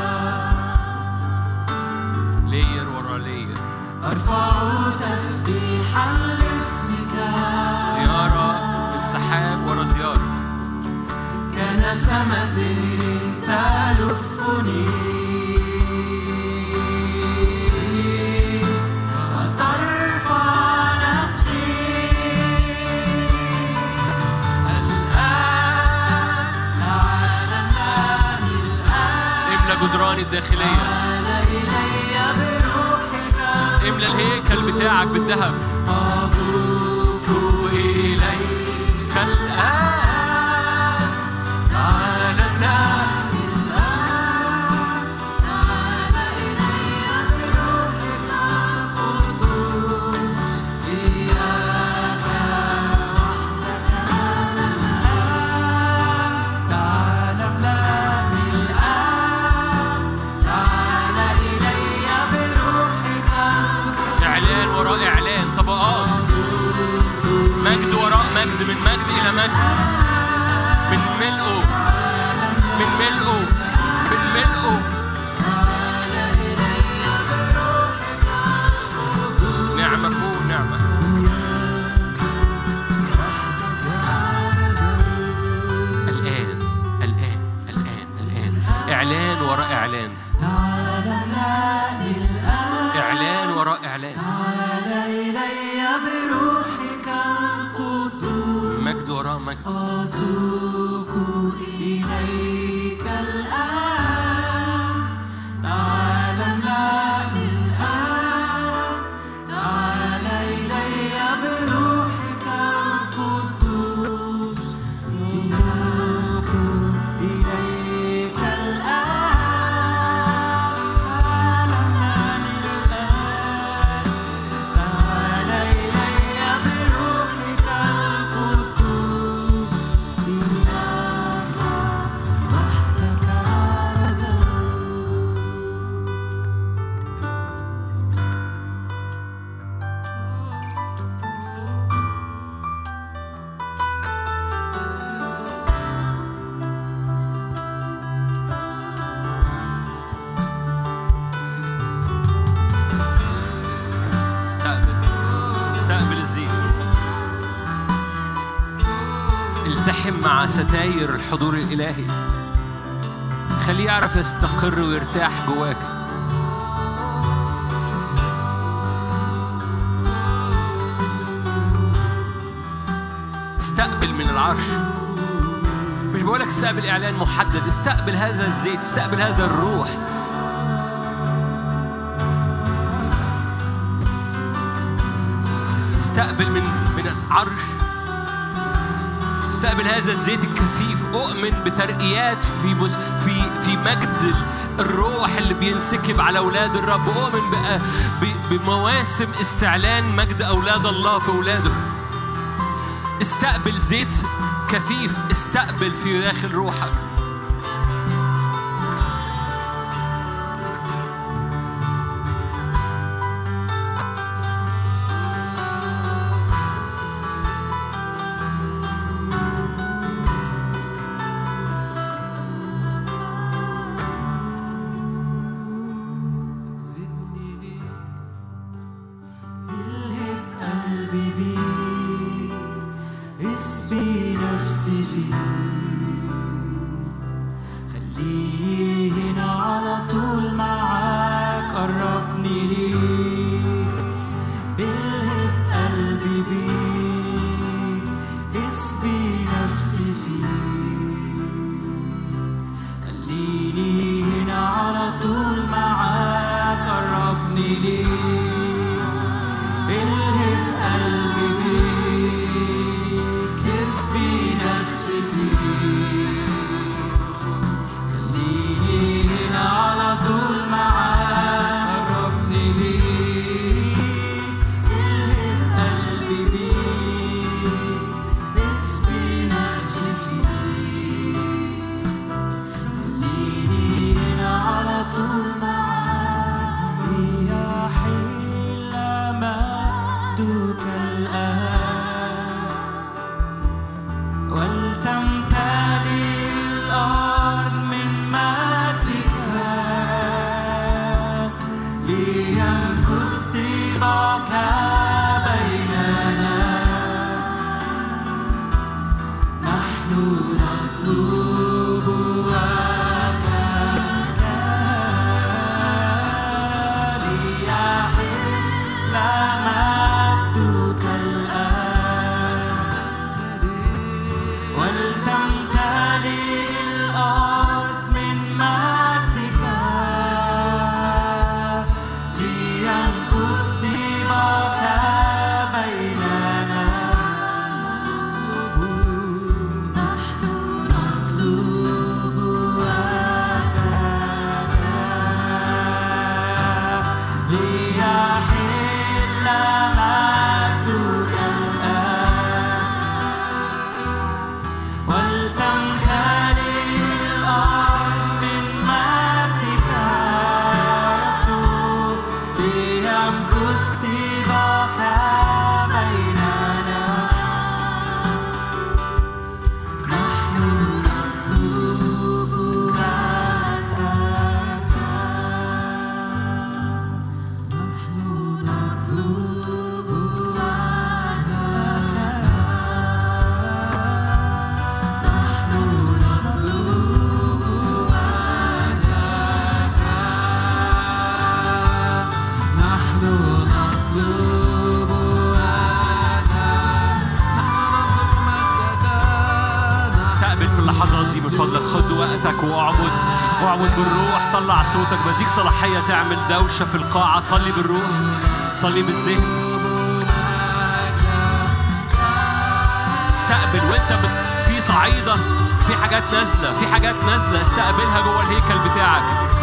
لير ورا لير أرفع تسبيحا لاسمك زيارة السحاب ورا زيارة كنسمة تلفني وترفع نفسي الآن تعال الآن الآن املى جدراني الداخلية تعال إلي بروحك املى الهيكل بتاعك بالذهب أبوك إليك الآن تعال الآن الآن تعال إلي بروحك القدوس إياك وحدك الآن تعال املأني الآن تعال إلي بروحك القدوس اعلان ورا اعلان طب المجد من ملئه من ملئه من ملئه نعمة فوق نعمة الآن الآن الآن الآن إعلان وراء إعلان تعال املأني الآن إعلان وراء إعلان تعال إلي بروحك القدوس مجد وراء مجد أتوب إليك الآن تعال املأني الآن تعال إلي بروحك القدوس أتوب إليك الآن تعال املأني الآن تعال إلي بروحك القدوس إياك وحدك أعبد استقبل استقبل الزيت التحم مع ستاير الحضور الإلهي خليه يعرف يستقر ويرتاح جواك استقبل من العرش مش بقولك استقبل إعلان محدد استقبل هذا الزيت استقبل هذا الروح استقبل من من العرش استقبل هذا الزيت الكثيف اؤمن بترقيات في مس- في في مجد الروح اللي بينسكب على اولاد الرب اؤمن بأ- ب- بمواسم استعلان مجد اولاد الله في اولاده استقبل زيت كثيف استقبل في داخل روحك زدني ليك الهب قلبي بيك اسبي نفسي فيك خليني هنا على طول معاك قربني ليك الهب قلبي بيك اسبي نفسي فيك خليني هنا على طول معاك قربني ليك الهب قلبي بيك اسبي نفسي فيك خليني هنا على طول معاك قربني ليك الهب قلبي بيك اسبي نفسي فيك خليني هنا على طول معاك يا حين مجدك الآن ولتمتلي الأرض من مجدك ليمكث طباعك بيننا نحن نطلب وجهك ليحل مجدك الآن فضلك خد وقتك واعبد واعبد بالروح طلع صوتك بديك صلاحية تعمل دوشة في القاعة صلي بالروح صلي بالذهن استقبل وانت بت- في صعيدة في حاجات نازلة في حاجات نازلة استقبلها جوه الهيكل بتاعك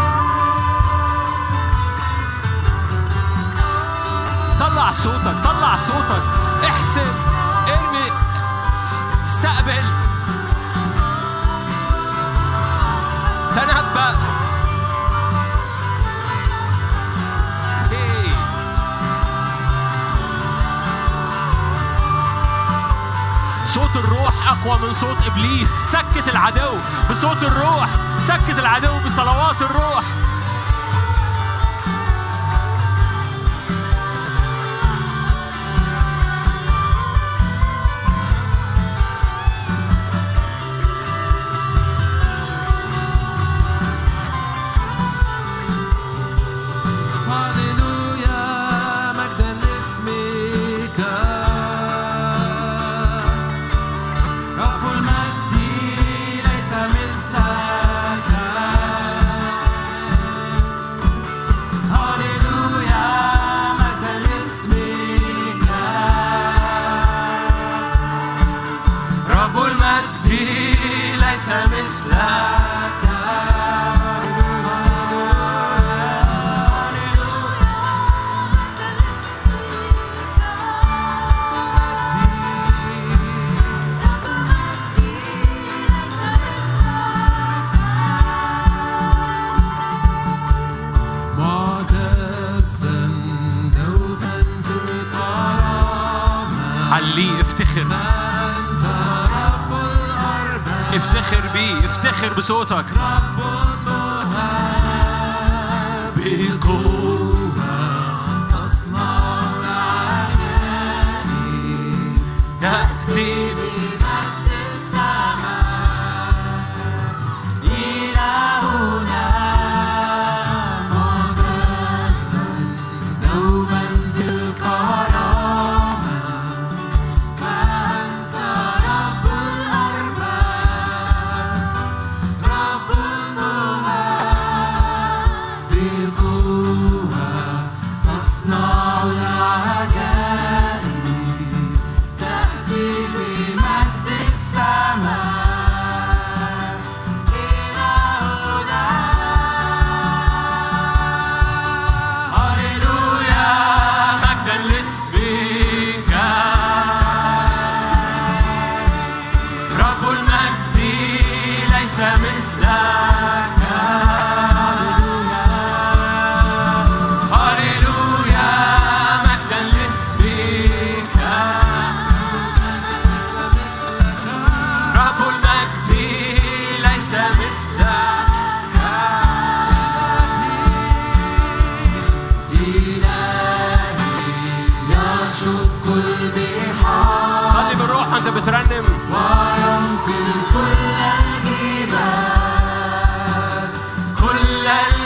طلع صوتك طلع صوتك احسب ارمي استقبل تنبأ إيه. صوت الروح أقوى من صوت إبليس سكت العدو بصوت الروح سكت العدو بصلوات الروح هللويا مجدا لاسمك رب المجد ليس مثلك هللويا مجدا لاسمك رب المجد ليس مثلك معتزا دوما في الكرامة عليه افتخر أنت رب الأرباب افتخر بيه افتخر بصوتك رب الوهاب بقوة تصنع العجائب تأتي بمجد السماء إلهنا معتزا دوما في الكرامة فأنت رب الأرباب رب الوهاب بقوة تصنع العجائب تأتي بمجد السماء إلهنا هللويا مجدا لاسمك رب المجد ليس مثلك هللويا مجدا لاسمك رب المجد ليس مثلك إلهي يشق البحار صلي بالروح وانت بترنم وينقل كل الجبال كل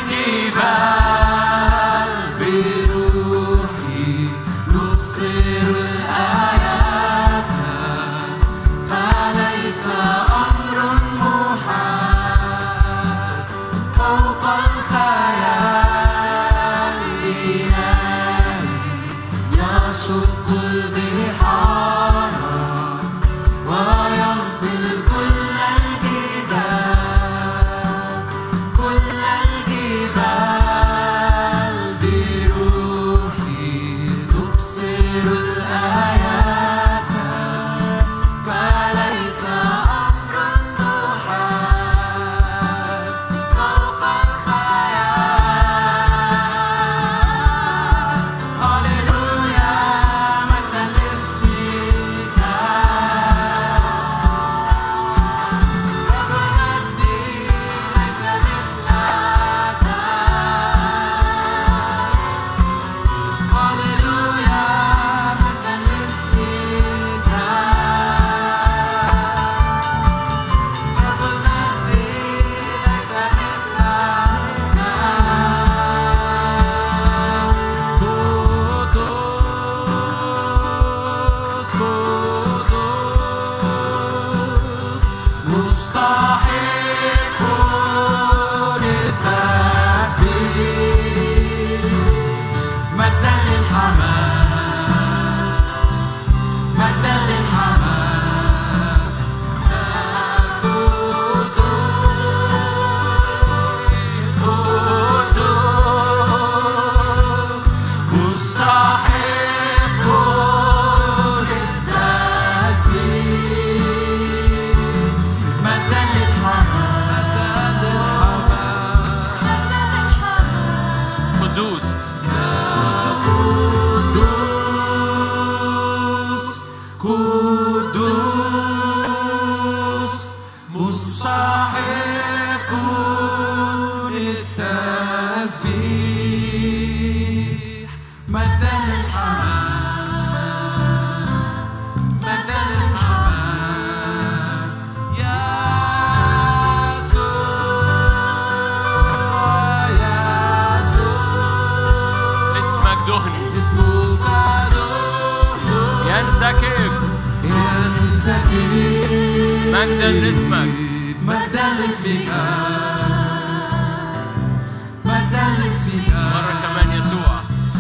الجبال بروحي نبصر الآيات فليس أمر محال فوق الخيال إلهي يشق البحار وينقل كل الجبال كل الجبال بروحي نبصر الآيات فليس أمر محال فوق الخيال هللويا مجدا لاسمك رب المجد ليس مثلك هللويا مجدا سكيب مجدا لاسمك مجدا لاسمك مجدا لاسمك مرة كمان يسوع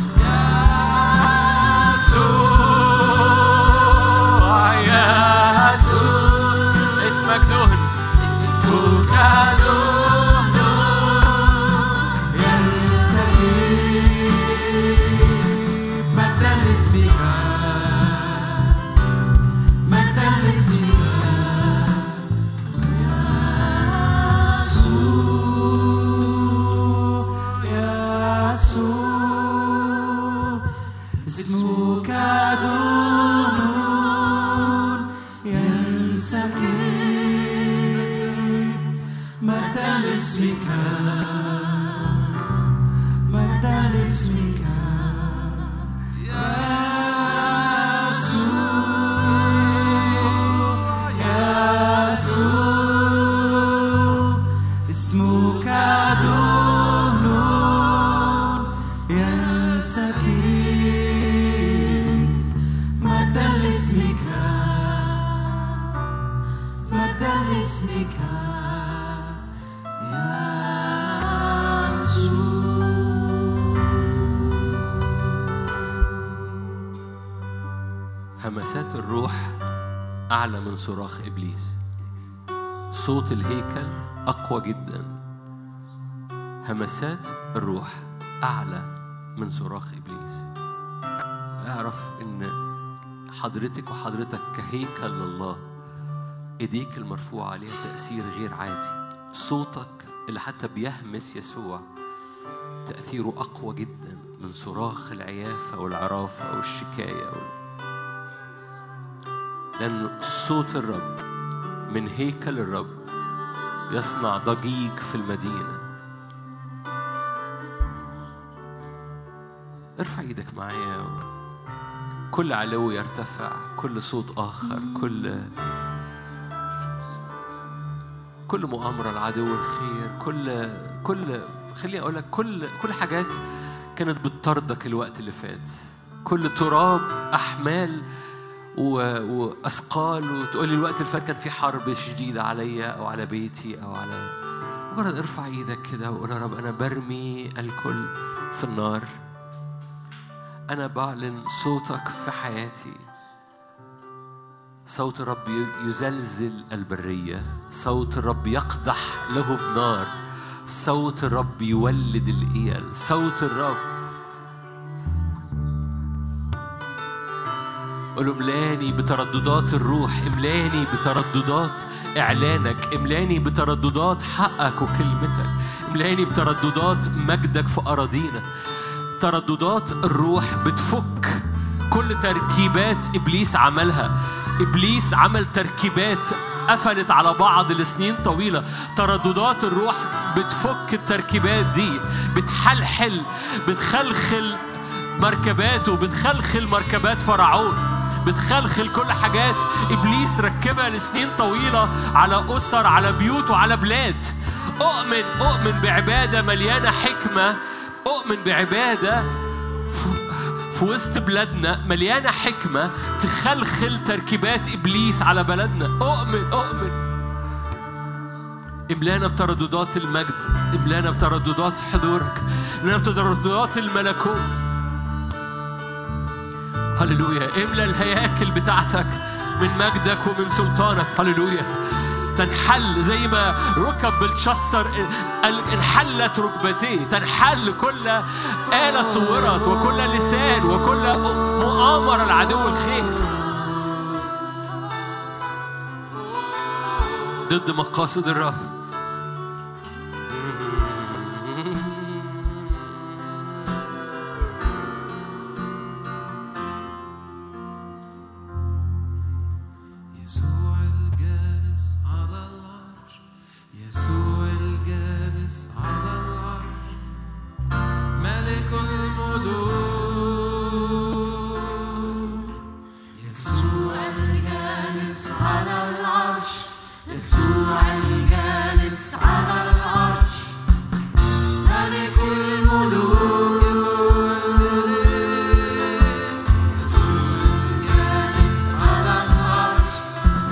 يسوع يسوع اسمك دهن اسمك دهن مجدا لاسمك مجدا لاسمك يسوع يسوع اسمك دون ينسكب مجدا لاسمك مجدا لاسمك يسوع يسوع اسمك دهن ينسكب مجدا لاسمك مجدا لاسمك همسات الروح أعلى من صراخ إبليس صوت الهيكل أقوى جدا همسات الروح أعلى من صراخ إبليس اعرف إن حضرتك وحضرتك كهيكل لله إيديك المرفوعة عليها تأثير غير عادي صوتك اللي حتى بيهمس يسوع تأثيره أقوى جدا من صراخ العيافة والعرافة أو الشكاية أو لأن صوت الرب من هيكل الرب يصنع ضجيج في المدينة ارفع ايدك معايا كل علو يرتفع كل صوت آخر كل كل مؤامرة العدو الخير كل كل خليني أقول لك كل كل حاجات كانت بتطاردك الوقت اللي فات كل تراب أحمال و- واثقال وتقول لي الوقت اللي فات كان في حرب شديده عليا او على بيتي او على مجرد ارفع ايدك كده وقول يا رب انا برمي الكل في النار انا بعلن صوتك في حياتي صوت الرب ي- يزلزل البريه صوت الرب يقدح له بنار صوت الرب يولد الايل صوت الرب قول له املاني بترددات الروح املاني بترددات اعلانك املاني بترددات حقك وكلمتك املاني بترددات مجدك في اراضينا ترددات الروح بتفك كل تركيبات ابليس عملها ابليس عمل تركيبات قفلت على بعض لسنين طويله ترددات الروح بتفك التركيبات دي بتحلحل بتخلخل مركباته بتخلخل مركبات فرعون بتخلخل كل حاجات ابليس ركبها لسنين طويله على اسر على بيوت وعلى بلاد اؤمن اؤمن بعباده مليانه حكمه اؤمن بعباده في- في وسط بلادنا مليانه حكمه تخلخل تركيبات ابليس على بلدنا اؤمن اؤمن املانا بترددات المجد املانا بترددات حضورك املانا بترددات الملكوت هللويا املى الهياكل بتاعتك من مجدك ومن سلطانك هللويا تنحل زي ما ركب بلشسر ال- انحلت ركبتيه تنحل كل آلة صورت وكل لسان وكل مؤامرة العدو الخير ضد مقاصد الرب يسوع الجالس على العرش يسوع الجالس على العرش ملك الملوك يسوع الجالس على العرش يسوع الجالس على العرش ملك الملوك يسوع الجالس على العرش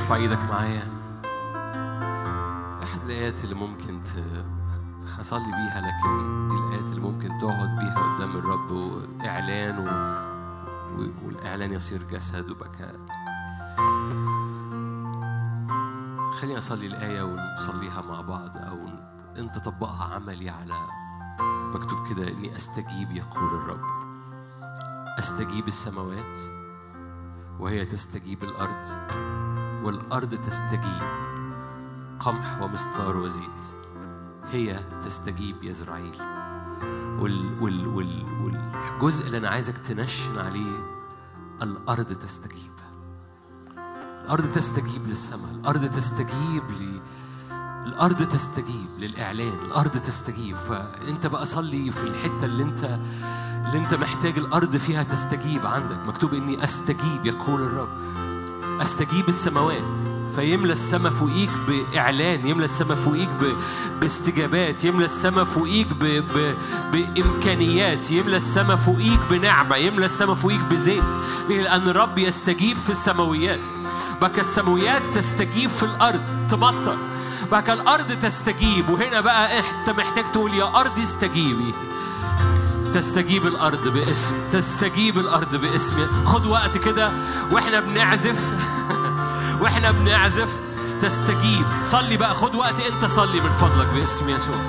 ارفع ايدك معايا احد الايات اللي ممكن ت... هصلي بيها لكن دي الايات اللي ممكن تقعد بيها قدام الرب واعلان و... و... والاعلان يصير جسد وبكاء خليني اصلي الايه ونصليها مع بعض او انت طبقها عملي على مكتوب كده اني استجيب يقول الرب استجيب السماوات وهي تستجيب الارض والارض تستجيب قمح ومستار وزيت هي تستجيب يزرعيل وال وال وال والجزء اللي انا عايزك تنشن عليه الارض تستجيب الارض تستجيب للسماء الارض تستجيب ل الارض تستجيب للاعلان الارض تستجيب فانت بقى صلي في الحته اللي انت اللي انت محتاج الارض فيها تستجيب عندك مكتوب اني استجيب يقول الرب استجيب السماوات فيملى السماء فوقيك باعلان يملى السماء فوقيك ب... باستجابات يملى السماء فوقيك ب... ب... بامكانيات يملى السماء فوقيك بنعمه يملى السماء فوقيك بزيت ليه؟ لان الرب يستجيب في السماويات بقى السماويات تستجيب في الارض تمطر بقى الارض تستجيب وهنا بقى انت محتاج تقول يا ارض استجيبي تستجيب الارض باسم تستجيب الارض باسم خد وقت كده واحنا بنعزف واحنا بنعزف تستجيب صلي بقى خد وقت انت صلي من فضلك باسم يسوع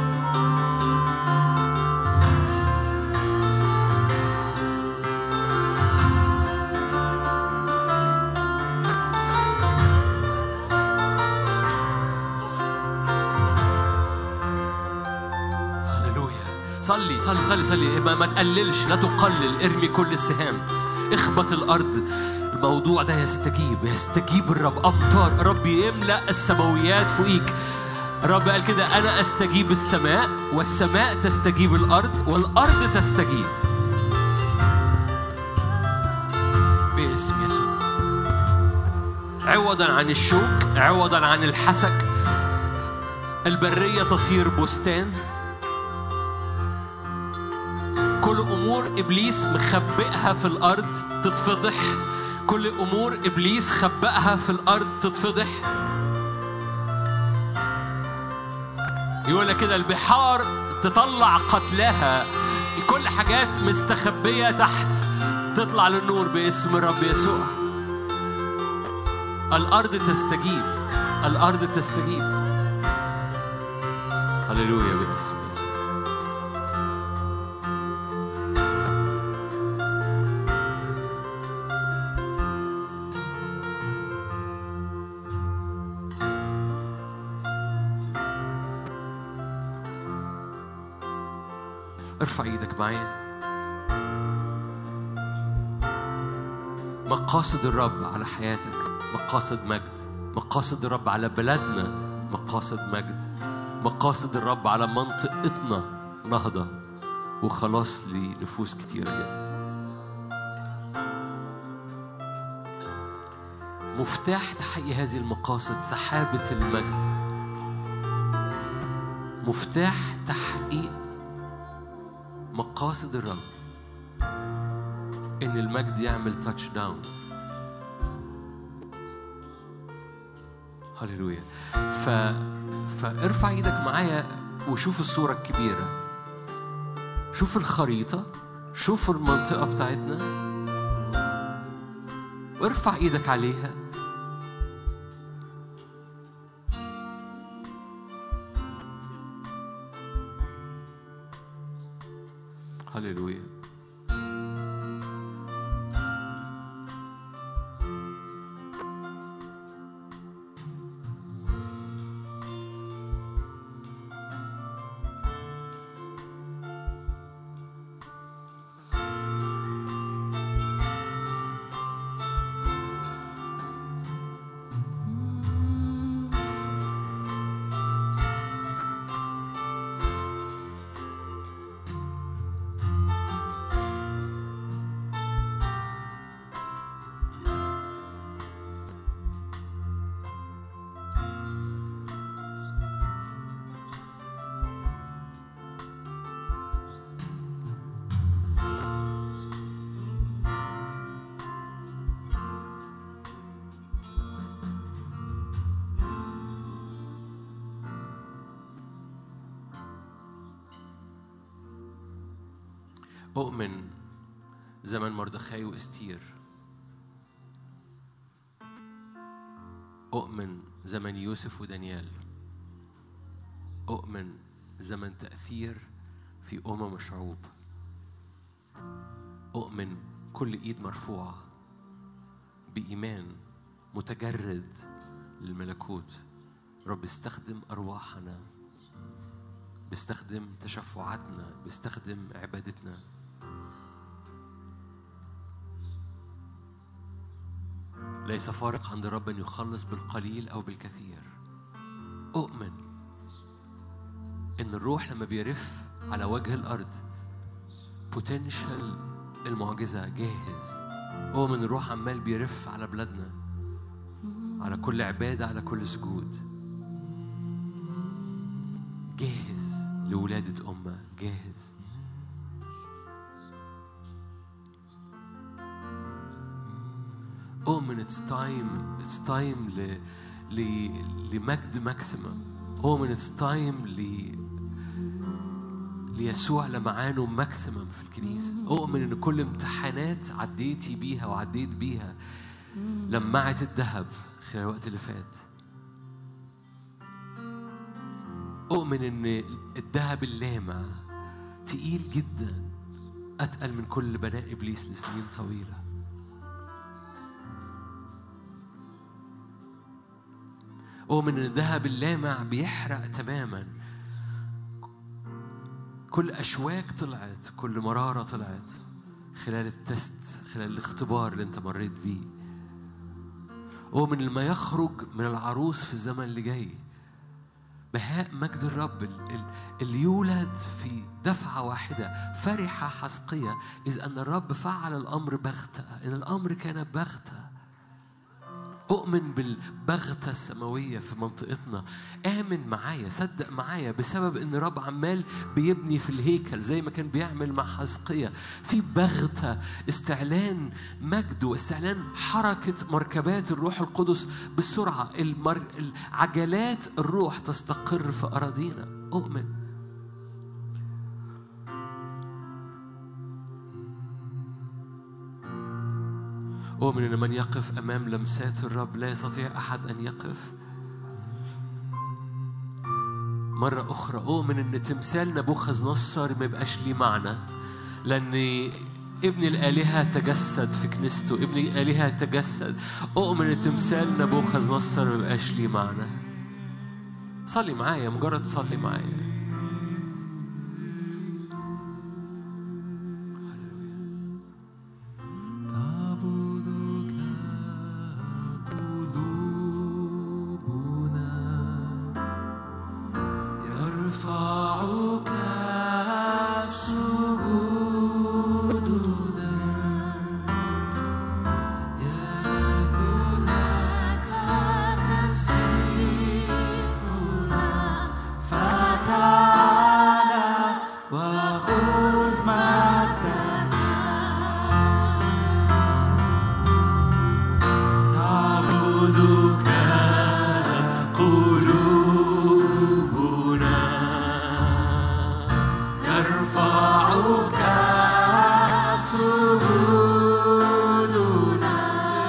هللويا صلي صلي صلي صلي ما, ما تقللش لا تقلل ارمي كل السهام اخبط الارض الموضوع ده يستجيب يستجيب الرب امطار الرب يملا السماويات فوقيك الرب قال كده انا استجيب السماء والسماء تستجيب الارض والارض تستجيب باسم يسوع عوضا عن الشوك عوضا عن الحسك البريه تصير بستان كل امور ابليس مخبئها في الارض تتفضح كل امور ابليس خبأها في الارض تتفضح يقول لك كده البحار تطلع قتلاها كل حاجات مستخبيه تحت تطلع للنور باسم الرب يسوع الارض تستجيب الارض تستجيب هللويا باسم يسوع ارفع ايدك معايا مقاصد الرب على حياتك مقاصد مجد مقاصد الرب على بلدنا مقاصد مجد مقاصد الرب على منطقتنا نهضة وخلاص لنفوس كتيرة جدا مفتاح تحقيق هذه المقاصد سحابة المجد مفتاح تحقيق مقاصد الرب ان المجد يعمل تاتش داون هللويا ف... فارفع ايدك معايا وشوف الصورة الكبيرة شوف الخريطة شوف المنطقة بتاعتنا وارفع ايدك عليها هللويا أؤمن زمن مردخاي وإستير أؤمن زمن يوسف ودانيال أؤمن زمن تأثير في أمم وشعوب أؤمن كل إيد مرفوعة بإيمان متجرد للملكوت رب استخدم أرواحنا بيستخدم تشفعاتنا بيستخدم عبادتنا ليس فارق عند الرب أن يخلص بالقليل أو بالكثير أؤمن إن الروح لما بيرف على وجه الأرض بوتنشال المعجزة جاهز أؤمن الروح عمال بيرف على بلادنا على كل عبادة على كل سجود جاهز لولادة أمة جاهز أؤمن اتس تايم اتس تايم ل ل لمجد ماكسيمم أؤمن اتس تايم ل ليسوع لمعانه ماكسيمم في الكنيسة أؤمن إن كل امتحانات عديتي بيها وعديت بيها لمعت الذهب خلال الوقت اللي فات أؤمن إن الذهب اللامع تقيل جدا أتقل من كل بناء إبليس لسنين طويلة أؤمن إن الذهب اللامع بيحرق تماما كل أشواك طلعت كل مرارة طلعت خلال التست خلال الاختبار اللي أنت مريت بيه أؤمن إن ما يخرج من العروس في الزمن اللي جاي بهاء مجد الرب ال- ال- اللي يولد في دفعة واحدة فرح حسقية إذ أن الرب فعل الأمر بغتة إن الأمر كان بغتة أؤمن بالبغتة السماوية في منطقتنا آمن معايا صدق معايا بسبب إن الرب عمال بيبني في الهيكل زي ما كان بيعمل مع حزقية في بغتة استعلان مجد واستعلان حركة مركبات الروح القدس بسرعة المر... عجلات الروح تستقر في أراضينا أؤمن أؤمن أن من يقف أمام لمسات الرب لا يستطيع أحد أن يقف مرة أخرى أؤمن أن تمثال نبوخذ نصر ما يبقاش ليه معنى لأن ابن الآلهة تجسد في كنيسته ابن الآلهة تجسد أؤمن أن تمثال نبوخذ نصر ما يبقاش ليه معنى صلي معايا مجرد صلي معايا تعبدك قلوبنا يرفعك سجودنا يلذ لك تسبيحنا فتعالى وخذ مجدك تعبدك قلوبنا يرفعك سجودنا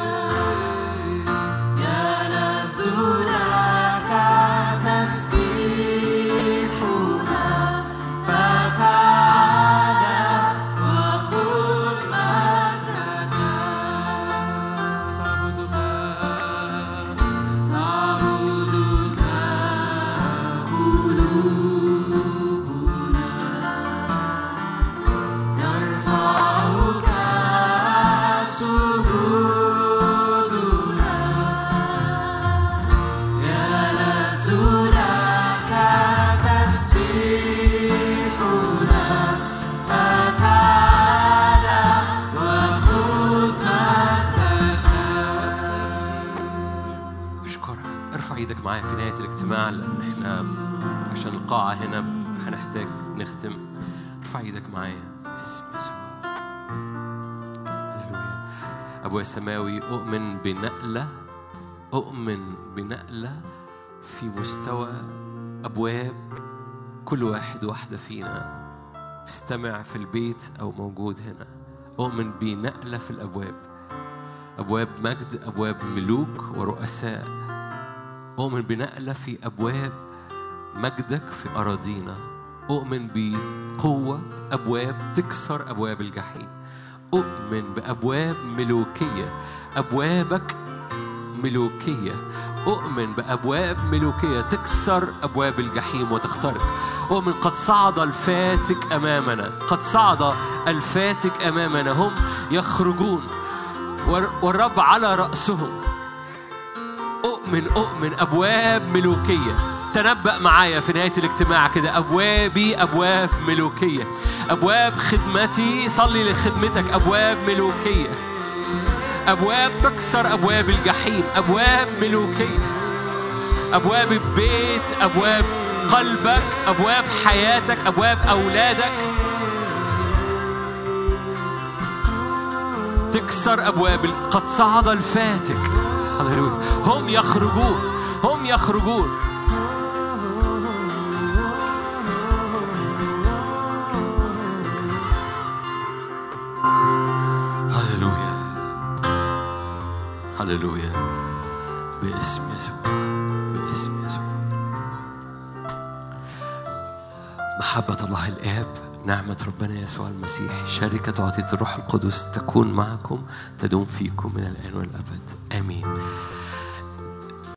يلذ لك تسبيحنا فتعالى وخذ مجدك تعبدك تعبدك قلوبنا يرفعك سجودنا يلذ لك تسبيحنا فتعالى وخذ مجدك أشكرك ارفع ايدك معايا في نهاية الاجتماع لأن احنا عشان القاعة هنا هنحتاج نختم ارفع ايدك معايا باسم يسوع هللويا أبويا السماوي أؤمن بنقلة أؤمن بنقلة في مستوى أبواب كل واحد واحدة فينا استمع في البيت أو موجود هنا أؤمن بنقلة في الأبواب أبواب مجد أبواب ملوك ورؤساء أؤمن بنقلة في أبواب مجدك في أراضينا أؤمن بقوة أبواب تكسر أبواب الجحيم أؤمن بأبواب ملوكية أبوابك ملوكية أؤمن بأبواب ملوكية تكسر أبواب الجحيم وتخترق أؤمن قد صعد الفاتك أمامنا قد صعد الفاتك أمامنا هم يخرجون والر- والرب على رأسهم أؤمن أؤمن أبواب ملوكية تنبأ معايا في نهاية الاجتماع كده أبوابي أبواب ملوكية أبواب خدمتي صلي لخدمتك أبواب ملوكية أبواب تكسر أبواب الجحيم أبواب ملوكية أبواب البيت أبواب قلبك أبواب حياتك أبواب أولادك تكسر أبواب ال- قد صعد الفاتك هللويا هم يخرجون هم يخرجون هللويا هللويا باسم يسوع باسم يسوع محبة الله الآب نعمة ربنا يسوع المسيح شركة وعطية الروح القدس تكون معكم تدوم فيكم من الآن والأبد آمين